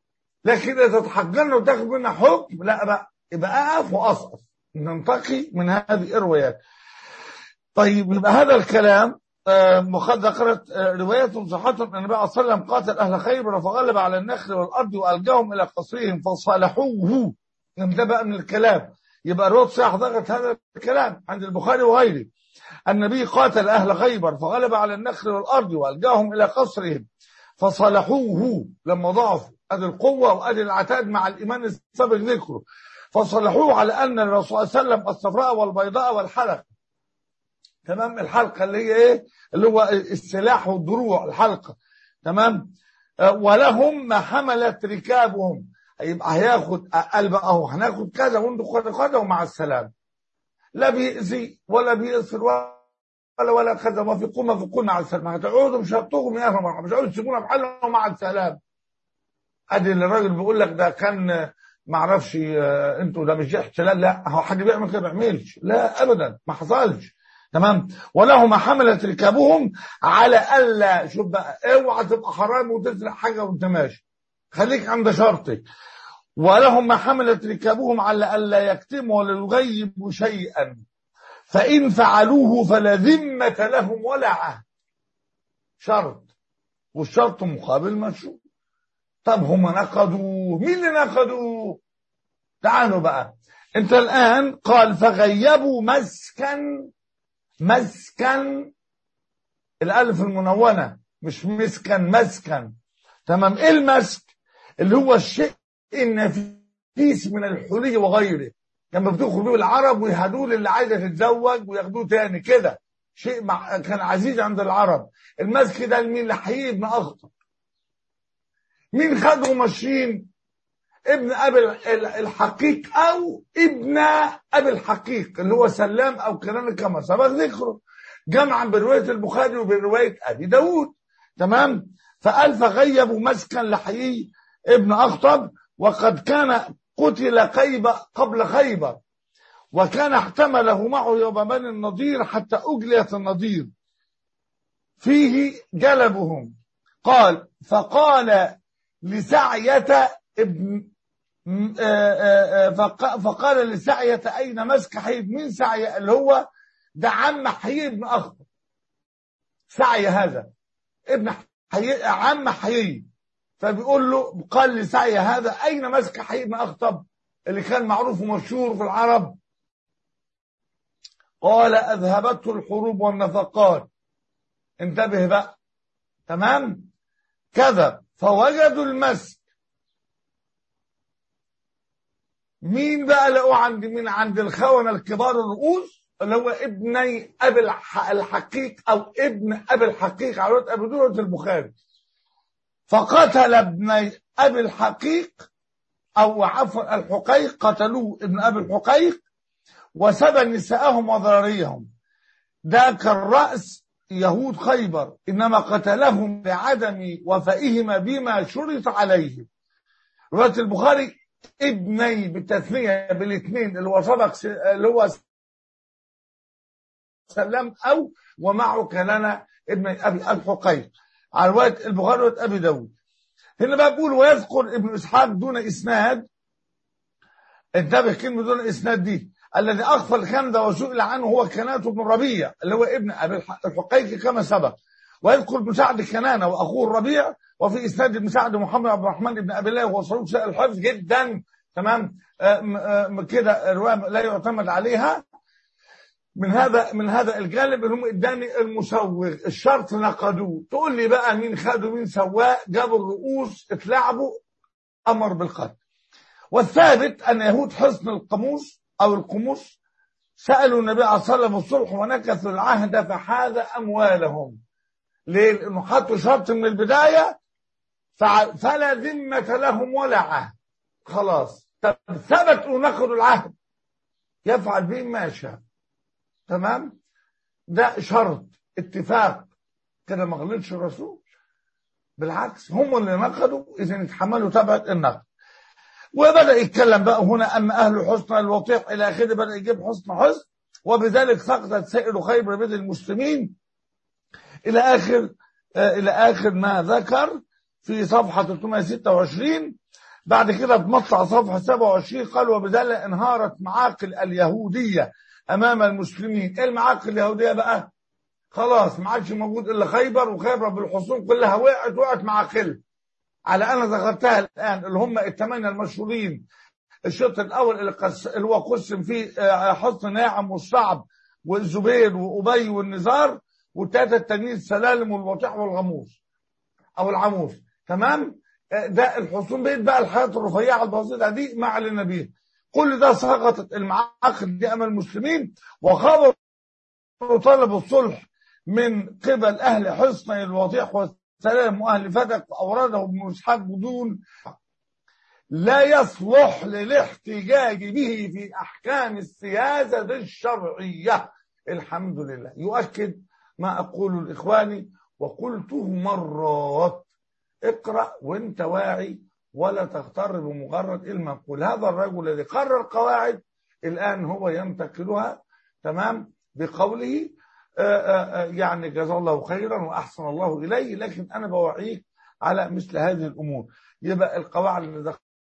لكن اذا تحجرنا وتاخد منا حكم لا بقى يبقى اقف واصقف ننتقي من هذه الروايات طيب يبقى هذا الكلام وقد ذكرت رواية صحة أن النبي صلى الله عليه وسلم قاتل أهل خيبر فغلب على النخل والأرض وألجاهم إلى قصرهم فصالحوه ده بقى من الكلام يبقى رواية صحيح ذكرت هذا الكلام عند البخاري وغيره النبي قاتل أهل خيبر فغلب على النخل والأرض وألجاهم إلى قصرهم فصالحوه لما ضعفوا أدي القوة وأدي العتاد مع الإيمان السابق ذكره فصلحوه على أن الرسول صلى الله عليه وسلم الصفراء والبيضاء والحلقة تمام الحلقة اللي هي إيه اللي هو السلاح والدروع الحلقة تمام آه ولهم ما حملت ركابهم يبقى هياخد قلب اهو هناخد كذا وانتوا كذا ومع السلامه لا بيأذي ولا بيأثر ولا ولا كذا ما في قوم في قوم مع السلامه هتقعدوا مش هتطوهم يا مرحبا مش هتقعدوا تسيبونا بحالهم مع السلامه ادي اللي الراجل بيقول لك ده كان ما اعرفش انتوا ده مش احتلال لا هو حد بيعمل كده ما بيعملش لا ابدا ما حصلش تمام ولهم حملت ركابهم على الا شوف بقى اوعى تبقى حرام وتسرق حاجه وانت ماشي خليك عند شرطك ولهم ما حملت ركابهم على الا يكتموا ولا يغيبوا شيئا فان فعلوه فلا ذمه لهم ولا عهد شرط والشرط مقابل مشروط طب هم نقضوا مين اللي نقضوا تعالوا بقى انت الان قال فغيبوا مسكن مسكن الالف المنونه مش مسكن مسكن تمام ايه المسك اللي هو الشيء النفيس من الحلي وغيره لما بتدخل بيه العرب ويهدوه للي عايزه تتزوج وياخدوه تاني كده شيء مع كان عزيز عند العرب المسك ده لمين لحيي بن اخطب مين خده ماشيين ابن ابي الحقيق او ابن ابي الحقيق اللي هو سلام او كنان كما سبق ذكره جمعا بروايه البخاري وبروايه ابي داود تمام فقال فغيبوا مسكن لحيي ابن اخطب وقد كان قتل خيبر قبل خيبر وكان احتمله معه يوم بني النضير حتى اجليت النضير فيه جلبهم قال فقال لسعية ابن فقال لسعية أين مسك حيب من سعية اللي هو ده عم حيي بن أخطب سعي هذا ابن حيي عم حيي فبيقول له قال لسعي هذا أين مسك حيي بن أخطب اللي كان معروف ومشهور في العرب قال أذهبته الحروب والنفقات انتبه بقى تمام كذب فوجدوا المسك مين بقى لقوه عند مين عند الخونة الكبار الرؤوس اللي هو ابني ابي الحقيق او ابن ابي الحقيق على ابي دورة البخاري فقتل ابني ابي الحقيق او عفوا الحقيق قتلوه ابن ابي الحقيق وسبى نساءهم وذراريهم ده كان راس يهود خيبر انما قتلهم لعدم وفائهم بما شرط عليه روايه البخاري ابني بالتثنيه بالاثنين اللي هو سبق اللي هو سلم او ومعه كان ابن ابي الحقيق على روايه البخاري وروايه ابي داود هنا بقى بيقول ويذكر ابن اسحاق دون اسناد انتبه كلمه دون اسناد دي الذي اخفى الخندة وسئل عنه هو كنانة بن ربيع اللي هو ابن ابي الحقيق كما سبق ويذكر ابن سعد كنانة واخوه الربيع وفي اسناد ابن سعد محمد عبد الرحمن بن ابي الله وهو صدوق سائل الحفظ جدا تمام كده روايه لا يعتمد عليها من هذا من هذا الجانب اللي هم اداني المسوغ الشرط نقدوه تقول لي بقى مين خدوا مين سواه جابوا الرؤوس اتلعبوا امر بالقتل والثابت ان يهود حصن القاموس او القموس سالوا النبي عليه الصلاه والسلام الصلح ونكثوا العهد فحاز اموالهم ليه؟ لانه حطوا شرط من البدايه فلا ذمه لهم ولا عهد خلاص طب ثبت ونقضوا العهد يفعل به ما شاء تمام ده شرط اتفاق كده ما غلطش الرسول بالعكس هم اللي نقضوا اذا يتحملوا تبعة النقد وبدا يتكلم بقى هنا اما اهل حسن الوطيح الى اخره بدا يجيب حسن حسن وبذلك سقطت سائر خيبر بيد المسلمين الى اخر آه الى اخر ما ذكر في صفحه 326 بعد كده في مطلع صفحة 27 قال وبذلك انهارت معاقل اليهودية أمام المسلمين إيه المعاقل اليهودية بقى خلاص ما عادش موجود إلا خيبر وخيبر بالحصون كلها وقعت وقعت معاقل على أنا ذكرتها الآن اللي هم الثمانية المشهورين الشوط الأول اللي, قس... اللي هو قسم فيه حصن ناعم والصعب والزبير وأبي والنزار والثلاثة التانيين السلالم والوطيح والغموس أو العموس تمام ده الحصون بيت بقى الحياة الرفيعة البسيطة دي ما علينا بيها كل ده سقطت المعاقد دي أمام المسلمين وخبروا طلبوا الصلح من قبل أهل حصن الوطيح والسلام وأهل فتك وأورده ابن إسحاق بدون لا يصلح للاحتجاج به في أحكام السياسة الشرعية الحمد لله يؤكد ما أقوله لإخواني وقلته مرات اقرأ وانت واعي ولا تغتر بمجرد المنقول هذا الرجل الذي قرر قواعد الآن هو ينتقلها تمام بقوله آآ آآ يعني جزاه الله خيرا وأحسن الله إليه لكن أنا بوعيك على مثل هذه الأمور يبقى القواعد اللي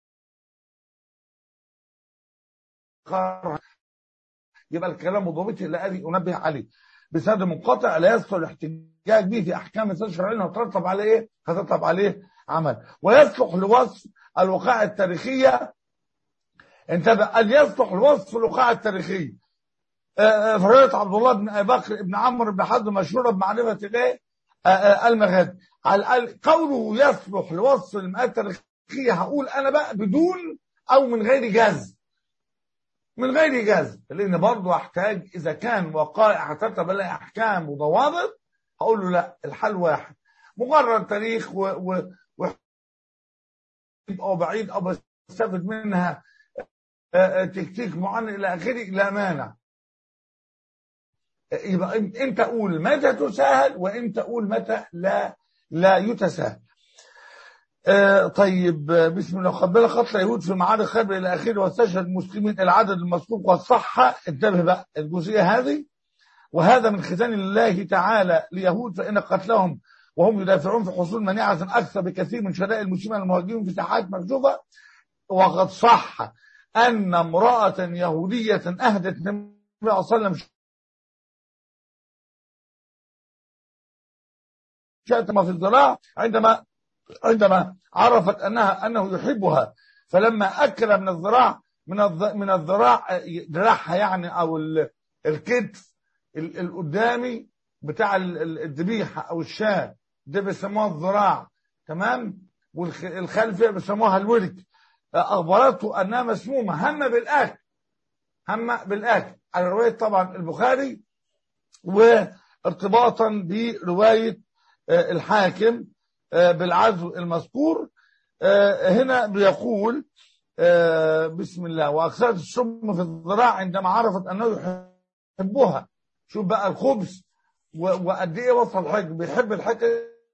ذكرها يبقى الكلام ضابطي الذي أنبه عليه بسبب منقطع لا يصل الاحتجاج به في احكام السياسه الشرعيه هترتب عليه ايه؟ هترتب عليه عمل ويصلح لوصف الوقائع التاريخيه انتبه ان يصلح لوصف الوقائع التاريخيه فريضة عبد الله بن ابي بكر بن عمرو بن حد مشهوره بمعرفه الايه؟ المغاد على قوله يصلح لوصف المآل التاريخيه هقول انا بقى بدون او من غير جزم من غير جزم لان برضه احتاج اذا كان وقائع هترتب عليها احكام وضوابط هقول له لا الحل واحد مجرد تاريخ و, و... و... او بعيد او بستفد منها تكتيك معين الى اخره لا مانع يبقى انت قول متى تساهل وانت قول متى لا لا يتساهل آه طيب بسم الله قبل قتل يهود في معارك خيبر الى اخره واستشهد المسلمين العدد المسبوق والصحه انتبه بقى الجزئيه هذه وهذا من ختان الله تعالى ليهود فان قتلهم وهم يدافعون في حصول منيعه اكثر بكثير من شرائع المسلمين المهاجرين في ساحات مكشوفه وقد صح ان امراه يهوديه اهدت النبي صلى الله عليه وسلم شاتم في الذراع عندما عندما عرفت انها انه يحبها فلما اكل من الذراع من من الذراع ذراعها يعني او الكتف القدامي بتاع الذبيحه او الشاة ده بيسموها الذراع تمام والخلفيه بيسموها الورك اخبرته انها مسمومه هم بالاكل هم بالاكل على روايه طبعا البخاري وارتباطا بروايه الحاكم بالعزو المذكور هنا بيقول بسم الله واكثرت السم في الذراع عندما عرفت انه يحبها شوف بقى الخبز وقد ايه وصل الحج بيحب الحج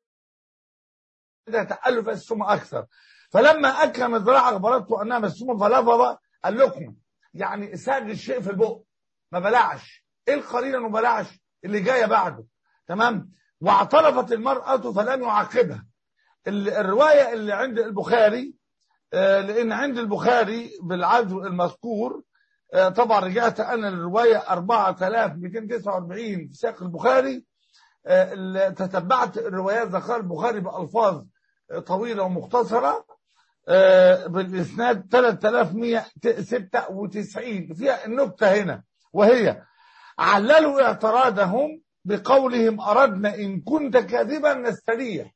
ده تألف السم اكثر فلما اكل من الذراع اخبرته انها مسمومه فلفظ اللقمه يعني ساج الشيء في البق ما بلعش ايه القرينه انه بلعش اللي جايه بعده تمام واعترفت المراه فلم يعاقبها الرواية اللي عند البخاري لأن عند البخاري بالعزو المذكور طبعا رجعت أنا للرواية 4249 في سياق البخاري تتبعت الروايات ذكر البخاري بألفاظ طويلة ومختصرة بالإسناد 3196 فيها النكتة هنا وهي عللوا اعتراضهم بقولهم أردنا إن كنت كاذبا نستريح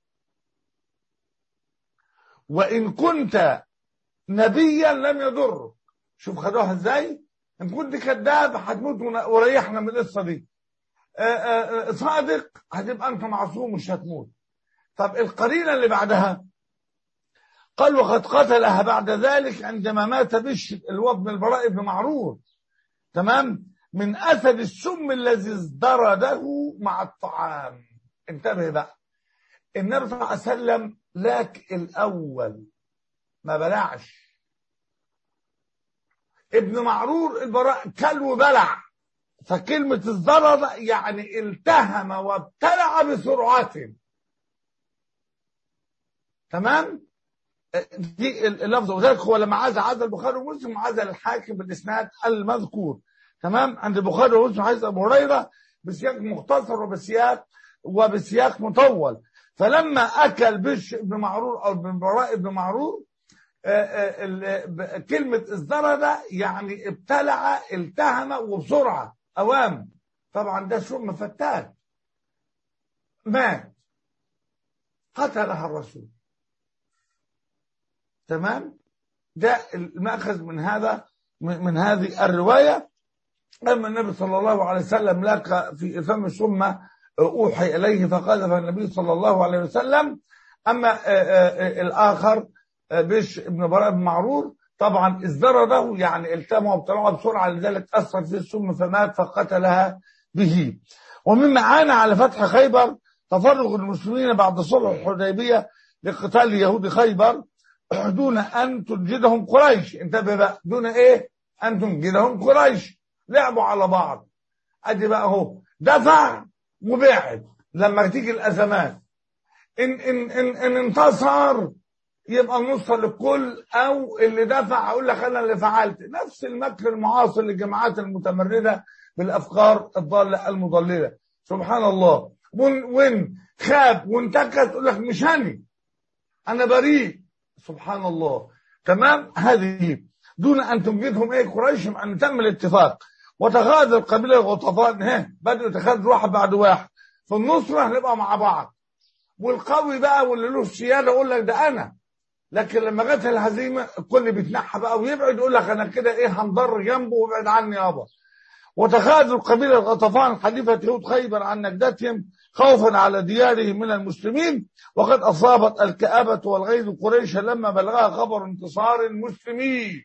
وإن كنت نبيا لم يضرك شوف خدوها ازاي إن كنت كذاب هتموت وريحنا من القصة دي آآ آآ صادق هتبقى أنت معصوم مش هتموت طب القرينة اللي بعدها قال وقد قتلها بعد ذلك عندما مات بشر الوضع البراء بن معرور تمام من أثر السم الذي ازدرده مع الطعام انتبه بقى النبي صلى الله عليه وسلم لك الأول ما بلعش ابن معرور البراء كل وبلع فكلمة ازدرد يعني التهم وابتلع بسرعة تمام دي اللفظ وذلك هو لما عزل عزل البخاري ومسلم عزل الحاكم بالاسناد المذكور تمام عند البخاري ومسلم حديث ابو هريره بسياق مختصر وبسياق وبسياق مطول فلما اكل بش بن معرور او بن براء بن معرور آه، آه، ال- ب- كلمه ازدرد يعني ابتلع التهم وبسرعه اوام طبعا ده شؤم فتاك مات قتلها الرسول تمام ده المأخذ من هذا من من هذه الرواية أما النبي صلى الله عليه وسلم لك في فم ثم أوحي إليه فقذف النبي صلى الله عليه وسلم أما آه، آه، آه، الآخر آه، بش ابن براء بن معرور طبعا ازدرده يعني التمه وابتلعه بسرعة لذلك أثر في السم فمات فقتلها به ومما عانى على فتح خيبر تفرغ المسلمين بعد صلح الحديبية لقتال يهود خيبر دون أن تنجدهم قريش انتبه بقى دون إيه أن تنجدهم قريش لعبوا على بعض أدي بقى هو دفع وبعد لما تيجي الأزمات إن, إن, إن, إن انتصر يبقى النص للكل أو اللي دفع أقول لك أنا اللي فعلت نفس المكر المعاصر للجماعات المتمردة بالأفكار الضالة المضللة سبحان الله وين وين خاب وانتكس تقول لك مش هني أنا بريء سبحان الله تمام هذه دون ان تنجدهم ايه قريش مع ان تم الاتفاق وتغادر قبيله غطفان ها بدأوا يتخاذوا واحد بعد واحد في النصرة هنبقى مع بعض والقوي بقى واللي له السيادة يقول لك ده أنا لكن لما جت الهزيمة الكل بيتنحى بقى ويبعد يقول لك أنا كده إيه هنضر جنبه وابعد عني يابا وتخاذل قبيلة غطفان حليفة يهود خيبر عن نجدتهم خوفا على ديارهم من المسلمين وقد أصابت الكآبة والغيظ قريشا لما بلغها خبر انتصار المسلمين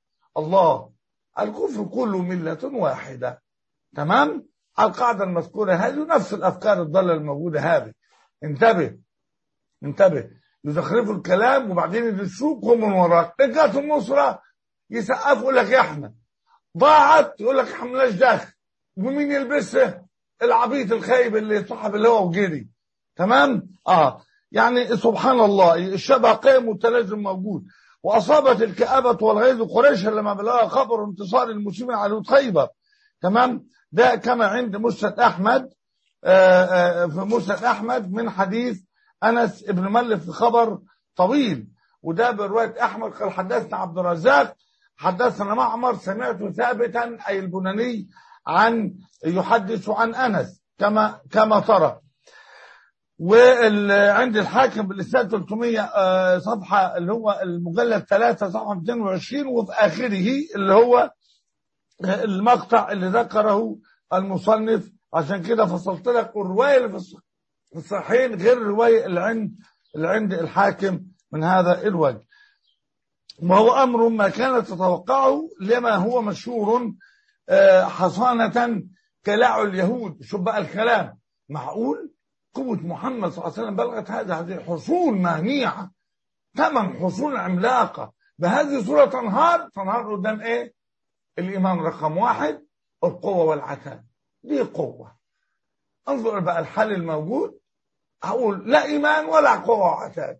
الله الكفر كله ملة واحدة تمام القاعدة المذكورة هذه نفس الأفكار الضالة الموجودة هذه انتبه انتبه يزخرفوا الكلام وبعدين يدسوك من وراك جت النصرة يسقفوا يقول لك احنا ضاعت يقول لك احنا مالناش دخل ومين يلبسها العبيط الخايب اللي صاحب اللي هو وجري تمام اه يعني سبحان الله الشبه قائم والتلازم موجود واصابت الكآبة والغيظ قريشا لما بلغها خبر انتصار المسلمين على يهود خيبر تمام ده كما عند مسند احمد آه آه في مسند احمد من حديث انس ابن مالك في خبر طويل وده بروايه احمد قال حدثنا عبد الرزاق حدثنا معمر سمعت ثابتا اي البناني عن يحدث عن انس كما كما ترى وعند الحاكم بالاسناد 300 صفحه اللي هو المجلد 3 صفحه 220 وفي اخره اللي هو المقطع اللي ذكره المصنف عشان كده فصلت لك الروايه اللي في الصحيحين غير الروايه اللي عند اللي عند الحاكم من هذا الوجه وهو امر ما كانت تتوقعه لما هو مشهور حصانه كلاع اليهود شوف بقى الكلام معقول قوة محمد صلى الله عليه وسلم بلغت هذا هذه حصول مانعة ثمان حصول عملاقة بهذه الصورة تنهار تنهار قدام ايه الإيمان رقم واحد القوة والعتاد دي قوة انظر بقى الحل الموجود هقول لا إيمان ولا قوة وعتاد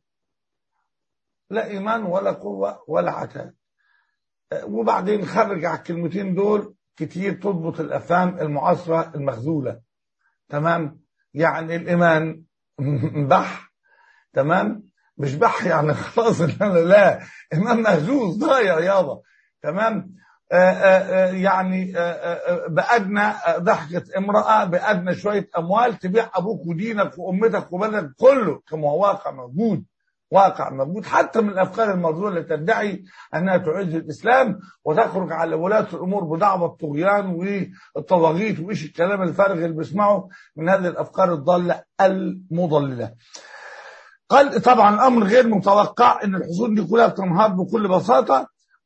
لا إيمان ولا قوة ولا عتاد وبعدين خرج على الكلمتين دول كتير تضبط الأفهام المعاصرة المخذولة تمام يعني الإيمان بح تمام مش بح يعني خلاص لا لا إيمان مهزوز ضايع يابا تمام آآ آآ يعني آآ بأدنى ضحكة امرأة بأدنى شوية أموال تبيع أبوك ودينك وأمتك وبلدك كله كما هو واقع موجود واقع موجود حتى من الافكار المرضيه اللي تدعي انها تعز الاسلام وتخرج على ولاة الامور بدعوى الطغيان والطواغيت وايش الكلام الفارغ اللي بيسمعه من هذه الافكار الضاله المضلله. قال طبعا الامر غير متوقع ان الحصول دي كلها تنهار بكل بساطه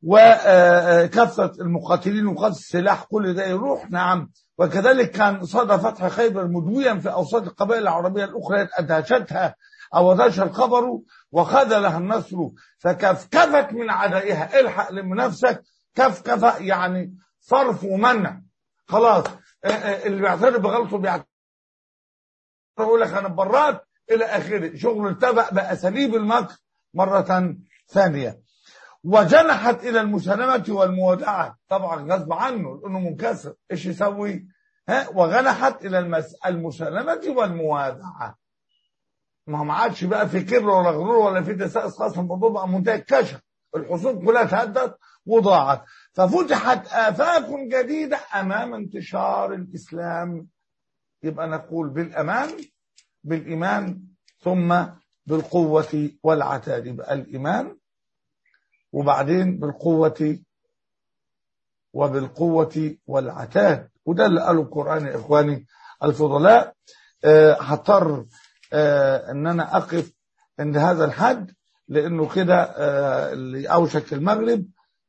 وكثره المقاتلين وقد السلاح كل ده يروح نعم وكذلك كان صدى فتح خيبر مدويا في اوساط القبائل العربيه الاخرى ادهشتها أوداش الخبر وخذلها النصر فكفكفت من عدائها الحق لم نفسك كفكفة يعني صرف ومنع خلاص اللي بيعترف بغلطه بيعترف يقول لك انا برات الى اخره شغل اتبع باساليب المكر مره ثانية وجنحت إلى المسالمة والموادعة طبعا غصب عنه لأنه منكسر إيش يسوي ها وجنحت إلى المس... المسالمة والموادعة ما هو ما عادش بقى في كبر ولا غرور ولا في تساؤس خاص الموضوع بقى منتهى الكشف الحصول كلها تهدت وضاعت ففتحت آفاق جديدة أمام انتشار الإسلام يبقى نقول بالأمان بالإيمان ثم بالقوة والعتاد يبقى الإيمان وبعدين بالقوة وبالقوة والعتاد وده اللي قاله القرآن يا إخواني الفضلاء أه هضطر أه ان انا اقف عند هذا الحد لانه كده أه اللي اوشك المغرب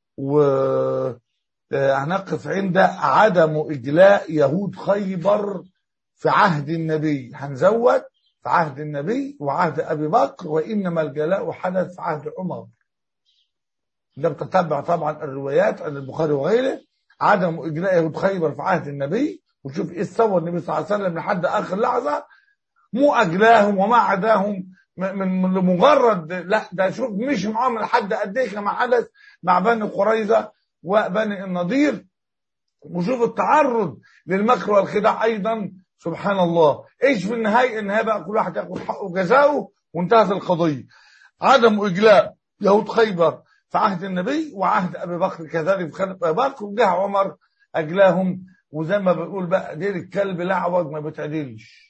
وهنقف عند عدم اجلاء يهود خيبر في عهد النبي هنزود في عهد النبي وعهد ابي بكر وانما الجلاء حدث في عهد عمر ده بتتبع طبعا الروايات عن البخاري وغيره عدم اجلاء يهود خيبر في عهد النبي وشوف ايه سوى النبي صلى الله عليه وسلم لحد اخر لحظه مو اجلاهم وما عداهم من من لمجرد لا ده شوف مش معاهم لحد قد ايه كما حدث مع بني قريظه وبني النضير وشوف التعرض للمكر والخداع ايضا سبحان الله ايش في النهايه النهايه بقى كل واحد ياخد حقه وجزاؤه وانتهت القضيه عدم اجلاء يهود خيبر في عهد النبي وعهد ابي بكر كذلك في خلف ابي بكر وجه عمر اجلاهم وزي ما بنقول بقى دير الكلب لعوج ما بتعدلش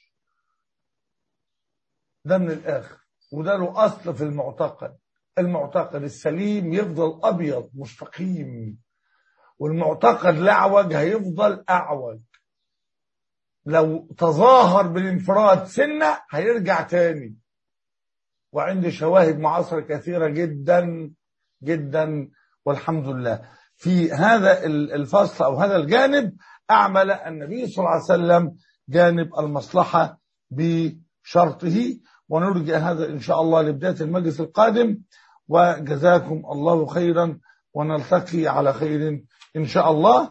ده من الاخر وده له اصل في المعتقد المعتقد السليم يفضل ابيض مستقيم والمعتقد الاعوج هيفضل اعوج لو تظاهر بالانفراد سنه هيرجع تاني وعندي شواهد معاصره كثيره جدا جدا والحمد لله في هذا الفصل او هذا الجانب اعمل النبي صلى الله عليه وسلم جانب المصلحه بشرطه ونرجع هذا إن شاء الله لبداية المجلس القادم وجزاكم الله خيرا ونلتقي على خير إن شاء الله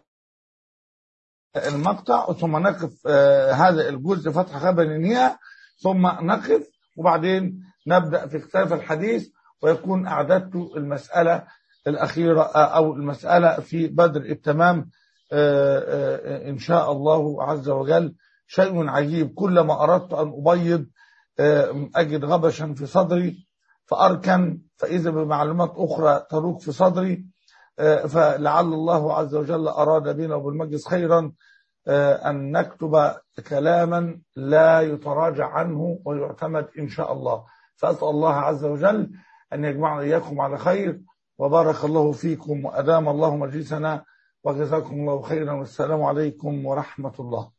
المقطع ثم نقف آه هذا الجزء فتح خبر النية ثم نقف وبعدين نبدأ في اختلاف الحديث ويكون أعددت المسألة الأخيرة أو المسألة في بدر التمام آه آه إن شاء الله عز وجل شيء عجيب كلما أردت أن أبيض أجد غبشا في صدري فأركن فإذا بمعلومات أخرى تروك في صدري فلعل الله عز وجل أراد بنا وبالمجلس خيرا أن نكتب كلاما لا يتراجع عنه ويعتمد إن شاء الله فأسأل الله عز وجل أن يجمعنا إياكم على خير وبارك الله فيكم وأدام الله مجلسنا وجزاكم الله خيرا والسلام عليكم ورحمة الله